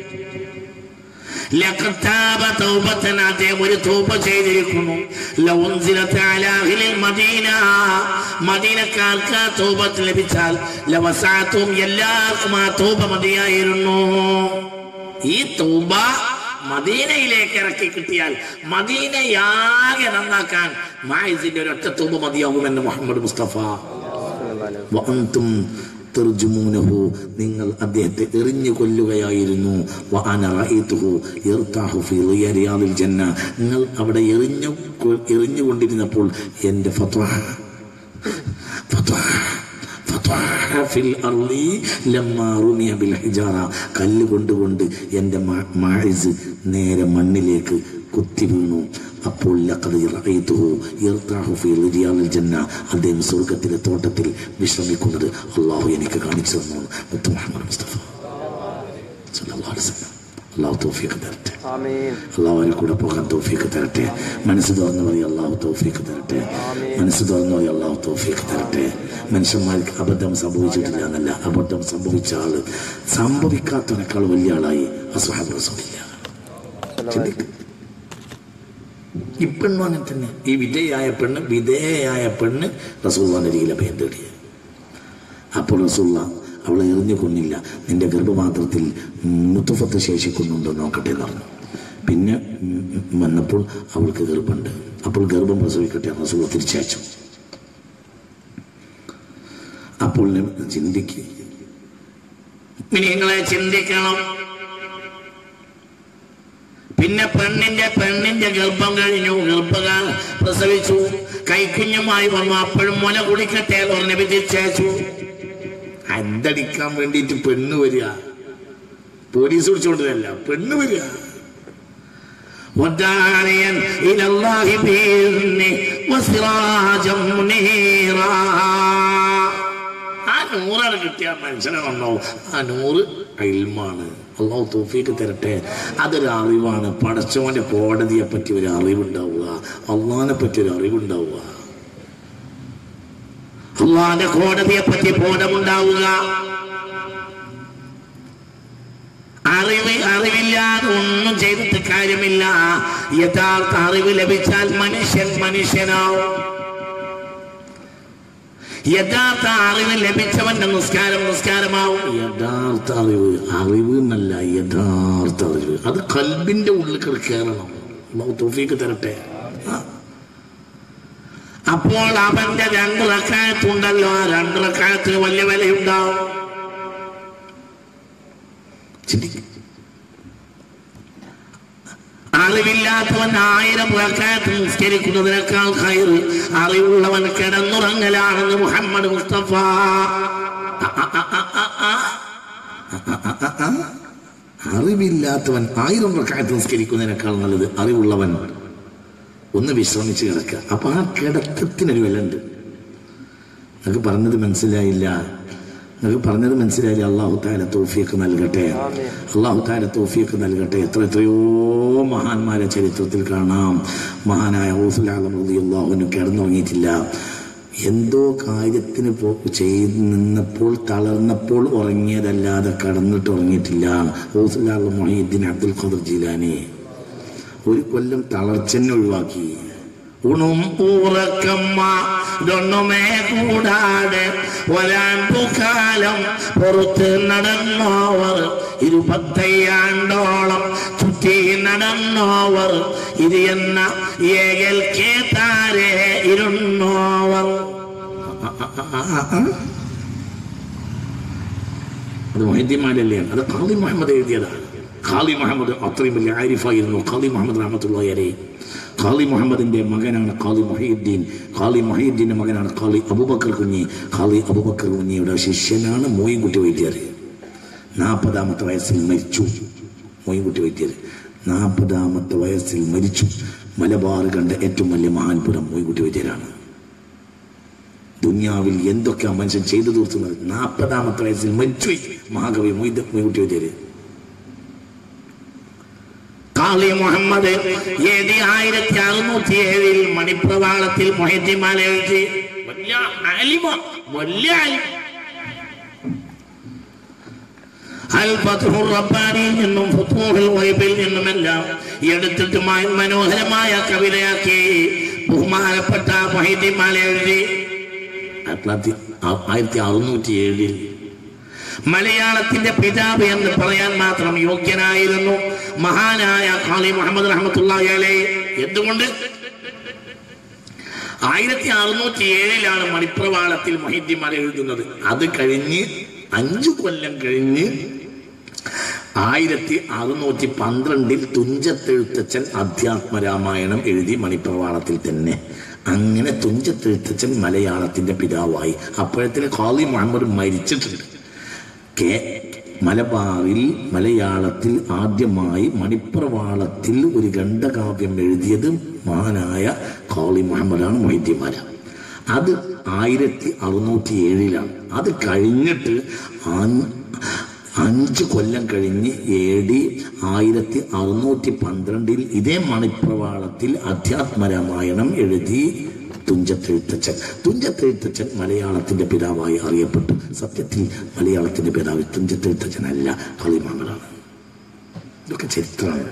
ലഖദ് താബ തൗബത്തൻ അദ്ദേഹം ഒരു തൗബ ചെയ്തിരിക്കുന്നു ലൗ ഉൻസിലത്ത് അലാ അഹ്ലിൽ മദീന മദീനക്കാർക്ക് ആ തൗബത്ത് ലഭിച്ചാൽ ലവസാത്തും എല്ലാവർക്കും ആ തൗബ മതിയായിരുന്നു ഈ തൗബ മദീനയിലേക്ക് ഇറക്കി കിട്ടിയാൽ മദീനയാകെ നന്നാക്കാൻ മായിസിന്റെ ഒരൊറ്റ തൗബ മതിയാകുമെന്ന് മുഹമ്മദ് മുസ്തഫ വഅന്തും തർജുമൂനഹു നിങ്ങൾ അദ്ദേഹത്തെ എറിഞ്ഞു കൊല്ലുകയായിരുന്നു വഅന റഅയ്തുഹു യർതാഹു ഫീ റിയാദിൽ ജന്ന നിങ്ങൾ അവിടെ എറിഞ്ഞു കൊ- എറിഞ്ഞുകൊണ്ടിരുന്നപ്പോൾ എൻ്റെ ഫത്വ ഫത്വ ഫത്വ ഫിൽ അർളി ലമ്മാ റുമിയ ബിൽ ഹിജാറ കല്ല് കൊണ്ടുകൊണ്ട് എൻ്റെ മാ- മാഇസ് നേരെ മണ്ണിലേക്ക് കുത്തി വീണു അപ്പോൾ ലഖദ് റഅയ്തുഹു യർതാഹു ഫീ റിയാദിൽ ജന്ന അദ്ദേഹം സ്വർഗത്തിലെ തോട്ടത്തിൽ വിശ്രമിക്കുന്നത് അള്ളാഹു എനിക്ക് കാണിച്ചു തന്നു മുത്തു മുഹമ്മദ് മുസ്തഫ സല്ലല്ലാഹു അലൈഹി വസല്ലം അള്ളാഹു തൗഫീഖ് തരട്ടെ ആമീൻ അള്ളാഹുവിനെ കൂടെ പോകാൻ തൗഫീഖ് തരട്ടെ മനസ്സ് തുറന്നു പോയി അള്ളാഹു തൗഫീഖ് തരട്ടെ മനസ്സ് തുറന്നു പോയി അള്ളാഹു തൗഫീഖ് തരട്ടെ മനുഷ്യന്മാർക്ക് അബദ്ധം സംഭവിച്ചിട്ടില്ല എന്നല്ല അബദ്ധം സംഭവിച്ച ആള് സംഭവിക്കാത്തതിനേക്കാൾ വലിയ ആളായി അസുഹാബ് റസൂലില്ല ചിന്തിക്ക് ഈ പെണ്ണും അങ്ങനെ തന്നെ ഈ വിധേയായ പെണ്ണ് വിധേയായ പെണ്ണ് റസൂള്ളാന്റെ രീതിയിൽ അഭയം തേടി അപ്പോൾ റസൂള്ള അവളെ എറിഞ്ഞു കൊന്നില്ല നിന്റെ ഗർഭപാത്രത്തിൽ മുത്തുഫത്ത് ശേഷിക്കുന്നുണ്ടോ നോക്കട്ടെ എന്ന് പറഞ്ഞു പിന്നെ ഉം, ഉം, വന്നപ്പോൾ അവൾക്ക് ഗർഭമുണ്ട് അപ്പോൾ ഗർഭം പ്രസവിക്കട്ടെ എന്ന് റസൂള്ള തിരിച്ചയച്ചു അപ്പോൾ ചിന്തിക്ക് നിങ്ങളെ ചിന്തിക്കണം പിന്നെ പെണ്ണിന്റെ പെണ്ണിന്റെ ഗർഭം കഴിഞ്ഞു ഗർഭക പ്രസവിച്ചു കൈക്കുഞ്ഞുമായി വന്നു അപ്പോഴും മുല കുടിക്കട്ടെ എന്ന് പറഞ്ഞ് വിധിച്ചേച്ചു അന്തടിക്കാൻ വേണ്ടിയിട്ട് പെണ്ണ് വരിക പോലീസ് പിടിച്ചോണ്ടല്ല പെണ്ണ് വരിക وداعيا إلى الله بإذنه وسراجا منيرا ആ നൂറാണ് കിട്ടിയ മനുഷ്യനെ വന്നോ ആ നൂറ് അയിൽമാണ് അള്ളാഹു തോഫീക്ക് തരട്ടെ അതൊരു അറിവാണ് പടച്ചവന്റെ കോടതിയെ പറ്റി ഒരു അറിവുണ്ടാവുക അള്ളാഹിനെ പറ്റി ഒരു അറിവുണ്ടാവുക അള്ളാന്റെ കോടതിയെ പറ്റി ബോധമുണ്ടാവുക അറിവ് അറിവില്ലാതെ ഒന്നും ചെയ്തിട്ട് കാര്യമില്ല യഥാർത്ഥ അറിവ് ലഭിച്ചാൽ മനുഷ്യൻ മനുഷ്യനാവും യഥാർത്ഥ അറിവ് ലഭിച്ചവന്റെ നിസ്കാരം നിസ്കാരമാവും യഥാർത്ഥ അറിവ് അറിവ് എന്നല്ല യഥാർത്ഥ അറിവ് അത് കൽബിന്റെ ഉള്ളിൽ കിട കയറണം അള്ളാഹു തോഫീക്ക് തരട്ടെ ആ അപ്പോൾ അവന്റെ രണ്ട് റക്കായത്തുണ്ടല്ലോ ആ രണ്ട് റക്കായത്തിന് വലിയ വിലയുണ്ടാവും ചിന്തിക്കും അറിവില്ലാത്തവൻ ആയിരം റക്കായത്ത് നിസ്കരിക്കുന്നതിനേക്കാൾ ഹൈർ അറിവുള്ളവൻ കിടന്നുറങ്ങലാണെന്ന് മുഹമ്മദ് മുസ്തഫ അറിവില്ലാത്തവൻ ആയിരം റക്കായത്ത് നിസ്കരിക്കുന്നതിനേക്കാൾ നല്ലത് അറിവുള്ളവൻ ഒന്ന് വിശ്രമിച്ച് കിടക്കുക അപ്പൊ ആ കിടത്തത്തിനൊരു വിലയുണ്ട് നിങ്ങൾക്ക് പറഞ്ഞത് മനസ്സിലായില്ല നിങ്ങൾക്ക് പറഞ്ഞത് മനസ്സിലായില്ല അള്ളാഹു താല തോഫിയൊക്കെ നൽകട്ടെ അള്ളാഹു താല തോഫിയൊക്കെ നൽകട്ടെ എത്ര എത്രയോ മഹാന്മാരെ ചരിത്രത്തിൽ കാണാം മഹാനായ അള്ളാഹുവിന് കിടന്നുറങ്ങിയിട്ടില്ല എന്തോ കാര്യത്തിന് പോ ചെയ്ത് നിന്നപ്പോൾ തളർന്നപ്പോൾ ഉറങ്ങിയതല്ലാതെ കടന്നിട്ട് ഉറങ്ങിയിട്ടില്ല ഹൗസുലാ മൊഹീദ്ദീൻ അബ്ദുൽ ഖാദർ ജീലാനി ഒരു കൊല്ലം തളർച്ചന്നെ ഒഴിവാക്കി ഉണും ഉറക്കമ്മ ഇതൊന്നുമേ കൂടാതെ ഒരാണ്ടു കാലം പുറത്ത് നടന്നോവർ ഇരുപത്തയ്യാണ്ടോളം ചുറ്റി നടന്നോവർ ഇത് എന്ന ഏകൽ കേട്ടാരെ ഇരുന്നോവർ അത് മൊഹീദ്ദീന്മാരല്ലേ അത് ഖാദി മുഹമ്മദ് എഴുതിയതാണ് ഖാദി മുഹമ്മദ് അത്രയും വലിയ ആരിഫായിരുന്നു ഖാദി മുഹമ്മദ് റഹമത്തുള്ളവരെ ഖാദി മുഹമ്മദിന്റെ മകനാണ് ഖാദി മൊഹീദ്ദീൻ ഖാദി മൊഹീദ്ദീന്റെ മകനാണ് ഖാദി അബൂബക്കർ കുഞ്ഞി ഖാദി അബൂബക്കർ കുഞ്ഞിയുടെ ശിഷ്യനാണ് മോയിൻകുട്ടി വൈദ്യർ നാൽപ്പതാമത്തെ വയസ്സിൽ മരിച്ചു മോയിൻകുട്ടി വൈദ്യർ നാൽപ്പതാമത്തെ വയസ്സിൽ മരിച്ചു മലബാർ കണ്ട ഏറ്റവും വലിയ മഹാൻപുരം മോയിൻകുട്ടി വൈദ്യരാണ് ദുന്യാവിൽ എന്തൊക്കെ ആ മനുഷ്യൻ ചെയ്തു തീർത്തുന്നത് നാൽപ്പതാമത്തെ വയസ്സിൽ മരിച്ചു മഹാകവി മൊയ്ത് മൊയ്കുട്ടി വൈദ്യര് കാളി മുഹമ്മദ് ഏതി ആയിരത്തി അറുന്നൂറ്റി ഏഴിൽ മണിപ്രവാളത്തിൽ മൊഹിദ്ദിമാല എഴുതി വലിയ ആലിമ വലിയ ആലിമ അൽ ഫത്ഹുർ റബ്ബാനിയിൽ നിന്നും ഫുത്തൂഹുൽ വൈബിൽ നിന്നുമെല്ലാം എടുത്തിട്ട് മ- മനോഹരമായ കവിതയാക്കി ബഹുമാനപ്പെട്ട മൊഹിദ്ദിമാല എഴുതി ആയിരത്തി ആയിരത്തി അറുന്നൂറ്റി ഏഴിൽ മലയാളത്തിന്റെ പിതാവ് എന്ന് പറയാൻ മാത്രം യോഗ്യനായിരുന്നു മഹാനായ ഖാലി മുഹമ്മദ് റഹ്മത്തുള്ളാഹി അലൈഹി എന്തുകൊണ്ട് ആയിരത്തി അറുന്നൂറ്റി ഏഴിലാണ് മണിപ്രവാളത്തിൽ മൊഹിദ്ദിമാല എഴുതുന്നത് അത് കഴിഞ്ഞ് അഞ്ചു കൊല്ലം കഴിഞ്ഞ് ആയിരത്തി അറുന്നൂറ്റി പന്ത്രണ്ടിൽ തുഞ്ചത്തെഴുത്തച്ഛൻ അധ്യാത്മരാമായണം എഴുതി മണിപ്രവാളത്തിൽ തന്നെ അങ്ങനെ തുഞ്ചത്തെഴുത്തച്ഛൻ മലയാളത്തിന്റെ പിതാവായി അപ്പോഴത്തിന് ഖാദി മുഹമ്മദ് മരിച്ചിട്ടുണ്ട് കെ മലബാറിൽ മലയാളത്തിൽ ആദ്യമായി മണിപ്രവാളത്തിൽ ഒരു ഖണ്ഡകാവ്യം എഴുതിയത് മഹാനായ ഖാളി മുഹമ്മദാണ് മൊഹിദ്യമാല അത് ആയിരത്തി അറുന്നൂറ്റി ഏഴിലാണ് അത് കഴിഞ്ഞിട്ട് അൻ- അഞ്ച് കൊല്ലം കഴിഞ്ഞ് എ ഡി ആയിരത്തി അറുന്നൂറ്റി പന്ത്രണ്ടിൽ ഇതേ മണിപ്രവാളത്തിൽ അധ്യാത്മരാമായണം എഴുതി തുഞ്ചത്തെഴുത്തച്ഛൻ തുഞ്ചത്തെഴുത്തച്ഛൻ മലയാളത്തിന്റെ പിതാവായി അറിയപ്പെട്ടു സത്യത്തിൽ മലയാളത്തിന്റെ പിതാവ് തുഞ്ചത്തെഴുത്തച്ഛനല്ല കളിമാങ്ങളാണ് ഇതൊക്കെ ചരിത്രമാണ്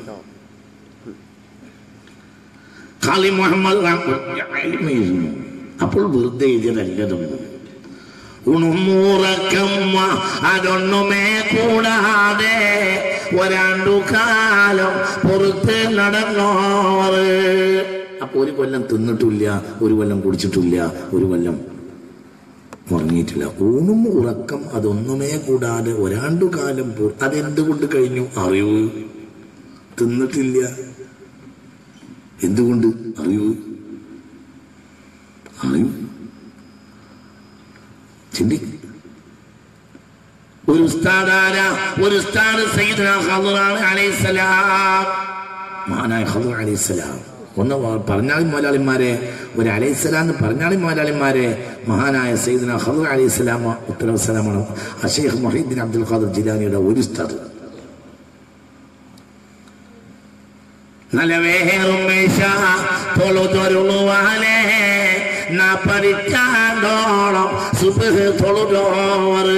ഖാലി മുഹമ്മദ് റഹ്മ- അലിമയിരുന്നു. അപ്പോൾ വെറുതെ എഴുതിയതല്ലതൊന്നും ഉണുമൂറക്കമ്മ അതൊന്നുമേ കൂടാതെ ഒരാണ്ടു കാലം പുറത്ത് നടന്നോറ് അപ്പൊ ഒരു കൊല്ലം തിന്നിട്ടില്ല ഒരു കൊല്ലം കുടിച്ചിട്ടില്ല ഒരു കൊല്ലം ഉറങ്ങിയിട്ടില്ല ഊണും ഉറക്കം അതൊന്നുമേ കൂടാതെ ഒരാണ്ടു കാലം പോ അതെന്തുകൊണ്ട് കഴിഞ്ഞു അറിവ് തിന്നിട്ടില്ല എന്തുകൊണ്ട് അറിവ് അറിവ് ചിന്തി ഒരു ഉസ്താദാര ഒരു ഉസ്താദ് സയ്യിദ്ന ഖദറാണ് അലൈഹിസ്സലാം മഹാനായ ഖദർ അലൈഹിസ്സലാം ഒന്ന് വ- പറഞ്ഞാളി മുതലാളിമാരെ ഒരു അലൈഹിസ്സലാം എന്ന് പറഞ്ഞാളി മുതലാളിമാരെ മഹാനായ സയ്യിദ്ന ഖദർ അലൈഹിസ്സലാം ഉത്തരവസ്സലാമാണ് അഷേഖ് മൊഹീദ്ദീൻ അബ്ദുൽ ഖാദർ ജിലാനിയുടെ ഒരു ഉസ്താദ് നലവേറും മേശ തൊളുതൊരുളുവാലേ നാപ്പതിറ്റാണ്ടോളം സുബഹ് തൊളുതോറ്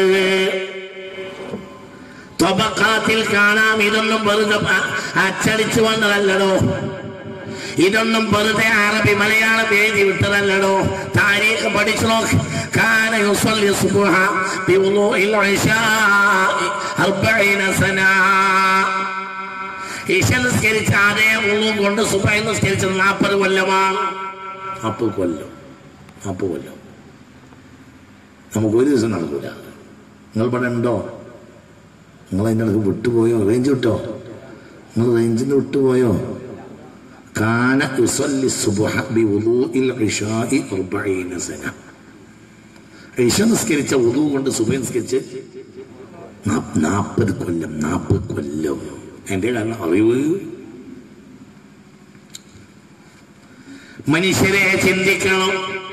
തൊബക്കാത്തിൽ കാണാം ഇതൊന്നും വെറുതെ അ- അച്ചടിച്ചു വന്നതല്ലടോ ഇതൊന്നും വെറുതെ അറബി മലയാളം എഴുതി വിട്ടതല്ലടോ താരീഖ് പഠിച്ചു നോക്ക് കാന യുസല്ലി സുബ്ഹ ബിവുളൂഇൽ ഇശാഇ അർബഈന സനാ ഇശ നിസ്കരിച്ച അതേ ഉള്ളു കൊണ്ട് സുബൈ നിസ്കരിച്ചത് നാൽപ്പത് കൊല്ലമാണ് നാൽപ്പത് കൊല്ലം നാൽപ്പത് കൊല്ലം നമുക്ക് ഒരു ദിവസം നടക്കൂല നിങ്ങൾ ഇവിടെ ഉണ്ടോ നിങ്ങൾ അതിൻ്റെ ഇടയ്ക്ക് വിട്ടുപോയോ റേഞ്ച് വിട്ടോ നിങ്ങൾ റേഞ്ചിൽ നിന്ന് വിട്ടുപോയോ കാന യുസല്ലി സുബ്ഹ ബിവുളൂഇൽ ഇശാഇ അർബഈന സന ഇശ നിസ്കരിച്ച ഉദു കൊണ്ട് സുബൈ നിസ്കരിച്ച് നാൽപ്പത് കൊല്ലം നാൽപ്പത് കൊല്ലം എൻ്റെ കാരണം അറിവ് മനുഷ്യരെ ചിന്തിക്കണം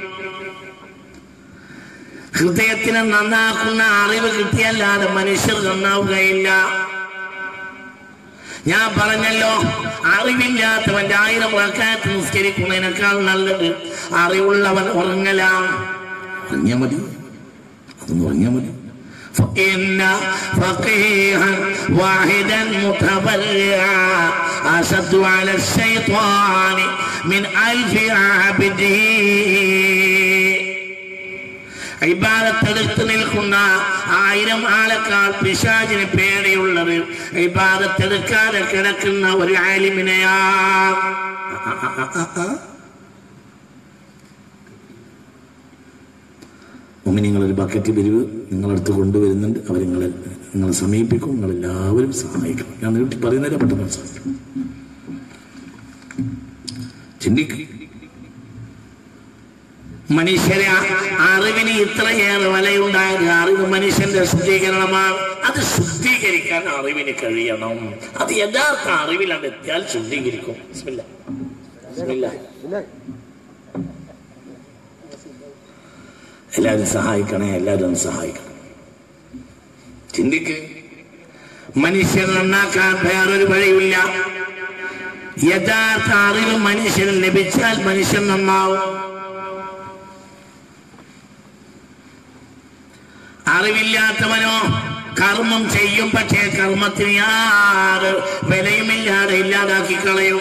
ഹൃദയത്തിനെ നന്നാക്കുന്ന അറിവ് കിട്ടിയല്ലാതെ മനുഷ്യർ നന്നാവുകയില്ല ഞാൻ പറഞ്ഞല്ലോ അറിവില്ലാത്തവന്റെ ആയിരം വാക്കാത്ത് നിസ്കരിക്കുന്നതിനേക്കാൾ നല്ലത് അറിവുള്ളവൻ ഉറങ്ങലാം പറഞ്ഞാൽ മതി അതൊന്ന് പറഞ്ഞാൽ മതി فإن فقيها واحدا متبرعا أشد على الشيطان من ألف عبد ഇബാദത്തെടുത്ത് നിൽക്കുന്ന ആയിരം ആളെക്കാൾ പിശാചിന് പേടിയുള്ളത് ഇബാദത്തെടുക്കാതെ കിടക്കുന്ന ഒരു ആലിമിനെയാ ഉമ്മ നിങ്ങളൊരു ബക്കറ്റ് പിരിവ് നിങ്ങളടുത്ത് കൊണ്ടുവരുന്നുണ്ട് അവർ നിങ്ങളെ നിങ്ങളെ സമീപിക്കും നിങ്ങളെല്ലാവരും സഹായിക്കണം ഞാൻ നീട്ടി പറയുന്നതിനെ പെട്ടെന്ന് മനസ്സിലാക്കും ചിന്തിക്കും മനുഷ്യരെ അറിവിന് ഇത്രയേറെ വിലയുണ്ടായത് അറിവ് മനുഷ്യന്റെ ശുദ്ധീകരണമാണ് അത് ശുദ്ധീകരിക്കാൻ അറിവിന് കഴിയണം അത് യഥാർത്ഥ അറിവിലാണ് എത്തിയാൽ ശുദ്ധീകരിക്കും ബിസ്മില്ലാ. ബിസ്മില്ലാ. എല്ലാവരും സഹായിക്കണേ എല്ലാവരും ഒന്ന് സഹായിക്കണം ചിന്തിക്ക് മനുഷ്യൻ നന്നാക്കാൻ വേറൊരു വഴിയില്ല യഥാർത്ഥ അറിവ് മനുഷ്യന് ലഭിച്ചാൽ മനുഷ്യൻ നന്നാവും അറിവില്ലാത്തവനോ കർമ്മം ചെയ്യും പക്ഷേ കർമ്മത്തിന് യാതൊരു വിലയുമില്ലാതെ ഇല്ലാതാക്കി കളയും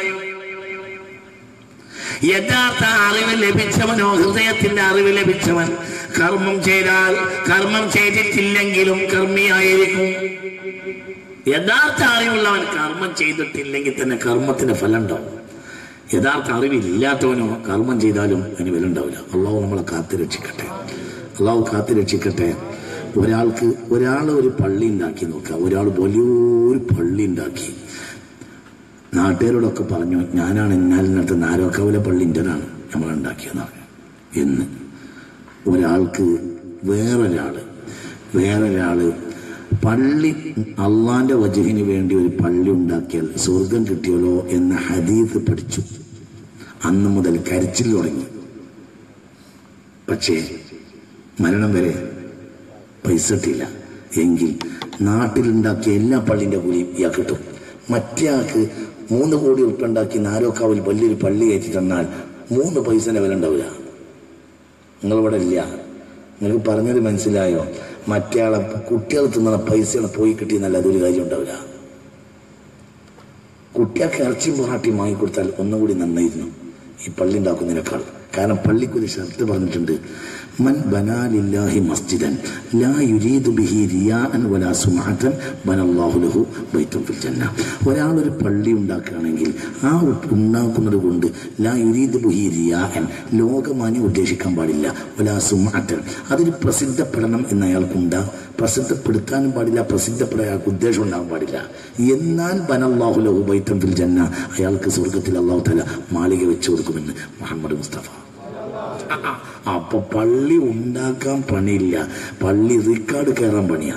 യഥാർത്ഥ അറിവ് ലഭിച്ചവനോ ഹൃദയത്തിന്റെ അറിവ് ലഭിച്ചവൻ കർമ്മം ചെയ്താൽ കർമ്മം ചെയ്തിട്ടില്ലെങ്കിലും കർമ്മിയായിരിക്കും യഥാർത്ഥ അറിവുള്ളവൻ കർമ്മം ചെയ്തിട്ടില്ലെങ്കിൽ തന്നെ കർമ്മത്തിന് ഫലം ഉണ്ടാവും യഥാർത്ഥ അറിവില്ലാത്തവനോ കർമ്മം ചെയ്താലും അതിന് വില ഉണ്ടാവില്ല അള്ളാഹു നമ്മളെ കാത്തു രക്ഷിക്കട്ടെ അള്ളാഹു കാത്തു രക്ഷിക്കട്ടെ ഒരാൾക്ക് ഒരാൾ ഒരു പള്ളി ഉണ്ടാക്കി നോക്കുക ഒരാൾ വലിയൊരു പള്ളി ഉണ്ടാക്കി നാട്ടുകാരോടൊക്കെ പറഞ്ഞു ഞാനാണ് ഇന്നാലിനടുത്ത് നാരോക്കാവിലെ പള്ളി ഇൻ്റെതാണ് നമ്മൾ ഉണ്ടാക്കിയെന്ന് പറഞ്ഞു എന്ന് ഒരാൾക്ക് വേറൊരാള് വേറൊരാള് പള്ളി അള്ളാന്റെ വജഹിന് വേണ്ടി ഒരു പള്ളി ഉണ്ടാക്കിയാൽ സ്വർഗം കിട്ടിയല്ലോ എന്ന ഹദീസ് പഠിച്ചു അന്ന് മുതൽ കരച്ചിൽ തുടങ്ങി പക്ഷേ മരണം വരെ പൈസ ഇട്ടില്ല എങ്കിൽ നാട്ടിലുണ്ടാക്കിയ എല്ലാ പള്ളിന്റെ കൂലിയും ഇയാൾ കിട്ടും മറ്റേ ആൾക്ക് മൂന്ന് കോടി ഉറുപ്പ ഉണ്ടാക്കി നാരോക്കാവിൽ വലിയൊരു പള്ളി കയറ്റി തന്നാൽ മൂന്ന് പൈസന്റെ വില ഉണ്ടാവില്ല നിങ്ങളിവിടെ ഇല്ല നിങ്ങൾക്ക് പറഞ്ഞത് മനസ്സിലായോ മറ്റേ ആളെ കുട്ടികൾ തിന്നുന്ന പൈസയാണ് പോയി കിട്ടിയെന്നല്ല അതൊരു കാര്യം ഉണ്ടാവില്ല കുട്ടികൾക്ക് ഇറച്ചിയും പൊറാട്ടിയും വാങ്ങിക്കൊടുത്താൽ ഒന്നുകൂടി നന്നായിരുന്നു ഈ പള്ളി ഉണ്ടാക്കുന്നതിനേക്കാൾ കാരണം പള്ളിക്കൊരു ഷർത്ത് പറഞ്ഞിട്ടുണ്ട് മൻ ബനാലില്ലാഹി മസ്ജിദൻ ലാ യുരീദു ബിഹി റിയാഅൻ വലാ സുമഅതൻ ബനല്ലാഹു ലഹു ബൈത്തുൻ ഫിൽ ജന്ന ഒരാൾ ഒരു പള്ളി ഉണ്ടാക്കുകയാണെങ്കിൽ ആ ഉണ്ടാക്കുന്നത് കൊണ്ട് ലാ യുരീദു ബിഹി റിയാഅൻ ലോകമാന്യം ഉദ്ദേശിക്കാൻ പാടില്ല വലാ സുമഅതൻ അതിന് പ്രസിദ്ധപ്പെടണം എന്ന് അയാൾക്കുണ്ടാ പ്രസിദ്ധപ്പെടുത്താനും പാടില്ല പ്രസിദ്ധപ്പെടാൻ അയാൾക്ക് ഉദ്ദേശം ഉണ്ടാകാൻ പാടില്ല എന്നാൽ ബനല്ലാഹു ലഹു ബൈത്തുൻ ഫിൽ ജന്ന അയാൾക്ക് സ്വർഗത്തിൽ അള്ളാഹു തല മാളിക വെച്ചു കൊടുക്കുമെന്ന് മുഹമ്മദ് മുസ്തഫ അപ്പൊ പള്ളി ഉണ്ടാക്കാൻ പണിയില്ല പള്ളി റിക്കാർഡ് കയറാൻ പണിയാ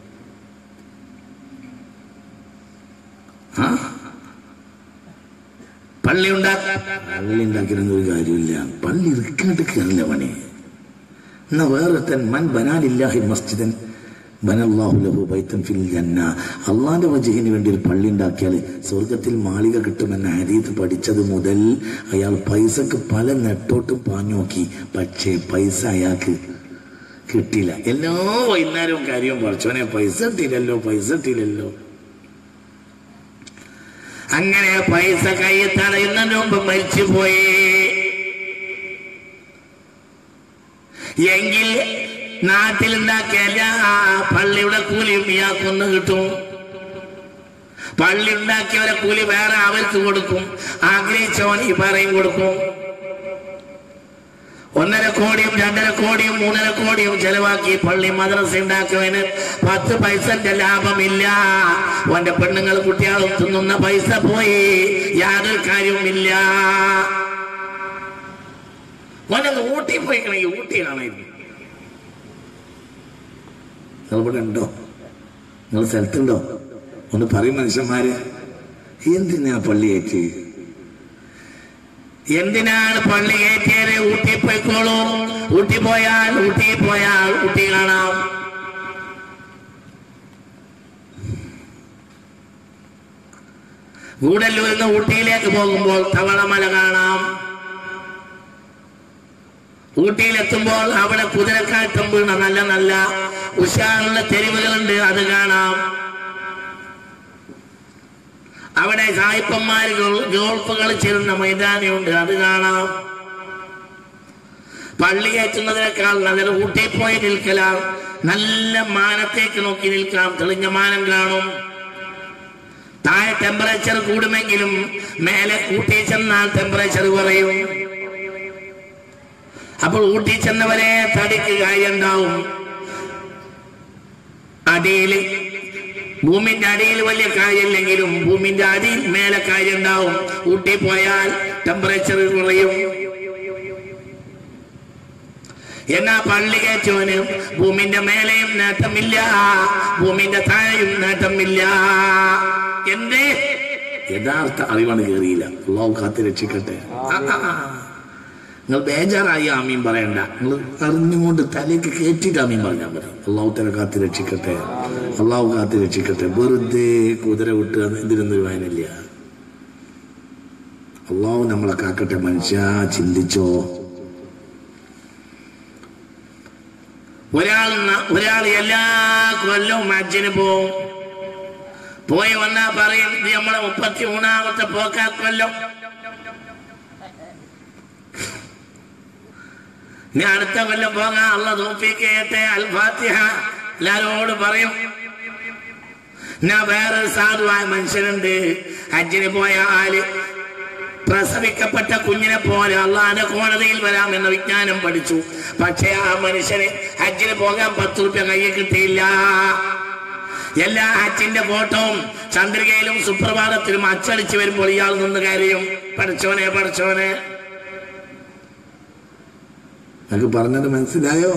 ആ? പള്ളി ഉണ്ടാക്കാൻ പള്ളി ഉണ്ടാക്കിയിരുന്ന ഒരു കാര്യമില്ല പള്ളി റിക്കാർഡ് കയറില്ല പണി എന്നാ വേറെ തൻ മൻ ബനാലില്ലാഹി മസ്ജിദൻ ബനല്ലാഹു ലഹു ബൈത്തൻ ഫിൽ ജന്ന അള്ളാന്റെ വജഹിന് വേണ്ടി ഒരു പള്ളി ഉണ്ടാക്കിയാൽ സ്വർഗത്തിൽ മാളിക കിട്ടുമെന്ന ഹരീത് പഠിച്ചത് മുതൽ അയാൾ പൈസക്ക് പല നെട്ടോട്ടും പാഞ്ഞോക്കി പക്ഷേ പൈസ അയാൾക്ക് കിട്ടിയില്ല എല്ലാ വൈകുന്നേരവും കാര്യവും പഠിച്ചോനെ പൈസ ഇട്ടില്ലല്ലോ പൈസ ഇട്ടില്ലല്ലോ അങ്ങനെ പൈസ കയ്യിൽ തടയുന്നതിന് മുമ്പ് മരിച്ചുപോയി എങ്കിൽ നാട്ടിലുണ്ടാക്കിയ എല്ലാ പള്ളിയുടെ കൂലിയും ഇയാൾക്കൊന്ന് കിട്ടും പള്ളി ഉണ്ടാക്കിയവരെ കൂലി വേറെ അവർക്ക് കൊടുക്കും ആഗ്രഹിച്ചവൻ ഈ പറയും കൊടുക്കും ഒന്നര കോടിയും രണ്ടര കോടിയും മൂന്നര കോടിയും ചെലവാക്കി പള്ളി മദ്രസ ഉണ്ടാക്കുവാന് പത്ത് പൈസന്റെ ലാഭമില്ല ഓന്റെ പെണ്ണുങ്ങൾ കുട്ടികളും തിന്നുന്ന പൈസ പോയി യാതൊരു കാര്യവുമില്ല ഓനത് ഊട്ടി പോയിക്കണെങ്കിൽ ഊട്ടിയിലാണ് ഇത് നിങ്ങളിവിടെ ഉണ്ടോ നിങ്ങൾ സ്ഥലത്തുണ്ടോ ഒന്ന് പറയും മനുഷ്യന്മാര് എന്തിനാ പള്ളിയേറ്റ് എന്തിനാണ് പള്ളി കയറ്റിയത് ഊട്ടി പോയിക്കോളൂ ഊട്ടി പോയാൽ ഊട്ടി പോയാൽ ഊട്ടി കാണാം ഗൂഡല്ലൂരിൽ നിന്ന് ഊട്ടിയിലേക്ക് പോകുമ്പോൾ തവളമല കാണാം ഊട്ടിയിലെത്തുമ്പോൾ അവിടെ കുതിരക്കാട്ടം വീണ നല്ല നല്ല ഉഷാറുള്ള തെരുവുകളുണ്ട് അത് കാണാം അവിടെ സായിപ്പന്മാർ ഗോൾഫ് കളിച്ചിരുന്ന മൈതാനിയുണ്ട് അത് കാണാം പള്ളി കയറ്റുന്നതിനേക്കാൾ നല്ലത് ഊട്ടി പോയി നിൽക്കലാം നല്ല മാനത്തേക്ക് നോക്കി നിൽക്കാം തെളിഞ്ഞ മാനം കാണും താഴെ ടെമ്പറേച്ചർ കൂടുമെങ്കിലും മേലെ ഊട്ടി ചെന്നാൽ ടെമ്പറേച്ചർ കുറയും അപ്പോൾ ഊട്ടി ചെന്നവരെ തടിക്ക് കായുണ്ടാവും അടിയിൽ ഭൂമിന്റെ അടിയിൽ വലിയ കായല്ലെങ്കിലും ഭൂമിന്റെ അടിയിൽ മേലെ കായുണ്ടാവും ഊട്ടി പോയാൽ ടെമ്പറേച്ചർ കുറയും എന്നാ പള്ളി കയറ്റവന് ഭൂമിന്റെ മേലെയും നേട്ടമില്ല ഭൂമിന്റെ താഴെയും നേട്ടമില്ല എന്തേ യഥാർത്ഥ അറിവാണ് കയറിയില്ല അള്ളാഹു കാത്ത് രക്ഷിക്കട്ടെ ആ, ആ, ആ. നിങ്ങൾ ബേജാറായി ആമീൻ പറയണ്ട നിങ്ങൾ അറിഞ്ഞുകൊണ്ട് തലേക്ക് കയറ്റിയിട്ട് ആമീൻ പറഞ്ഞാൽ മതി അള്ളാഹു തല കാത്ത് രക്ഷിക്കട്ടെ അള്ളാഹു കാത്ത് രക്ഷിക്കട്ടെ വെറുതെ കുതിര വിട്ടുക ഇതിനൊന്നും വായനില്ല അള്ളാഹു നമ്മളെ കാക്കട്ടെ മനുഷ്യ ചിന്തിച്ചോ ഒരാൾ ന- ഒരാൾ എല്ലാ കൊല്ലവും ഹജ്ജിന് പോവും പോയി വന്നാ പറയും ഇത് നമ്മളെ മുപ്പത്തി മൂന്നാമത്തെ പോക്കാ കൊല്ലം ഇനി അടുത്ത കൊല്ലം പോകാം അള്ള തോപ്പിക്കട്ടെ അൽഫാത്തിഹ എല്ലാരോട് പറയും ഞാൻ വേറൊരു സാധുവായ മനുഷ്യനുണ്ട് ഹജ്ജിന് പോയ ആല് പ്രസവിക്കപ്പെട്ട കുഞ്ഞിനെ പോലെ അള്ളാന്റെ കോടതിയിൽ വരാം എന്ന വിജ്ഞാനം പഠിച്ചു പക്ഷേ ആ മനുഷ്യന് ഹജ്ജിന് പോകാൻ പത്ത് റുപ്യ കയ്യിൽ കിട്ടിയില്ല എല്ലാ ഹജ്ജിന്റെ ഫോട്ടോവും ചന്ദ്രികയിലും സുപ്രഭാതത്തിലും അച്ചടിച്ചു വരുമ്പോൾ ഇയാൾ നിന്ന് കരയും പഠിച്ചോനെ പഠിച്ചോനെ നിങ്ങൾക്ക് പറഞ്ഞത് മനസ്സിലായോ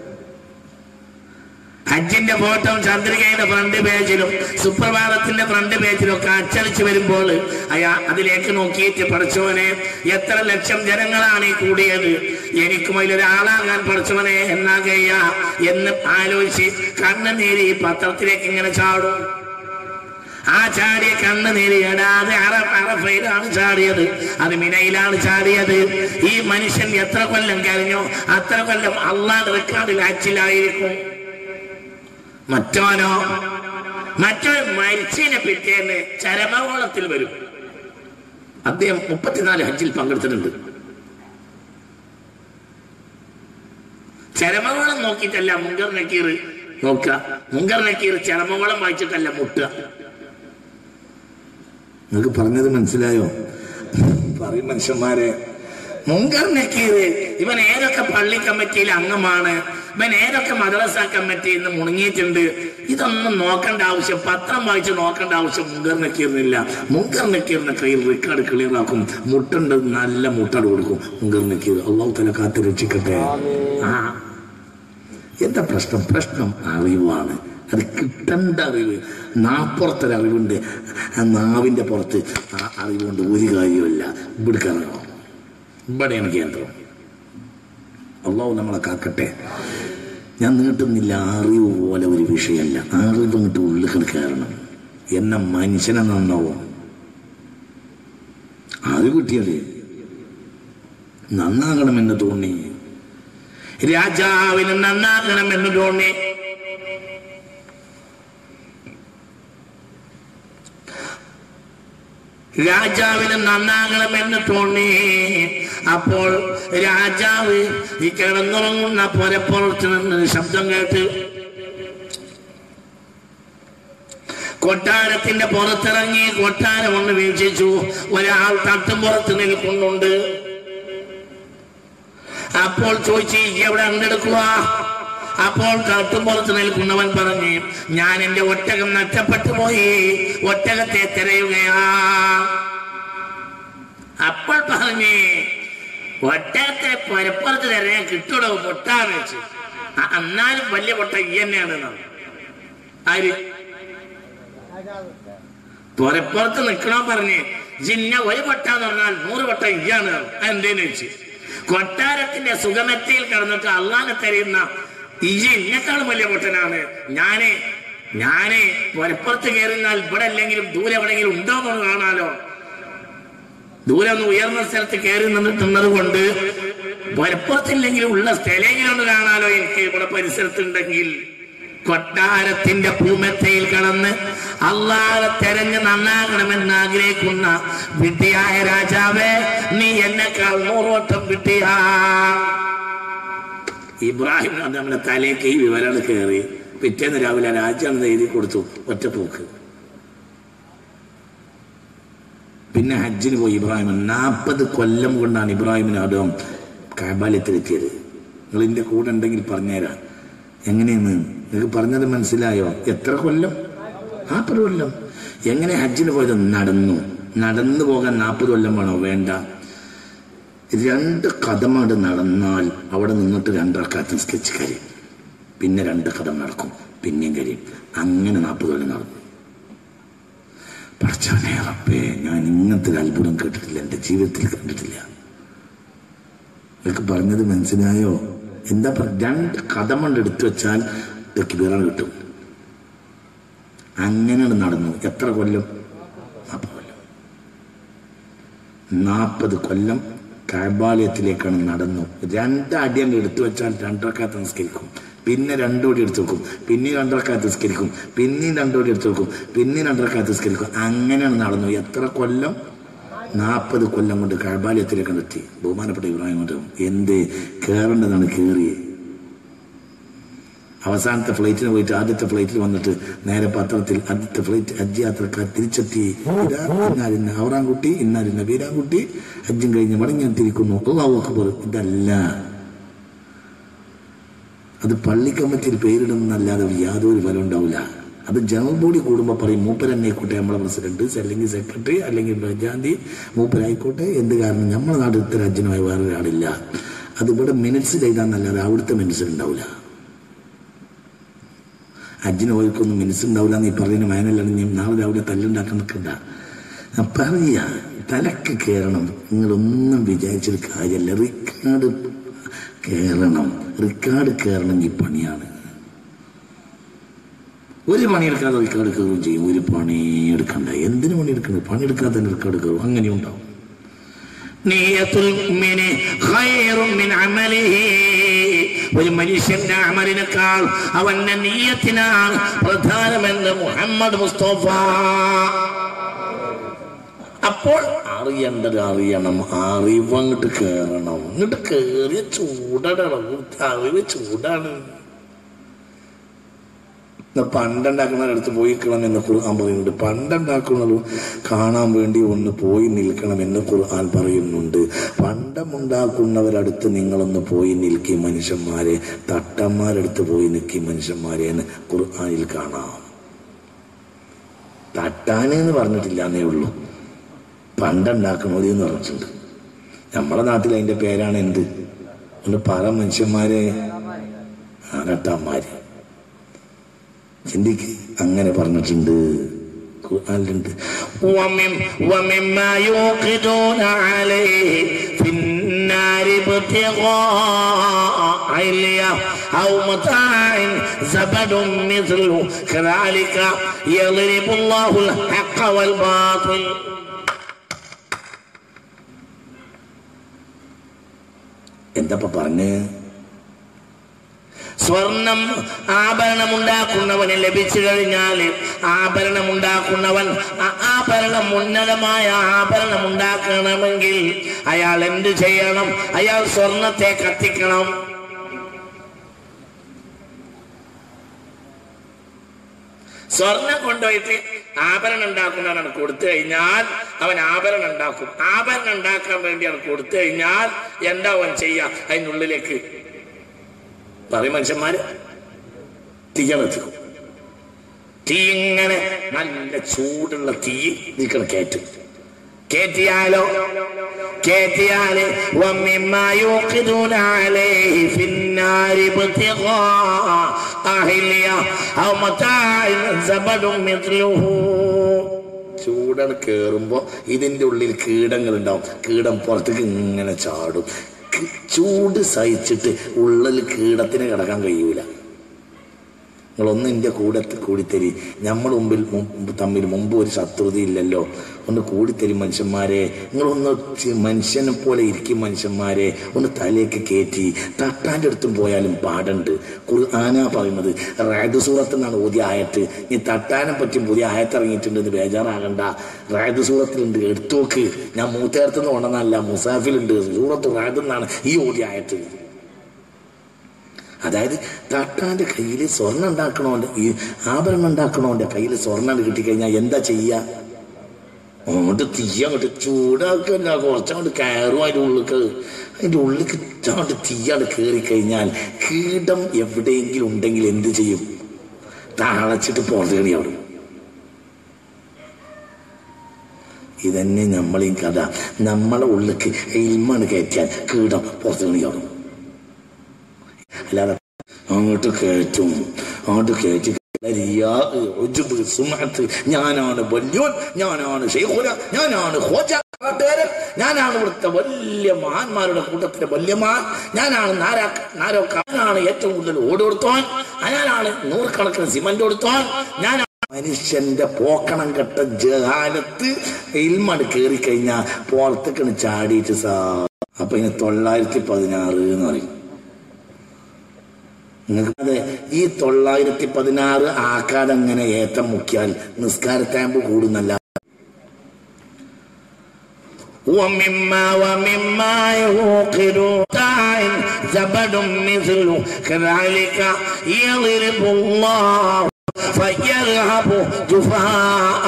ഹജ്ജിന്റെ ഫോട്ടോ ചന്ദ്രികയുടെ ഫ്രണ്ട് പേജിലും സുപ്രഭാതത്തിന്റെ ഫ്രണ്ട് പേജിലും ഒക്കെ അച്ചടിച്ചു വരുമ്പോൾ അയാ അതിലേക്ക് നോക്കിയിട്ട് പഠിച്ചവനെ എത്ര ലക്ഷം ജനങ്ങളാണ് ഈ കൂടിയത് എനിക്കും അതിലൊരാളാകാൻ പഠിച്ചവനെ എന്നാ കഴിയ എന്ന് ആലോചിച്ച് കണ്ണുനീര് ഈ പത്രത്തിലേക്ക് ഇങ്ങനെ ചാടും ആ ചാടിയ കണ്ണുനീര് ഇടാതെ അറ അറഫയിലാണ് ചാടിയത് അത് മിനയിലാണ് ചാടിയത് ഈ മനുഷ്യൻ എത്ര കൊല്ലം കഴിഞ്ഞോ അത്ര കൊല്ലം അള്ളാഹ് റെക്കോർഡിൽ അച്ചിലായിരിക്കും മറ്റോനോ മറ്റവൻ മരിച്ചതിനെ പിറ്റേന്ന് ചരമകോളത്തിൽ വരും അദ്ദേഹം മുപ്പത്തിനാല് ഹജ്ജിൽ പങ്കെടുത്തിട്ടുണ്ട് ചരമകോളം നോക്കിയിട്ടല്ല മുങ്കർ നക്കീർ നോക്കുക മുങ്കർ നക്കീർ ചരമകോളം വായിച്ചിട്ടല്ല മുട്ടുക നിങ്ങൾക്ക് പറഞ്ഞത് മനസ്സിലായോ പറയും മനുഷ്യന്മാരെ മുങ്കർ നക്കീർ ഇവൻ ഏതൊക്കെ പള്ളി കമ്മിറ്റിയിലെ അംഗമാണ് ഇവൻ ഏതൊക്കെ മദ്രസ കമ്മിറ്റിയിൽ നിന്ന് മുണങ്ങിയിട്ടുണ്ട് ഇതൊന്നും നോക്കേണ്ട ആവശ്യം പത്രം വായിച്ച് നോക്കേണ്ട ആവശ്യം മുങ്കർ നക്കീറിനില്ല മുങ്കർ നക്കീറിന്റെ കയ്യിൽ റെക്കോർഡ് ക്ലിയർ ആക്കും മുട്ടുണ്ട് നല്ല മുട്ടട് കൊടുക്കും മുങ്കർ നക്കീർ അള്ളാഹു തല കാത്ത് രക്ഷിക്കട്ടെ ആ എന്താ പ്രശ്നം പ്രശ്നം അറിവാണ് അത് കിട്ടേണ്ട അറിവ് നാപ്പുറത്തൊരു അറിവുണ്ട് ആ നാവിന്റെ പുറത്ത് ആ അറിവുകൊണ്ട് ഒരു കാര്യമില്ല ഇവിടെ കറങ്ങണം ഇവിടെയാണ് കേന്ദ്രം അള്ളാഹു നമ്മളെ കാക്കട്ടെ ഞാൻ നീട്ടുന്നില്ല അറിവ് പോലെ ഒരു വിഷയമല്ല അറിവ് ഇങ്ങോട്ട് ഉള്ളിൽ കയറണം എന്നെ മനുഷ്യനെ നന്നാവും അറിവ് കിട്ടിയതേ നന്നാകണമെന്ന് തോന്നി രാജാവിന് നന്നാകണമെന്ന് തോന്നി രാജാവിന് നന്നാകണമെന്ന് തോന്നി അപ്പോൾ രാജാവ് ഈ കിടന്നുറങ്ങുന്ന പുരപ്പുറത്ത് നിന്ന് ശബ്ദം കേട്ട് കൊട്ടാരത്തിന്റെ പുറത്തിറങ്ങി കൊട്ടാരം ഒന്ന് വീക്ഷിച്ചു ഒരാൾ തട്ടുംപുറത്ത് നിൽക്കുന്നുണ്ട് അപ്പോൾ ചോദിച്ചു "ഇയ്യ് എവിടെ അണ്ടെടുക്കുക അപ്പോൾ കാട്ടുമ്പുറത്ത് നിൽക്കുന്നവൻ പറഞ്ഞു ഞാൻ എന്റെ ഒട്ടകം നഷ്ടപ്പെട്ടു പോയി ഒട്ടകത്തെ തിരയുകയാ അപ്പോൾ പറഞ്ഞു ഒട്ടകത്തെ പരപ്പുറത്ത് തിരയാൻ കിട്ടൂടോ പൊട്ടാന്ന് വെച്ച് "ആ, എന്നാലും വലിയ പൊട്ട ഈ തന്നെയാണ് എന്നാണ്. ആര് പുറപ്പുറത്ത് നിൽക്കണോ പറഞ്ഞ് ജിന്ന ഒരു വട്ടാന്ന് പറഞ്ഞാൽ നൂറ് വട്ടം ഇയ്യാണ് എന്തേന്ന് വെച്ച് കൊട്ടാരത്തിന്റെ സുഗമത്തയിൽ കിടന്നിട്ട് അള്ളാനെ തരുന്ന ഇജി എന്നെക്കാളും വലിയ പൊട്ടനാണ് ഞാന് ഞാന് പുറപ്പുറത്ത് കയറിനാൽ ഇവിടെ അല്ലെങ്കിലും ദൂരെ എവിടെയെങ്കിലും ഉണ്ടോ എന്ന് കാണാലോ ദൂരെ ഒന്ന് ഉയർന്ന സ്ഥലത്ത് കയറി നിന്നിട്ടുള്ളത് കൊണ്ട് പുറപ്പുറത്തില്ലെങ്കിലും ഉള്ള സ്ഥലമെങ്കിലും ഒന്ന് കാണാലോ എനിക്ക് ഇവിടെ പരിസരത്തുണ്ടെങ്കിൽ കൊട്ടാരത്തിന്റെ പൂമെത്തയിൽ കടന്ന് അള്ളാഹെ തെരഞ്ഞ് നന്നാകണമെന്ന് ആഗ്രഹിക്കുന്ന വിഡ്ഢിയായ രാജാവേ നീ എന്നെക്കാൾ നൂറുവട്ടം വിഡ്ഢിയാ ഇബ്രാഹിം നമ്മുടെ തലേക്ക് ഈ വിവരം കയറി പിറ്റേന്ന് രാവിലെ രാജ്യം എഴുതി കൊടുത്തു ഒറ്റപ്പോക്ക് പിന്നെ ഹജ്ജിന് പോയി ഇബ്രാഹിം നാൽപ്പത് കൊല്ലം കൊണ്ടാണ് ഇബ്രാഹിമിന് അദ്ദേഹം കാബാലയത്തിലെത്തിയത് നിങ്ങൾ ഇതിന്റെ കൂടെ ഉണ്ടെങ്കിൽ പറഞ്ഞുതരാം എങ്ങനെയെന്ന് നിങ്ങൾക്ക് പറഞ്ഞത് മനസ്സിലായോ എത്ര കൊല്ലം നാൽപ്പത് കൊല്ലം എങ്ങനെ ഹജ്ജിന് പോയത് നടന്നു നടന്നു പോകാൻ നാൽപ്പത് കൊല്ലം വേണോ വേണ്ട രണ്ട് കഥമാട് നടന്നാൽ അവിടെ നിന്നിട്ട് രണ്ടറക്കാത്ത സ്കെച്ച് കരയും പിന്നെ രണ്ട് കഥം നടക്കും പിന്നെയും കരയും അങ്ങനെ നാൽപ്പത് കൊല്ലം നടന്നു പഠിച്ചവനെ റബ്ബേ ഞാൻ ഇങ്ങനത്തെ ഒരു അത്ഭുതം കേട്ടിട്ടില്ല എൻ്റെ ജീവിതത്തിൽ കണ്ടിട്ടില്ല നിങ്ങൾക്ക് പറഞ്ഞത് മനസ്സിലായോ എന്താ പറ രണ്ട് കഥം കൊണ്ട് എടുത്തു വെച്ചാൽ തെക്കിബീറാൻ കിട്ടും അങ്ങനെയാണ് നടന്നു എത്ര കൊല്ലം നാൽപ്പത് കൊല്ലം നാൽപ്പത് കൊല്ലം കാബാലയത്തിലേക്കാണ് നടന്നു രണ്ടടി അങ്ങ് എടുത്തു വെച്ചാൽ രണ്ടരക്കാത്ത നിസ്കരിക്കും പിന്നെ രണ്ടോടി എടുത്തു വെക്കും പിന്നെയും രണ്ടരക്കാത്ത നിസ്കരിക്കും പിന്നെയും രണ്ടോടി എടുത്തു വെക്കും പിന്നെയും രണ്ടരക്കാത്ത നിസ്കരിക്കും അങ്ങനെയാണ് നടന്നു എത്ര കൊല്ലം നാൽപ്പത് കൊല്ലം കൊണ്ട് കാബാലയത്തിലേക്കാണ് എത്തി ബഹുമാനപ്പെട്ട ഇബ്രാഹിം കൊണ്ട് എന്ത് കയറേണ്ടതാണ് കയറിയേ അവസാനത്തെ ഫ്ലൈറ്റിന് പോയിട്ട് ആദ്യത്തെ ഫ്ലൈറ്റിൽ വന്നിട്ട് നേരെ പത്രത്തിൽ ആദ്യത്തെ ഫ്ലൈറ്റ് ഹജ്ജ് യാത്രക്കാർ തിരിച്ചെത്തി ഇതാ ഇന്നാലിന്ന അവറാൻകുട്ടി ഇന്നാലിന്ന വീരാൻകുട്ടി ഹജ്ജും കഴിഞ്ഞ് മടങ്ങിത്തിരിക്കുന്നു അള്ളാഹു അക്ബർ ഇതല്ല അത് പള്ളി കമ്മിറ്റിയിൽ പേരിടുന്നല്ലാതെ യാതൊരു ഫലം ഉണ്ടാവില്ല അത് ജനറൽ ബോഡി കൂടുമ്പോൾ പറയും മൂപ്പരന്നായിക്കോട്ടെ നമ്മളെ പ്രസിഡന്റ് അല്ലെങ്കിൽ സെക്രട്ടറി അല്ലെങ്കിൽ പ്രജാന്തി മൂപ്പരായിക്കോട്ടെ എന്ത് കാരണം നമ്മളെ നാട്ടിൽ ഇത്ര അജ്ജനുമായി വേറെ ഒരാളില്ല അത് ഇവിടെ മിനിറ്റ്സ് ചെയ്താന്നല്ലാതെ അവിടുത്തെ മിനിറ്റ്സ് ഉണ്ടാവില്ല അജ്ജിന് പോയിക്കൊന്നും മനസ്സുണ്ടാവില്ല നീ പറയുന്ന മേനല്ലാണ് നീ നാളെ രാവിലെ തല്ലുണ്ടാക്കാൻ നിൽക്കണ്ട ഞാൻ പറയാ തലക്ക് കയറണം നിങ്ങളൊന്നും വിചാരിച്ചൊരു കാര്യമല്ല റിക്കാർഡ് കയറണം റിക്കാർഡ് കയറണമെങ്കിൽ പണിയാണ് ഒരു പണിയെടുക്കാതെ റിക്കാർഡ് കയറുകയും ചെയ്യും ഒരു പണിയെടുക്കണ്ട എന്തിനു പണിയെടുക്കണ്ട പണിയെടുക്കാതെ റിക്കാർഡ് കയറും അങ്ങനെ ഉണ്ടാവും നീയത്തുൽ മുഅ്മിനി ഖൈറും മിൻ അമലിഹി ഒരു മനുഷ്യന്റെ അമലിനേക്കാൾ അവന്റെ നീയത്തിനാണ് പ്രധാനമെന്ന് മുഹമ്മദ് മുസ്തഫ അപ്പോൾ അറിയേണ്ടത് അറിയണം അറിവങ്ങോട്ട് കയറണം ഇങ്ങോട്ട് കയറിയ ചൂടണം അറിവ് ചൂടാണ് പണ്ടുണ്ടാക്കുന്നവരടുത്ത് പോയി നിൽക്കണം എന്ന് ഖുർആൻ പറയുന്നുണ്ട് പണ്ടുണ്ടാക്കുന്നത് കാണാൻ വേണ്ടി ഒന്ന് പോയി നിൽക്കണം എന്ന് ഖുർആൻ പറയുന്നുണ്ട് പണ്ടമുണ്ടാക്കുന്നവരടുത്ത് നിങ്ങളൊന്ന് പോയി നിൽക്കും മനുഷ്യന്മാരെ തട്ടന്മാരടുത്ത് പോയി നിൽക്കും മനുഷ്യന്മാരെ എന്ന് ഖുർആനിൽ കാണാം തട്ടാന് എന്ന് പറഞ്ഞിട്ടില്ല എന്നേ ഉള്ളൂ പണ്ടുണ്ടാക്കുന്നത് എന്ന് പറഞ്ഞിട്ടുണ്ട് നമ്മുടെ നാട്ടിൽ അതിന്റെ പേരാണ് എന്ത് ഒന്ന് പറ മനുഷ്യന്മാരെ ആ, തട്ടാന്മാര് ചിന്തിക്ക് അങ്ങനെ പറഞ്ഞിട്ടുണ്ട് ഖുർആനിലുണ്ട് ومن ومما يوقدون عليه في النار ابتغاء علية أو متاع زبد مثله كذلك يضرب الله الحق والباطل എന്താ പറഞ്ഞ് സ്വർണം ആഭരണമുണ്ടാക്കുന്നവന് ലഭിച്ചു കഴിഞ്ഞാൽ ആഭരണമുണ്ടാക്കുന്നവൻ ആ ആഭരണം ഉന്നതമായ ആഭരണം ഉണ്ടാക്കണമെങ്കിൽ അയാൾ എന്ത് ചെയ്യണം അയാൾ സ്വർണത്തെ കത്തിക്കണം സ്വർണം കൊണ്ടുപോയിട്ട് ആഭരണം ഉണ്ടാക്കുന്നവനാണ് കൊടുത്തു കഴിഞ്ഞാൽ അവൻ ആഭരണം ഉണ്ടാക്കും ആഭരണം ഉണ്ടാക്കാൻ വേണ്ടിയാണ് കൊടുത്തു കഴിഞ്ഞാൽ എന്താ അവൻ ചെയ്യാ അതിനുള്ളിലേക്ക് പറയും മനുഷ്യന്മാര് തീയണത്തിക്കും തീ ഇങ്ങനെ നല്ല ചൂടുള്ള തീ നിൽക്കണ കയറ്റും കേറ്റിയാലോ കേറ്റിയാല് ومما يوقدون عليه في النار ابتغاء أهلية أو متاع زبد مثله ചൂടാണ് കേറുമ്പോ ഇതിന്റെ ഉള്ളിൽ കീടങ്ങൾ ഉണ്ടാവും കീടം പുറത്തേക്ക് ഇങ്ങനെ ചാടും കി- ചൂട് സഹിച്ചിട്ട് ഉള്ളിൽ കീടത്തിന് കിടക്കാൻ കഴിയൂല നിങ്ങളൊന്ന് എൻ്റെ കൂടെ കൂടിത്തരി നമ്മൾ മുമ്പിൽ മുമ്പ് തമ്മിൽ മുമ്പ് ഒരു ശത്രുത ഇല്ലല്ലോ ഒന്ന് കൂടിത്തരി മനുഷ്യന്മാരെ നിങ്ങളൊന്ന് ചി- മനുഷ്യനെ പോലെ ഇരിക്കും മനുഷ്യന്മാരെ ഒന്ന് തലയൊക്കെ കയറ്റി തട്ടാൻ്റെ അടുത്തും പോയാലും പാടുണ്ട് ഖുർആനാ പറയുന്നത് റായത് സൂറത്ത് എന്നാണ് പുതിയ ആയത്ത് നീ തട്ടാനെ പറ്റി പുതിയ ആയത്ത് ഇറങ്ങിയിട്ടുണ്ടെന്ന് ബേജാറാകണ്ട റായത് സൂറത്തിലുണ്ട് എടുത്തു നോക്ക് ഞാൻ മൂത്തേർത്തുനിന്ന് കൊണ്ടെന്നല്ല മുസാഫിലുണ്ട് സൂറത്ത് റായത് എന്നാണ് ഈ ഓതി ആയത്ത് അതായത് തട്ടാന്റെ കയ്യിൽ സ്വർണ്ണം ഉണ്ടാക്കണോണ്ട് ഈ ആഭരണം ഉണ്ടാക്കണോന്റെ കയ്യിൽ സ്വർണ്ണം കിട്ടിക്കഴിഞ്ഞാൽ എന്താ ചെയ്യുക അങ്ങോട്ട് തീ അങ്ങോട്ട് ചൂടാക്കല്ല കുറച്ചങ്ങോട്ട് കയറും അതിൻ്റെ ഉള്ളിക്ക് അതിൻ്റെ ഉള്ളിക്ക് അങ്ങോട്ട് തീയാണ് കയറി കഴിഞ്ഞാൽ കീടം എവിടെയെങ്കിലും ഉണ്ടെങ്കിൽ എന്ത് ചെയ്യും താളച്ചിട്ട് പുറത്തേണി അവിടെ ഇതന്നെ നമ്മളീ കഥ നമ്മളെ ഉള്ളിക്ക് ഇൽമാണ് കയറ്റിയാൽ കീടം പുറത്തേണി അവിടെ അല്ലാതെ അങ്ങോട്ട് കയറ്റും അങ്ങോട്ട് കയറ്റി റിയാ, ഉജ്ബ്, സുമഅത്ത്, ഞാനാണ് വല്യോൻ ഞാനാണ് ഷെയ്ഖുന ഞാനാണ് ഹോജ നാട്ടുകാരൻ ഞാനാണ് ഇവിടുത്തെ വലിയ മഹാന്മാരുടെ കൂട്ടത്തിലെ വല്യമാൻ ഞാനാണ് നാരാ നാരോക്ക ഞാനാണ് ഏറ്റവും കൂടുതൽ ഓട് കൊടുത്തോൻ ഞാനാണ് നൂറുകണക്കിന് സിമന്റ് കൊടുത്തോൻ ഞാൻ മനുഷ്യന്റെ പോക്കണം കെട്ട ജഹാലത്ത് ഇൽമട് കയറി കഴിഞ്ഞാൽ പുറത്തേക്കാണ് ചാടിയിട്ട് സാ അപ്പൊ ഇനി തൊള്ളായിരത്തി പതിനാറ് എന്ന് പറയും നിങ്ങൾക്ക് അതെ ഈ തൊള്ളായിരത്തി പതിനാറ് ആക്കാതെ അങ്ങനെ ഏത്തം മുക്കിയാൽ നിസ്കാരത്താമ്പ് കൂടുന്നല്ല ومما ومما يوقدون زبد مثله كذلك يضرب الله فيذهب جفاء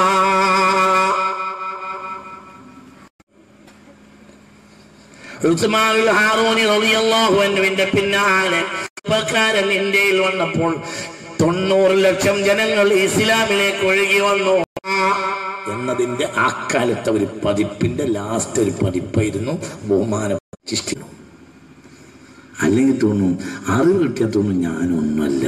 ഉസ്മാനുൽ ഹാറൂനി റളിയല്ലാഹു അൻഹുവിന്റെ പിന്നാലെ ഉപകാരം ഇന്ത്യയിൽ വന്നപ്പോൾ തൊണ്ണൂറ് ലക്ഷം ജനങ്ങൾ ഇസ്ലാമിലേക്ക് ഒഴുകി വന്നു എന്നതിന്റെ അക്കാലത്തെ ഒരു പതിപ്പിന്റെ ലാസ്റ്റ് ഒരു പതിപ്പായിരുന്നു ബഹുമാന ചിഷ്ടി അല്ലെങ്കിൽ തോന്നും അറിവ് കിട്ടിയാൽ തോന്നും ഞാനൊന്നുമല്ല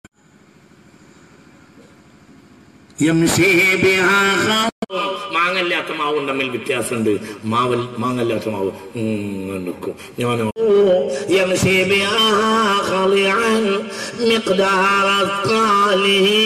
യംശി ബിഹാ ഖാ- മാങ്ങല്ലാത്ത മാവും തമ്മിൽ വ്യത്യാസമുണ്ട് മാവൽ മാങ്ങല്ലാത്ത മാവ് ഇങ്ങനെ നിൽക്കും ഞാനോ യംശി ബിഹാ ഖളിഅൻ മിഖ്ദാറ അസ്ഖാലിഹി.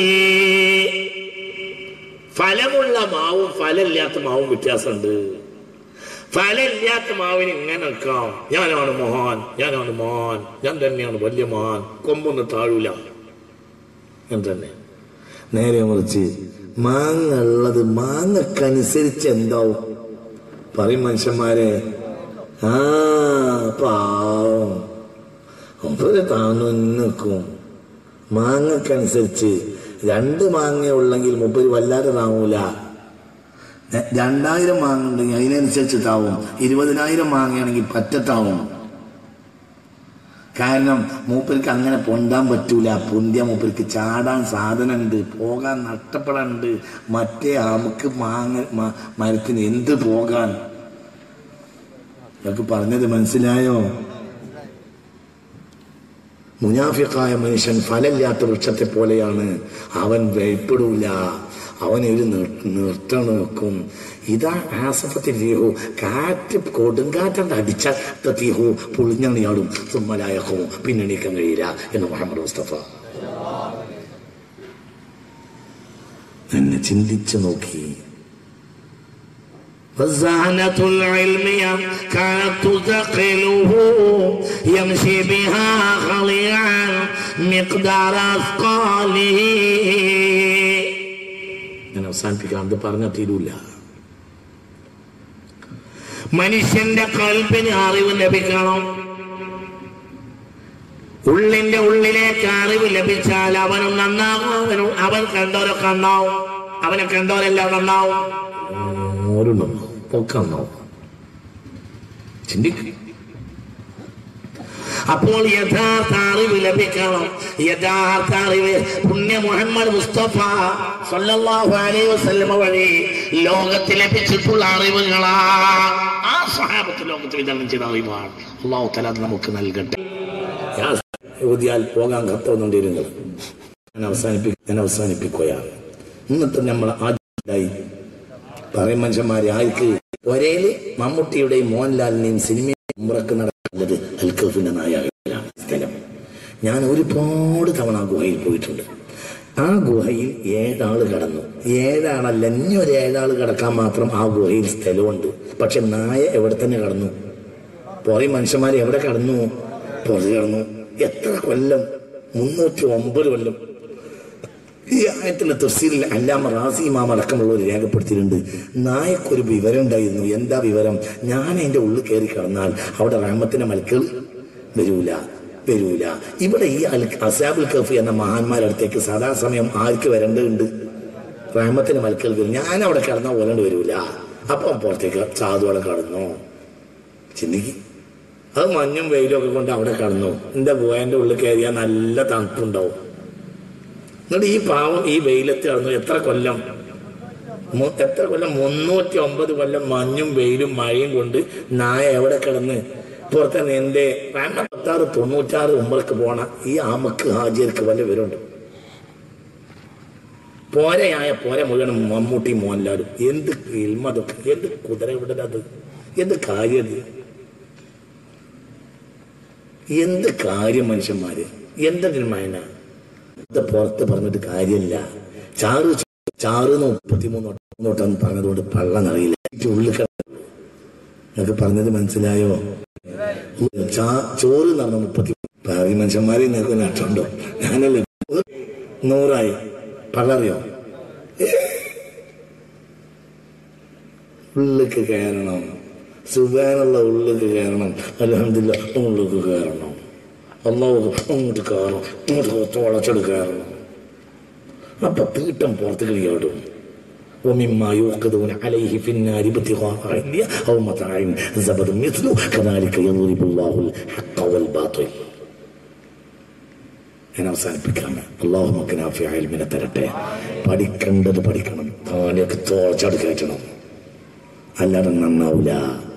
ഫലമുള്ള മാവും ഫലമില്ലാത്ത മാവും വ്യത്യാസമുണ്ട് ഫലമില്ലാത്ത മാവിന് ഇങ്ങനെ നിൽക്കാം ഞാനാണ് മഹാൻ ഞാനാണ് മഹാൻ ഞാൻ തന്നെയാണ് വലിയ മഹാൻ കൊമ്പൊന്നും താഴൂല ഞാൻ തന്നെ നേരെ മറിച്ച് മാങ്ങ ഉള്ളത് മാങ്ങക്കനുസരിച്ച് എന്താവും പറയും മനുഷ്യന്മാരെ ആ പാവം അവര് താന്നു നിൽക്കും മാങ്ങക്കനുസരിച്ച് രണ്ട് മാങ്ങ ഉള്ളെങ്കിൽ മുപ്പത് വല്ലാതെ താങ്ങൂല ര- രണ്ടായിരം മാങ്ങ ഉണ്ടെങ്കിൽ അതിനനുസരിച്ച് താവും ഇരുപതിനായിരം മാങ്ങയാണെങ്കിൽ പറ്റത്താവും കാരണം മൂപ്പർക്ക് അങ്ങനെ പൊന്താൻ പറ്റൂല പൊന്തിയ മൂപ്പർക്ക് ചാടാൻ സാധനമുണ്ട് പോകാൻ നഷ്ടപ്പെടാനുണ്ട് മറ്റേ ആമക്ക് മാങ്ങ മ- മരത്തിന് എന്ത് പോകാൻ നിങ്ങൾക്ക് പറഞ്ഞത് മനസ്സിലായോ മുനാഫിക്കായ മനുഷ്യൻ ഫലമില്ലാത്ത വൃക്ഷത്തെ പോലെയാണ് അവൻ ഭയപ്പെടൂല അവനൊരു നിർത്തം നോക്കും ഇതാ ആസഫത്തെ തീഹു കാറ്റ് കൊടുങ്കാറ്റണ്ട് അടിച്ച തീഹു പൊളിഞ്ഞണിയാടും സുമ്മലായഹവും പിന്നെണീക്കാൻ കഴിയില്ല എന്ന് മുഹമ്മദ് മുസ്തഫ എന്നെ ചിന്തിച്ചു നോക്കി فزانة العلم كانت تثقله يمشي بها خليعا مقدار أثقاله ഞാൻ അവസാനിപ്പിക്കാം അത് പറഞ്ഞാൽ തീരൂല മനുഷ്യന്റെ കൽപ്പിന് അറിവ് ലഭിക്കണം ഉള്ളിന്റെ ഉള്ളിലേക്ക് അറിവ് ലഭിച്ചാൽ അവനും നന്നാകും അവനും അവൻ കണ്ടോരൊക്കെ നന്നാവും അവനെ കണ്ടോരെല്ലാം നന്നാവും ഓരോന്നും പൊക്കന്നോ ചിന്തിക്കും അപ്പോൾ യഥാർത്ഥ അറിവ് ലഭിക്കണം യഥാർത്ഥ അറിവ് പുണ്യ മുഹമ്മദ് മുസ്തഫ സല്ലല്ലാഹു അലൈഹി വസല്ലമ വഴി ലോകത്തിൽ ലഭിച്ചിട്ടുള്ള അറിവുകളാണ് ആ സഹാബത്ത് ലോകത്ത് വിതരണം ചെയ്ത അറിവാണ് അള്ളാഹു തല അത് നമുക്ക് നൽകട്ടെ ഊതിയാൽ പോകാൻ കത്തോന്നുണ്ടിരുന്നത് ഞാൻ അവസാനിപ്പി ഞാൻ അവസാനിപ്പിക്കുകയാണ് ഇന്നത്തെ നമ്മൾ ആദ്യമായി പറയും മനുഷ്യന്മാരെ ആർക്ക് ഒരേല് മമ്മൂട്ടിയുടെയും മോഹൻലാലിന്റെയും സിനിമയും ഉമ്രക്ക് നടക്കുന്നത് അൽക്കഫിന്റെ നായകനാണ് സ്ഥലം ഞാൻ ഒരുപാട് തവണ ആ ഗുഹയിൽ പോയിട്ടുണ്ട് ആ ഗുഹയിൽ ഏഴാള് കടന്നു ഏഴാളല്ല ഇനി ഒരു ഏഴാള് കിടക്കാൻ മാത്രം ആ ഗുഹയിൽ സ്ഥലമുണ്ട് പക്ഷെ നായ എവിടെ തന്നെ കടന്നു പുറേ മനുഷ്യന്മാർ എവിടെ കടന്നു പുറത്ത് കടന്നു എത്ര കൊല്ലം മുന്നൂറ്റി ഒമ്പത് കൊല്ലം ഈ ആയത്തിലെ തഫ്സീലിൽ അല്ലാമ റാസി ഇമാം അടക്കമുള്ളവർ രേഖപ്പെടുത്തിയിട്ടുണ്ട് നായക്കൊരു വിവരം ഉണ്ടായിരുന്നു എന്താ വിവരം ഞാൻ അതിന്റെ ഉള്ളിൽ കയറി കിടന്നാൽ അവിടെ റാമത്തിന്റെ മലക്കൾ വരൂല വരൂല ഇവിടെ ഈ അൽ അസാബുൽ കഫി എന്ന മഹാന്മാരുടെ അടുത്തേക്ക് സദാസമയം ആർക്ക് വരേണ്ടതുണ്ട് റാമത്തിന്റെ മലക്കൾ വരും ഞാൻ അവിടെ കിടന്നാൽ ഓലണ്ട് വരൂല അപ്പം പുറത്തേക്ക് സാധുവടെ കടന്നു ചിന്തിക്ക് അത് മഞ്ഞും വെയിലും ഒക്കെ കൊണ്ട് അവിടെ കടന്നു എന്റെ ഗുഹേന്റെ ഉള്ളിൽ കയറിയാൽ നല്ല തണുപ്പുണ്ടാവും എന്നിട്ട് ഈ പാവം ഈ വെയിലത്ത് കടന്നു എത്ര കൊല്ലം മു- എത്ര കൊല്ലം മുന്നൂറ്റി ഒമ്പത് കൊല്ലം മഞ്ഞും വെയിലും മഴയും കൊണ്ട് നായ എവിടെ കിടന്ന് പുറത്തെ എന്റെ പത്താറ് തൊണ്ണൂറ്റാറ് ഉമ്മർക്ക് പോണ ഈ ആമക്ക് ഹാജിയർക്ക് വല്ല വിവരമുണ്ട് പോരയായ പോര മുഴുവൻ മമ്മൂട്ടി മോഹൻലാലും എന്ത് ഇൽമതൊക്കെ എന്ത് കുതിര വിടലത് എന്ത് കാര്യം ഇത്? എന്ത് കാര്യം മനുഷ്യന്മാര് എന്തെങ്കിലും മയന ഇത് പുറത്ത് പറഞ്ഞിട്ട് കാര്യമില്ല ചാറ് ചാറ് മുപ്പത്തിമൂന്ന് തൊട്ടെന്ന് പറഞ്ഞതുകൊണ്ട് പള്ളം അറിയില്ല ഉള്ളിൽ കിടന്നു നിങ്ങൾക്ക് പറഞ്ഞത് മനസ്സിലായോ ചാ- ചോറ് എന്ന് പറഞ്ഞ മുപ്പത്തി പാവി മനുഷ്യന്മാരെ നിങ്ങൾക്ക് നട്ടുണ്ടോ ഞാനല്ലേ നൂറായി പള്ളറിയോ ഉള്ളിക്ക് കയറണം സുഖാനുള്ള ഉള്ളിക്ക് കയറണം അലഹമില്ല ഉള്ളിക്ക് കയറണം അള്ളാഹു അങ്ങോട്ട് കയറണം ഇങ്ങോട്ട് തുളച്ചെടു കയറണം അപ്പൊ തീട്ടം പുറത്തേക്ക് ചാടും ومما يوقدون عليه في النار ابتغاء عليا أو متاع زبد مثله كذلك يضرب الله الحق والباطل ഞാൻ അവസാനിപ്പിക്കാണ് അള്ളാഹു നമുക്ക് നാഫി അയൽമിനെ തരട്ടെ പഠിക്കേണ്ടത് പഠിക്കണം താനെയൊക്കെ തോച്ചട് കയറ്റണം അല്ലാതെ നന്നാവൂല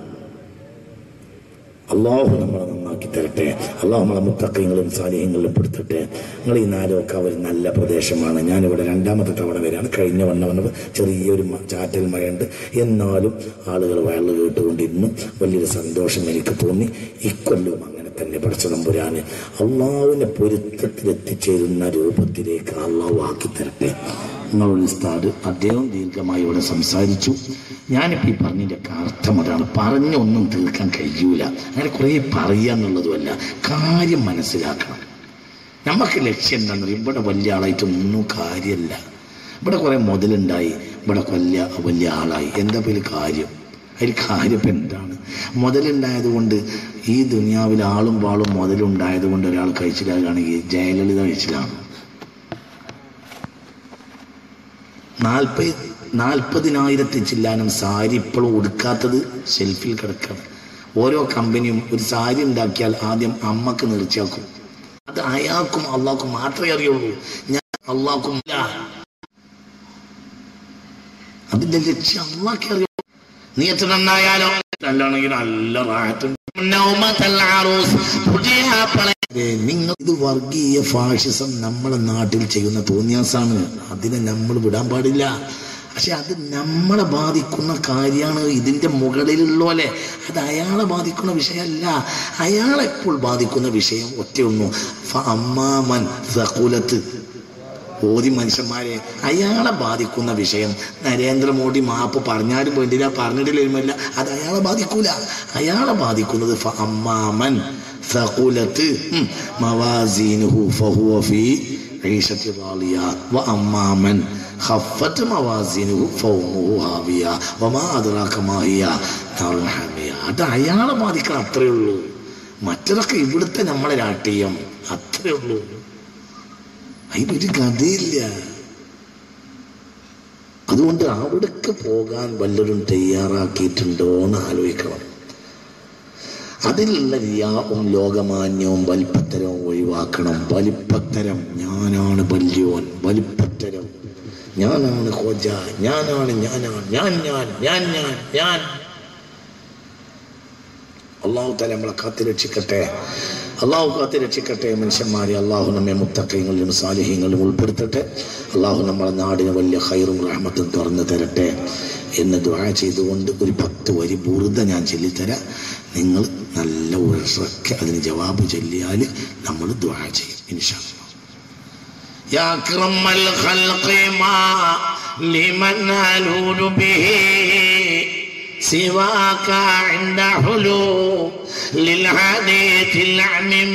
അള്ളാഹു നമ്മളെ നന്നാക്കി തരട്ടെ അള്ളാഹു നമ്മളെ മുത്തക്കങ്ങളും സാലിഹ്യങ്ങളിലും പെടുത്തട്ടെ നിങ്ങൾ ഈ നാലൊക്കെ ഒരു നല്ല പ്രദേശമാണ് ഞാനിവിടെ രണ്ടാമത്തെ തവണ വരെയാണ് കഴിഞ്ഞ വണ്ണ വന്നത് ചെറിയൊരു മ- ചാറ്റൽ മഴയുണ്ട് എന്നാലും ആളുകൾ വയറ് കേട്ടുകൊണ്ടിരുന്നു വലിയൊരു സന്തോഷം എനിക്ക് തോന്നി ഇക്കൊല്ലവും അങ്ങനെ തന്നെ പഠിച്ചതമ്പുരാന് അള്ളാഹുവിനെ പൊരുത്തത്തിലെത്തിച്ചേരുന്ന രൂപത്തിലേക്ക് അള്ളാഹു ആക്കി തരട്ടെ നിങ്ങളുടെ ഉസ്താദ് അദ്ദേഹം ദീർഘമായി ഇവിടെ സംസാരിച്ചു ഞാനിപ്പോൾ ഈ പറഞ്ഞതിൻ്റെ അർത്ഥം അതാണ് പറഞ്ഞൊന്നും തീർക്കാൻ കഴിയൂല അങ്ങനെ കുറേ പറയാന്നുള്ളതുമല്ല കാര്യം മനസ്സിലാക്കണം നമുക്ക് ലക്ഷ്യം എന്താണെന്ന് അറിയാം ഇവിടെ വലിയ ആളായിട്ടൊന്നും കാര്യമല്ല ഇവിടെ കുറേ മുതലുണ്ടായി ഇവിടെ വലിയ വലിയ ആളായി എന്താ പേര് കാര്യം അതിൽ കാര്യം ഇപ്പം എന്താണ് മുതലുണ്ടായത് കൊണ്ട് ഈ ദുനിയാവിൽ ആളും വാളും മുതലുണ്ടായത് കൊണ്ട് ഒരാൾ കഴിച്ചിലാകുകയാണെങ്കിൽ ജയലളിത കഴിച്ചിലാണ് നാൽപ്പത് നാൽപ്പതിനായിരത്തി ചില്ലാനം സാരി ഇപ്പോഴും ഉടുക്കാത്തത് ഷെൽഫിൽ കിടക്കണം ഓരോ കമ്പനിയും ഒരു സാരി ഉണ്ടാക്കിയാൽ ആദ്യം അമ്മക്ക് നിർച്ചയാക്കും അത് അയാൾക്കും അള്ളാഹ്ക്കും മാത്രമേ അറിയുള്ളൂ ഞാൻ അള്ളാഹ്ക്കും ഇല്ല അതിന്റെ ലക്ഷ്യം അള്ളാഹ്ക്ക് അറിയാം നീ എത്ര നന്നായാലോ നല്ലാണെങ്കിൽ നല്ല റാഹത്തുണ്ട് നൗമത്തൽ അറൂസ് പുതിയ പള- അതെ, നിങ്ങൾ ഇത് വർഗീയ ഫാഷിസം നമ്മളെ നാട്ടിൽ ചെയ്യുന്ന തോന്നിയാസാണ് അതിനെ നമ്മൾ വിടാൻ പാടില്ല പക്ഷെ അത് നമ്മളെ ബാധിക്കുന്ന കാര്യമാണ് ഇതിന്റെ മുകളിലുള്ളോലെ അത് അയാളെ ബാധിക്കുന്ന വിഷയമല്ല അയാളെ ഇപ്പോൾ ബാധിക്കുന്ന വിഷയം ഒറ്റയൊന്നു ഫ അമ്മാമൻ സകുലത്ത് ഓതി മനുഷ്യന്മാരെ അയാളെ ബാധിക്കുന്ന വിഷയം നരേന്ദ്രമോദി മാപ്പ് പറഞ്ഞാലും വേണ്ടില്ല പറഞ്ഞിട്ടില്ല അത് അയാളെ ബാധിക്കൂല അയാളെ ബാധിക്കുന്നത് ഫ അമ്മാമൻ സകുലത്ത് ഉം, മവാസീനുഹു ഫഹുവ ഫീ عيشة راضية وأما من خفت موازينه فأمه هاوية وما أدراك ما هي نار حامية അത് അയാളെ ബാധിക്കാൻ അത്രേ ഉള്ളൂ മറ്റതൊക്കെ ഇവിടുത്തെ നമ്മളെ രാഷ്ട്രീയം അത്രേ ഉള്ളൂ അതിനൊരു കഥയില്ല അതുകൊണ്ട് അവിടേക്ക് പോകാൻ വല്ലവരും തയ്യാറാക്കിയിട്ടുണ്ടോ എന്ന് ആലോചിക്കണം അതിലുള്ള റിയാവും ലോകമാന്യവും വലിപ്പത്തരവും ഒഴിവാക്കണം വലിപ്പത്തരം ഞാനാണ് വല്യോൻ വലിപ്പത്തരം ഞാനാണ് ഹോജ ഞാനാണ് ഞാനാണ് ഞാൻ ഞാൻ ഞാൻ ഞാൻ ഞാൻ അള്ളാഹു തല നമ്മളെ കാത്തി രക്ഷിക്കട്ടെ അള്ളാഹു കാത്തി രക്ഷിക്കട്ടെ മനുഷ്യന്മാരെ അള്ളാഹു നമ്മെ മുത്തക്കൈകളിലും സാലിഹ്യങ്ങളിലും ഉൾപ്പെടുത്തട്ടെ അള്ളാഹു നമ്മളെ നാടിന് വലിയ ഹൈറും റഹ്മത്തും തുറന്നു തരട്ടെ എന്ന് ദ്വാ ചെയ്തുകൊണ്ട് ഒരു പത്ത് വരി ബുറുത ഞാൻ ചൊല്ലിത്തരാം നിങ്ങൾ നല്ല ഉറക്കെ അതിന് ജവാബ് ചൊല്ലിയാൽ നമ്മൾ ദ്വാ ചെയ്യും ഇൻഷാ അല്ലാ. يا أكرم الخلق ما لمن ألول به سواك عند حلول للحديث العميم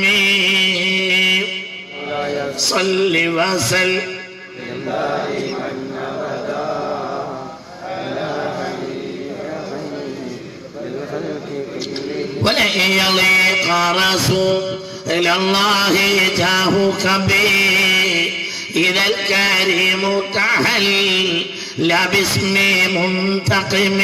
صل وسلم ولن يليق رسول إلى الله جاهك به إذا الكريم تحل لا باسم منتقم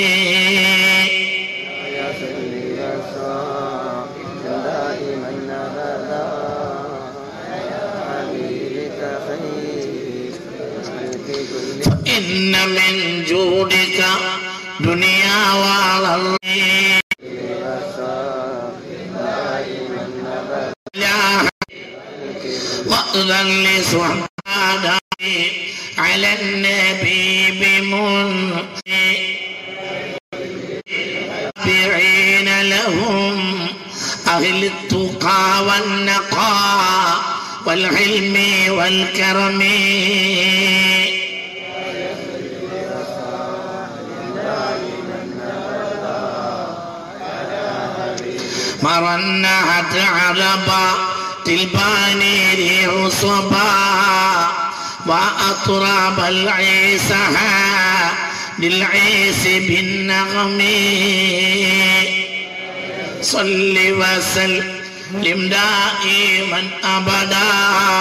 يا سيدي يا شاء دائما أبدا على حبيبك خير الخلق كلهم إن من جودك دنيا والله يا شاء دائما أبدا وأذن لصحباني على النبي بمن تابعين لهم أهل التقى والنقاء والعلم والكرم مرنعت عربا تلباني ريح صبا وأطراب العيسها للعيس بالنغم صل وسلم دائما أبدا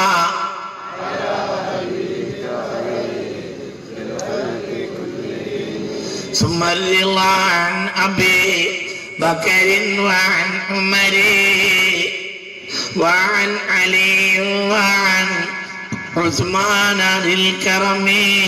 ثم الرضا عن أبي بكر وعن عمر وعن علي وعن عثمان ذي الكرم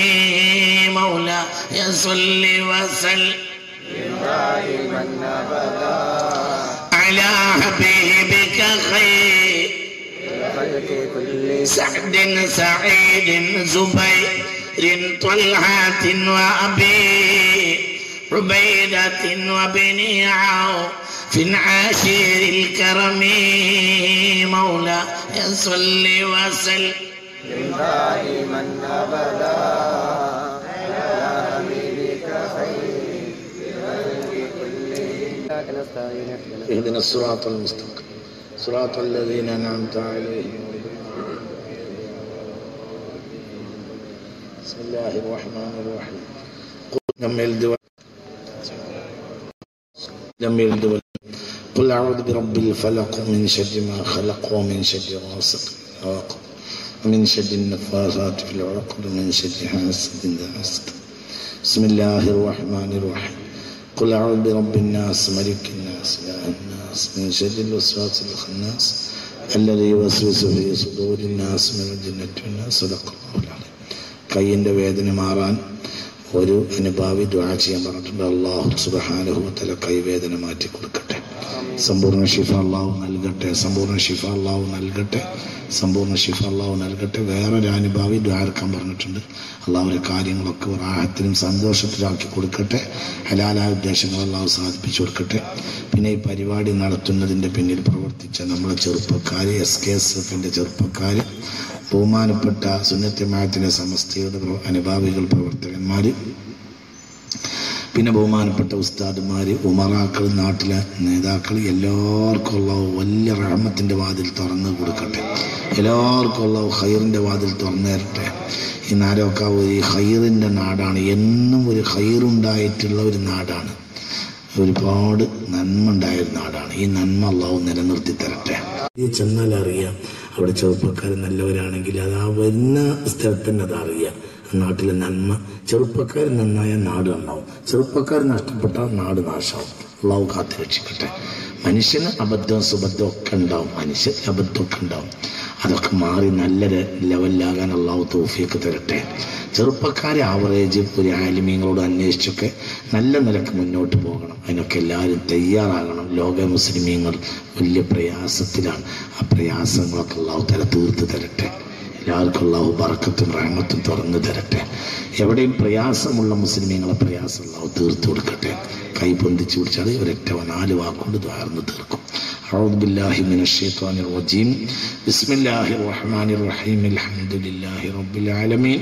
مولاي صل وسلم دائما أبدا على حبيبك خير الخلق كلهم سعد سعيد زبير طلحة وأبي عبيدة وابن عوف عاشر الكرم مولاي صل وسلم دائما أبدا على حبيبك خير الخلق كلهم إياك نستعين اهدنا اهدنا الصراط المستقيم صراط الذين أنعمت عليهم بسم الله الرحمن الرحيم قل لم يلد ولد لم يلد ولد قل أعوذ برب الفلق من شر ما خلق ومن شر غاسق إذا وقب ومن شر النفاثات في العقد ومن شر حاسد إذا حسد بسم الله الرحمن الرحيم قل أعوذ برب الناس ملك الناس إله الناس من شر الوسواس الخناس الذي يوسوس في صدور الناس من الجنة والناس صدق الله العظيم കയ്യിൻ്റെ വേദന മാറാൻ ഒരു അനുഭാവി ദ്വാ ചെയ്യാൻ പറഞ്ഞിട്ടുണ്ട് അള്ളാഹു സുബഹാനുഭവത്തിലെ കൈവേദന മാറ്റി കൊടുക്കട്ടെ സമ്പൂർണ്ണ ഷിഫ അള്ളാഹു നൽകട്ടെ സമ്പൂർണ്ണ ഷിഫ അള്ളാഹു നൽകട്ടെ സമ്പൂർണ്ണ ഷിഫ അള്ളാഹു നൽകട്ടെ വേറൊരു അനുഭാവി ദ്വാരക്കാൻ പറഞ്ഞിട്ടുണ്ട് അള്ളാഹുവിൻ്റെ കാര്യങ്ങളൊക്കെ റാഹത്തിനും സന്തോഷത്തിലാക്കി കൊടുക്കട്ടെ ഹലാലായ ഉദ്ദേശങ്ങൾ അള്ളാഹു സാധിപ്പിച്ചു കൊടുക്കട്ടെ പിന്നെ ഈ പരിപാടി നടത്തുന്നതിൻ്റെ പിന്നിൽ പ്രവർത്തിച്ച നമ്മളെ ചെറുപ്പക്കാർ എസ് കെ എസ് എഫിൻ്റെ ചെറുപ്പക്കാർ ബഹുമാനപ്പെട്ട സുന്നത്യമായത്തിൻ്റെ സമസ്തയുടെ പ്ര- അനുഭാവികൾ പ്രവർത്തകന്മാർ പിന്നെ ബഹുമാനപ്പെട്ട ഉസ്താദുമാർ ഉമറാക്കൾ നാട്ടിലെ നേതാക്കൾ എല്ലാവർക്കും ഉള്ള വലിയ റഹ്മത്തിൻ്റെ വാതിൽ തുറന്ന് കൊടുക്കട്ടെ എല്ലാവർക്കും ഉള്ള ഹൈറിൻ്റെ വാതിൽ തുറന്നു തരട്ടെ ഈ നാരൊക്കെ ഒരു ഹൈറിൻ്റെ നാടാണ് എന്നും ഒരു ഹൈറുണ്ടായിട്ടുള്ള ഒരു നാടാണ് ഒരുപാട് നന്മ ഉണ്ടായ ഒരു നാടാണ് ഈ നന്മ അള്ളാഹു നിലനിർത്തി തരട്ടെ ഈ ചെന്നാൽ അറിയാം അവിടെ ചെറുപ്പക്കാർ നല്ലവരാണെങ്കിൽ അത് ആ വരുന്ന സ്ഥലത്ത് തന്നെ അത് അറിയാം ആ നാട്ടിലെ നന്മ ചെറുപ്പക്കാർ നന്നായ നാട് നന്നാവും ചെറുപ്പക്കാർ നഷ്ടപ്പെട്ടാൽ നാട് നാശമാവും അള്ളാഹു കാത്തു രക്ഷിക്കട്ടെ മനുഷ്യന് അബദ്ധവും സുബദ്ധവും ഒക്കെ ഉണ്ടാവും മനുഷ്യൻ അബദ്ധമൊക്കെ ഉണ്ടാവും അതൊക്കെ മാറി നല്ല ര- ലെവലിലാകാൻ അള്ളാഹു തോഫിയൊക്കെ തരട്ടെ ചെറുപ്പക്കാരെ ആവറേജ് ഒരു ആലിമീങ്ങളോട് അന്വേഷിച്ചൊക്കെ നല്ല നിലക്ക് മുന്നോട്ട് പോകണം അതിനൊക്കെ എല്ലാവരും തയ്യാറാകണം ലോക മുസ്ലിമീങ്ങൾ വലിയ പ്രയാസത്തിലാണ് ആ പ്രയാസങ്ങളൊക്കെ അള്ളാഹു തല തീർത്ത് തരട്ടെ എല്ലാവർക്കും അള്ളാഹു ബറക്കത്തും റഹമത്തും തുറന്നു തരട്ടെ എവിടെയും പ്രയാസമുള്ള മുസ്ലിമീങ്ങളെ പ്രയാസം അള്ളാഹു തീർത്തു കൊടുക്കട്ടെ കൈ പൊന്തിച്ചു പിടിച്ചാൽ ഒരൊറ്റ നാല് വാക്കുകൊണ്ട് ദ്വാർന്ന് തീർക്കും أعوذ بالله من الشيطان الرجيم بسم الله الرحمن الرحيم الحمد لله رب العالمين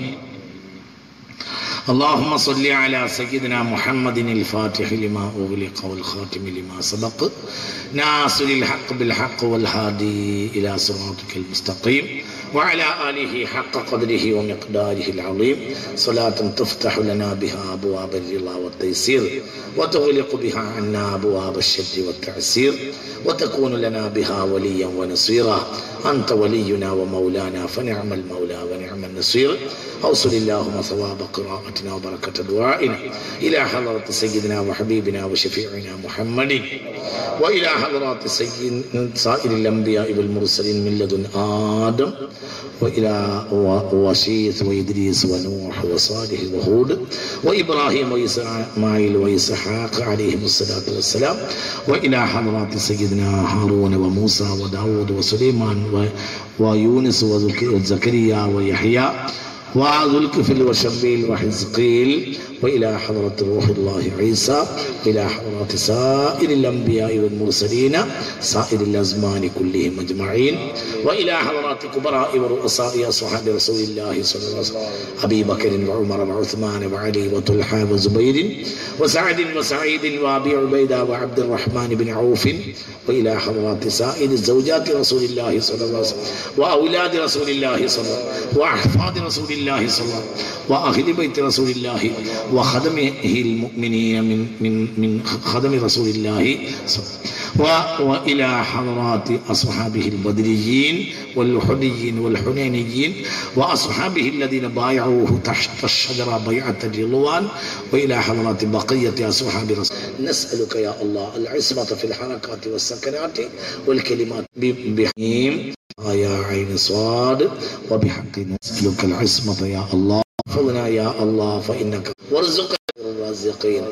اللهم صل على سيدنا محمد الفاتح لما أغلق والخاتم لما سبق ناصر الحق بالحق والهادي إلى صراطك المستقيم وعلى آله حق قدره ومقداره العظيم صلاة تفتح لنا بها أبواب الرضا والتيسير وتغلق بها عنا أبواب الشد والتعسير وتكون لنا بها وليا ونصيرا أنت ولينا ومولانا فنعم المولى ونعم النصير أوصل اللهم ثواب قراءتنا وبركة دعائنا إلى حضرة سيدنا وحبيبنا وشفيعنا محمد وإلى حضرات سيد سائر الأنبياء والمرسلين من لدن آدم وإلى و- وشيث وإدريس ونوح وصالح وهود وإبراهيم وإسماعيل وإسحاق عليهم الصلاة والسلام وإلى حضرات سيدنا هارون وموسى وداود وسليمان و- ويونس وزك- وزكريا ويحيى وذو الكفل وشبيل وحزقيل وإلى حضرة روح الله عيسى إلى حضرة سائر الأنبياء والمرسلين سائر الأزمان كلهم أجمعين وإلى حضرات كبراء ورؤساء أصحاب رسول الله صلى الله عليه وسلم أبي بكر وعمر وعثمان وعلي وطلحة وزبير وسعد وسعيد وأبي عبيدة وعبد الرحمن بن عوف وإلى حضرات سائر زوجات رسول الله صلى الله عليه وسلم وأولاد رسول الله صلى الله عليه وسلم وأحفاد رسول الله صلى الله عليه وسلم وأهل بيت رسول الله وخدمه المؤمنين من من من خدم رسول الله صلى الله عليه وسلم و- وإلى حضرات أصحابه البدريين والحديين والحنينيين وأصحابه الذين بايعوه تحت الشجرة بيعة الرضوان وإلى حضرات بقية أصحاب رسول نسألك يا الله العصمة في الحركات والسكنات والكلمات ب- بحكيم يا عين صاد وبحق نسألك العصمة يا الله احفظنا يا الله فإنك وارزقنا خير الرازقين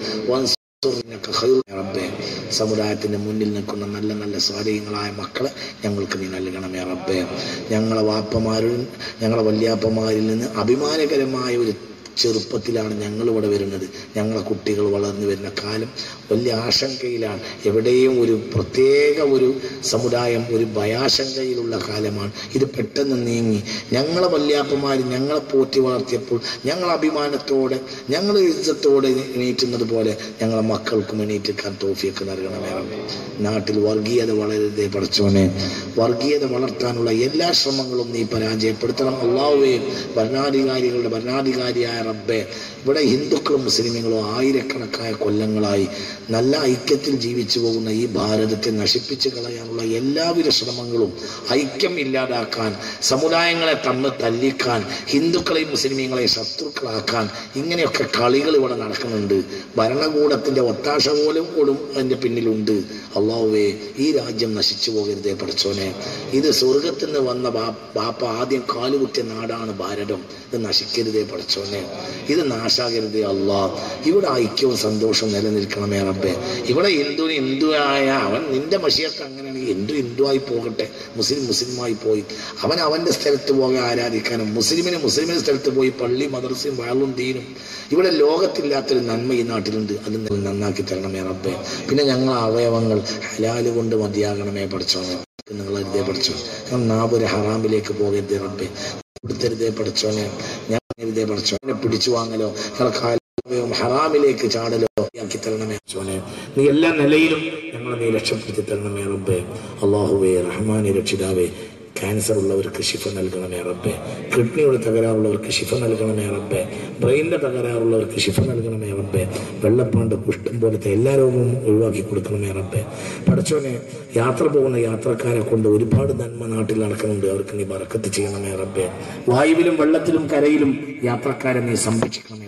وانصرنك خير يا ربي സമുദായത്തിന്റെ മുന്നിൽ നിൽക്കുന്ന നല്ല നല്ല സ്വാധീനങ്ങളായ മക്കളെ ഞങ്ങൾക്ക് നീ നൽകണമേ റബ്ബേ ഞങ്ങളെ വാപ്പമാരിൽ ഞങ്ങളെ വല്യാപ്പമാരിൽ നിന്ന് അഭിമാനകരമായ ഒരു ചെറുപ്പത്തിലാണ് ഞങ്ങൾ ഇവിടെ വരുന്നത് ഞങ്ങളെ കുട്ടികൾ വളർന്നു വരുന്ന കാലം വലിയ ആശങ്കയിലാണ് എവിടെയും ഒരു പ്രത്യേക ഒരു സമുദായം ഒരു ഭയാശങ്കയിലുള്ള കാലമാണ് ഇത് പെട്ടെന്ന് നീങ്ങി ഞങ്ങളെ വല്യാപ്പന്മാർ ഞങ്ങളെ പോറ്റി വളർത്തിയപ്പോൾ ഞങ്ങൾ അഭിമാനത്തോടെ ഞങ്ങൾ ഇജ്ജത്തോടെ എണീറ്റുന്നത് പോലെ ഞങ്ങളെ മക്കൾക്കും എണീറ്റിക്കാൻ തോഫിയൊക്കെ നൽകണമേ റബ്ബേ. നാട്ടിൽ വർഗീയത വളരരുതേ പഠിച്ചോനെ വർഗീയത വളർത്താനുള്ള എല്ലാ ശ്രമങ്ങളും നീ പരാജയപ്പെടുത്തണം അള്ളാഹുവേ ഭരണാധികാരികളുടെ ഭരണാധികാരിയായ റബ്ബെ ഇവിടെ ഹിന്ദുക്കളും മുസ്ലിമുകളും ആയിരക്കണക്കായ കൊല്ലങ്ങളായി നല്ല ഐക്യത്തിൽ ജീവിച്ചു പോകുന്ന ഈ ഭാരതത്തെ നശിപ്പിച്ചു കളയാനുള്ള എല്ലാവിധ ശ്രമങ്ങളും ഐക്യം ഇല്ലാതാക്കാൻ സമുദായങ്ങളെ തമ്മിൽ തല്ലിക്കാൻ ഹിന്ദുക്കളെയും മുസ്ലിമീങ്ങളെയും ശത്രുക്കളാക്കാൻ ഇങ്ങനെയൊക്കെ കളികൾ ഇവിടെ നടക്കുന്നുണ്ട് ഭരണകൂടത്തിന്റെ ഒത്താശ പോലും കൂടും അതിന്റെ പിന്നിലുണ്ട് അള്ളാഹുവേ ഈ രാജ്യം നശിച്ചു പോകരുതേ പഠിച്ചോനെ ഇത് സ്വർഗത്തിൽ നിന്ന് വന്ന ബാ- ബാപ്പ ആദ്യം കാലുകുത്തിയ നാടാണ് ഭാരതം ഇത് നശിക്കരുതേ പഠിച്ചോനെ ഇത് നാശാകരുതേ അള്ളാ ഇവിടെ ഐക്യവും സന്തോഷവും നിലനിൽക്കണമേ റബ്ബേ ഇവിടെ ഹിന്ദുവിന് ഹിന്ദുവായ അവൻ നിന്റെ മഷിയൊക്കെ അങ്ങനെയാണെങ്കിൽ ഹിന്ദു ഹിന്ദുവായി പോകട്ടെ മുസ്ലിം മുസ്ലിമായി പോയി അവൻ അവന്റെ സ്ഥലത്ത് പോകാൻ ആരാധിക്കാനും മുസ്ലിമിന് മുസ്ലിമിന്റെ സ്ഥലത്ത് പോയി പള്ളി മദ്രസയും വാളും ദീനും ഇവിടെ ലോകത്തില്ലാത്തൊരു നന്മ ഈ നാട്ടിലുണ്ട് അത് നീ നന്നാക്കി തരണമേ റബ്ബേ പിന്നെ ഞങ്ങൾ അവയവങ്ങൾ ഹലാല് കൊണ്ട് മതിയാകണമേ പഠിച്ചോനെ നിങ്ങൾ എഴുതിയ പഠിച്ചോ ഞാൻ നാബൊരു ഹറാമിലേക്ക് പോകരുതേ റബ്ബേ കൊടുത്തരുതേ പഠിച്ചോനെ ഞാൻ എഴുതിയ പഠിച്ചോനെ പിടിച്ചു വാങ്ങലോ ഞങ്ങൾ കാലവും ഹറാമിലേക്ക് ചാടലോ ആക്കി തരണമേ പഠിച്ചോനെ നീ എല്ലാ നിലയിലും ഞങ്ങളെ നീ രക്ഷപ്പെടുത്തി തരണമേ റബ്ബേ അള്ളാഹുവേ റഹ്മാനെ രക്ഷിതാവേ ക്യാൻസർ ഉള്ളവർക്ക് ശിഫ നൽകണമേ റബ്ബേ കിഡ്നിയുടെ തകരാറുള്ളവർക്ക് ശിഫ നൽകണമേ റബ്ബേ ബ്രെയിനിന്റെ തകരാറുള്ളവർക്ക് ശിഫ നൽകണമേ റബ്ബേ വെള്ളപ്പാണ്ട് കുഷ്ഠം പോലത്തെ എല്ലാ രോഗവും ഒഴിവാക്കി കൊടുക്കണമേ റബ്ബേ പഠിച്ചോനെ യാത്ര പോകുന്ന യാത്രക്കാരെ കൊണ്ട് ഒരുപാട് നന്മ നാട്ടിൽ നടക്കുന്നുണ്ട് അവർക്ക് നീ ബറക്കത്ത് ചെയ്യണമേ റബ്ബേ വായുവിലും വെള്ളത്തിലും കരയിലും യാത്രക്കാരെ നീ സംരക്ഷിക്കണമേ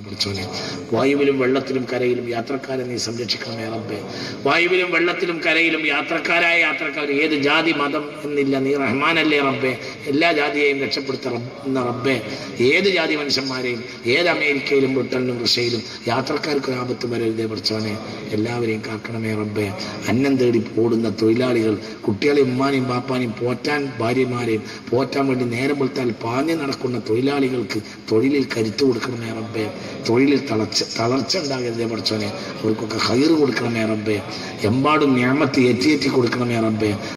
പഠിച്ചോനെ വായുവിലും വെള്ളത്തിലും കരയിലും യാത്രക്കാരെ നീ സംരക്ഷിക്കണമേ റബ്ബേ വായുവിലും വെള്ളത്തിലും കരയിലും യാത്രക്കാരായ യാത്രക്കാർ ഏത് ജാതി മതം എന്നില്ല നീ റഹ്മാനല്ലേ റബ്ബേ എല്ലാ ജാതിയെയും രക്ഷപ്പെടുത്ത എന്ന റബ്ബേ ഏത് ജാതി മനുഷ്യന്മാരെയും ഏത് അമേരിക്കയിലും ബ്രിട്ടനിലും റഷ്യയിലും യാത്രക്കാർക്ക് ആപത്ത് വരരുതേ പഠിച്ചവനെ എല്ലാവരെയും കാക്കണമേ റബ്ബേ അന്നം തേടി ഓടുന്ന തൊഴിലാളികൾ കുട്ടികളെ ഉമ്മാനെയും ബാപ്പാനെയും പോറ്റാൻ ഭാര്യമാരെയും പോറ്റാൻ വേണ്ടി നേരം വെളുത്താൽ പാഞ്ഞു നടക്കുന്ന തൊഴിലാളികൾക്ക് തൊഴിലിൽ കരുത്ത് കൊടുക്കണമേ റബ്ബേ തൊഴിലിൽ തളർച്ച തളർച്ച ഉണ്ടാകരുതേ പഠിച്ചവനെ അവർക്കൊക്കെ ഹൈറ് കൊടുക്കണമേ റബ്ബേ എമ്പാടും ഞാമത്ത് ഏറ്റിയേറ്റി കൊടുക്കണമേ റബ്ബേ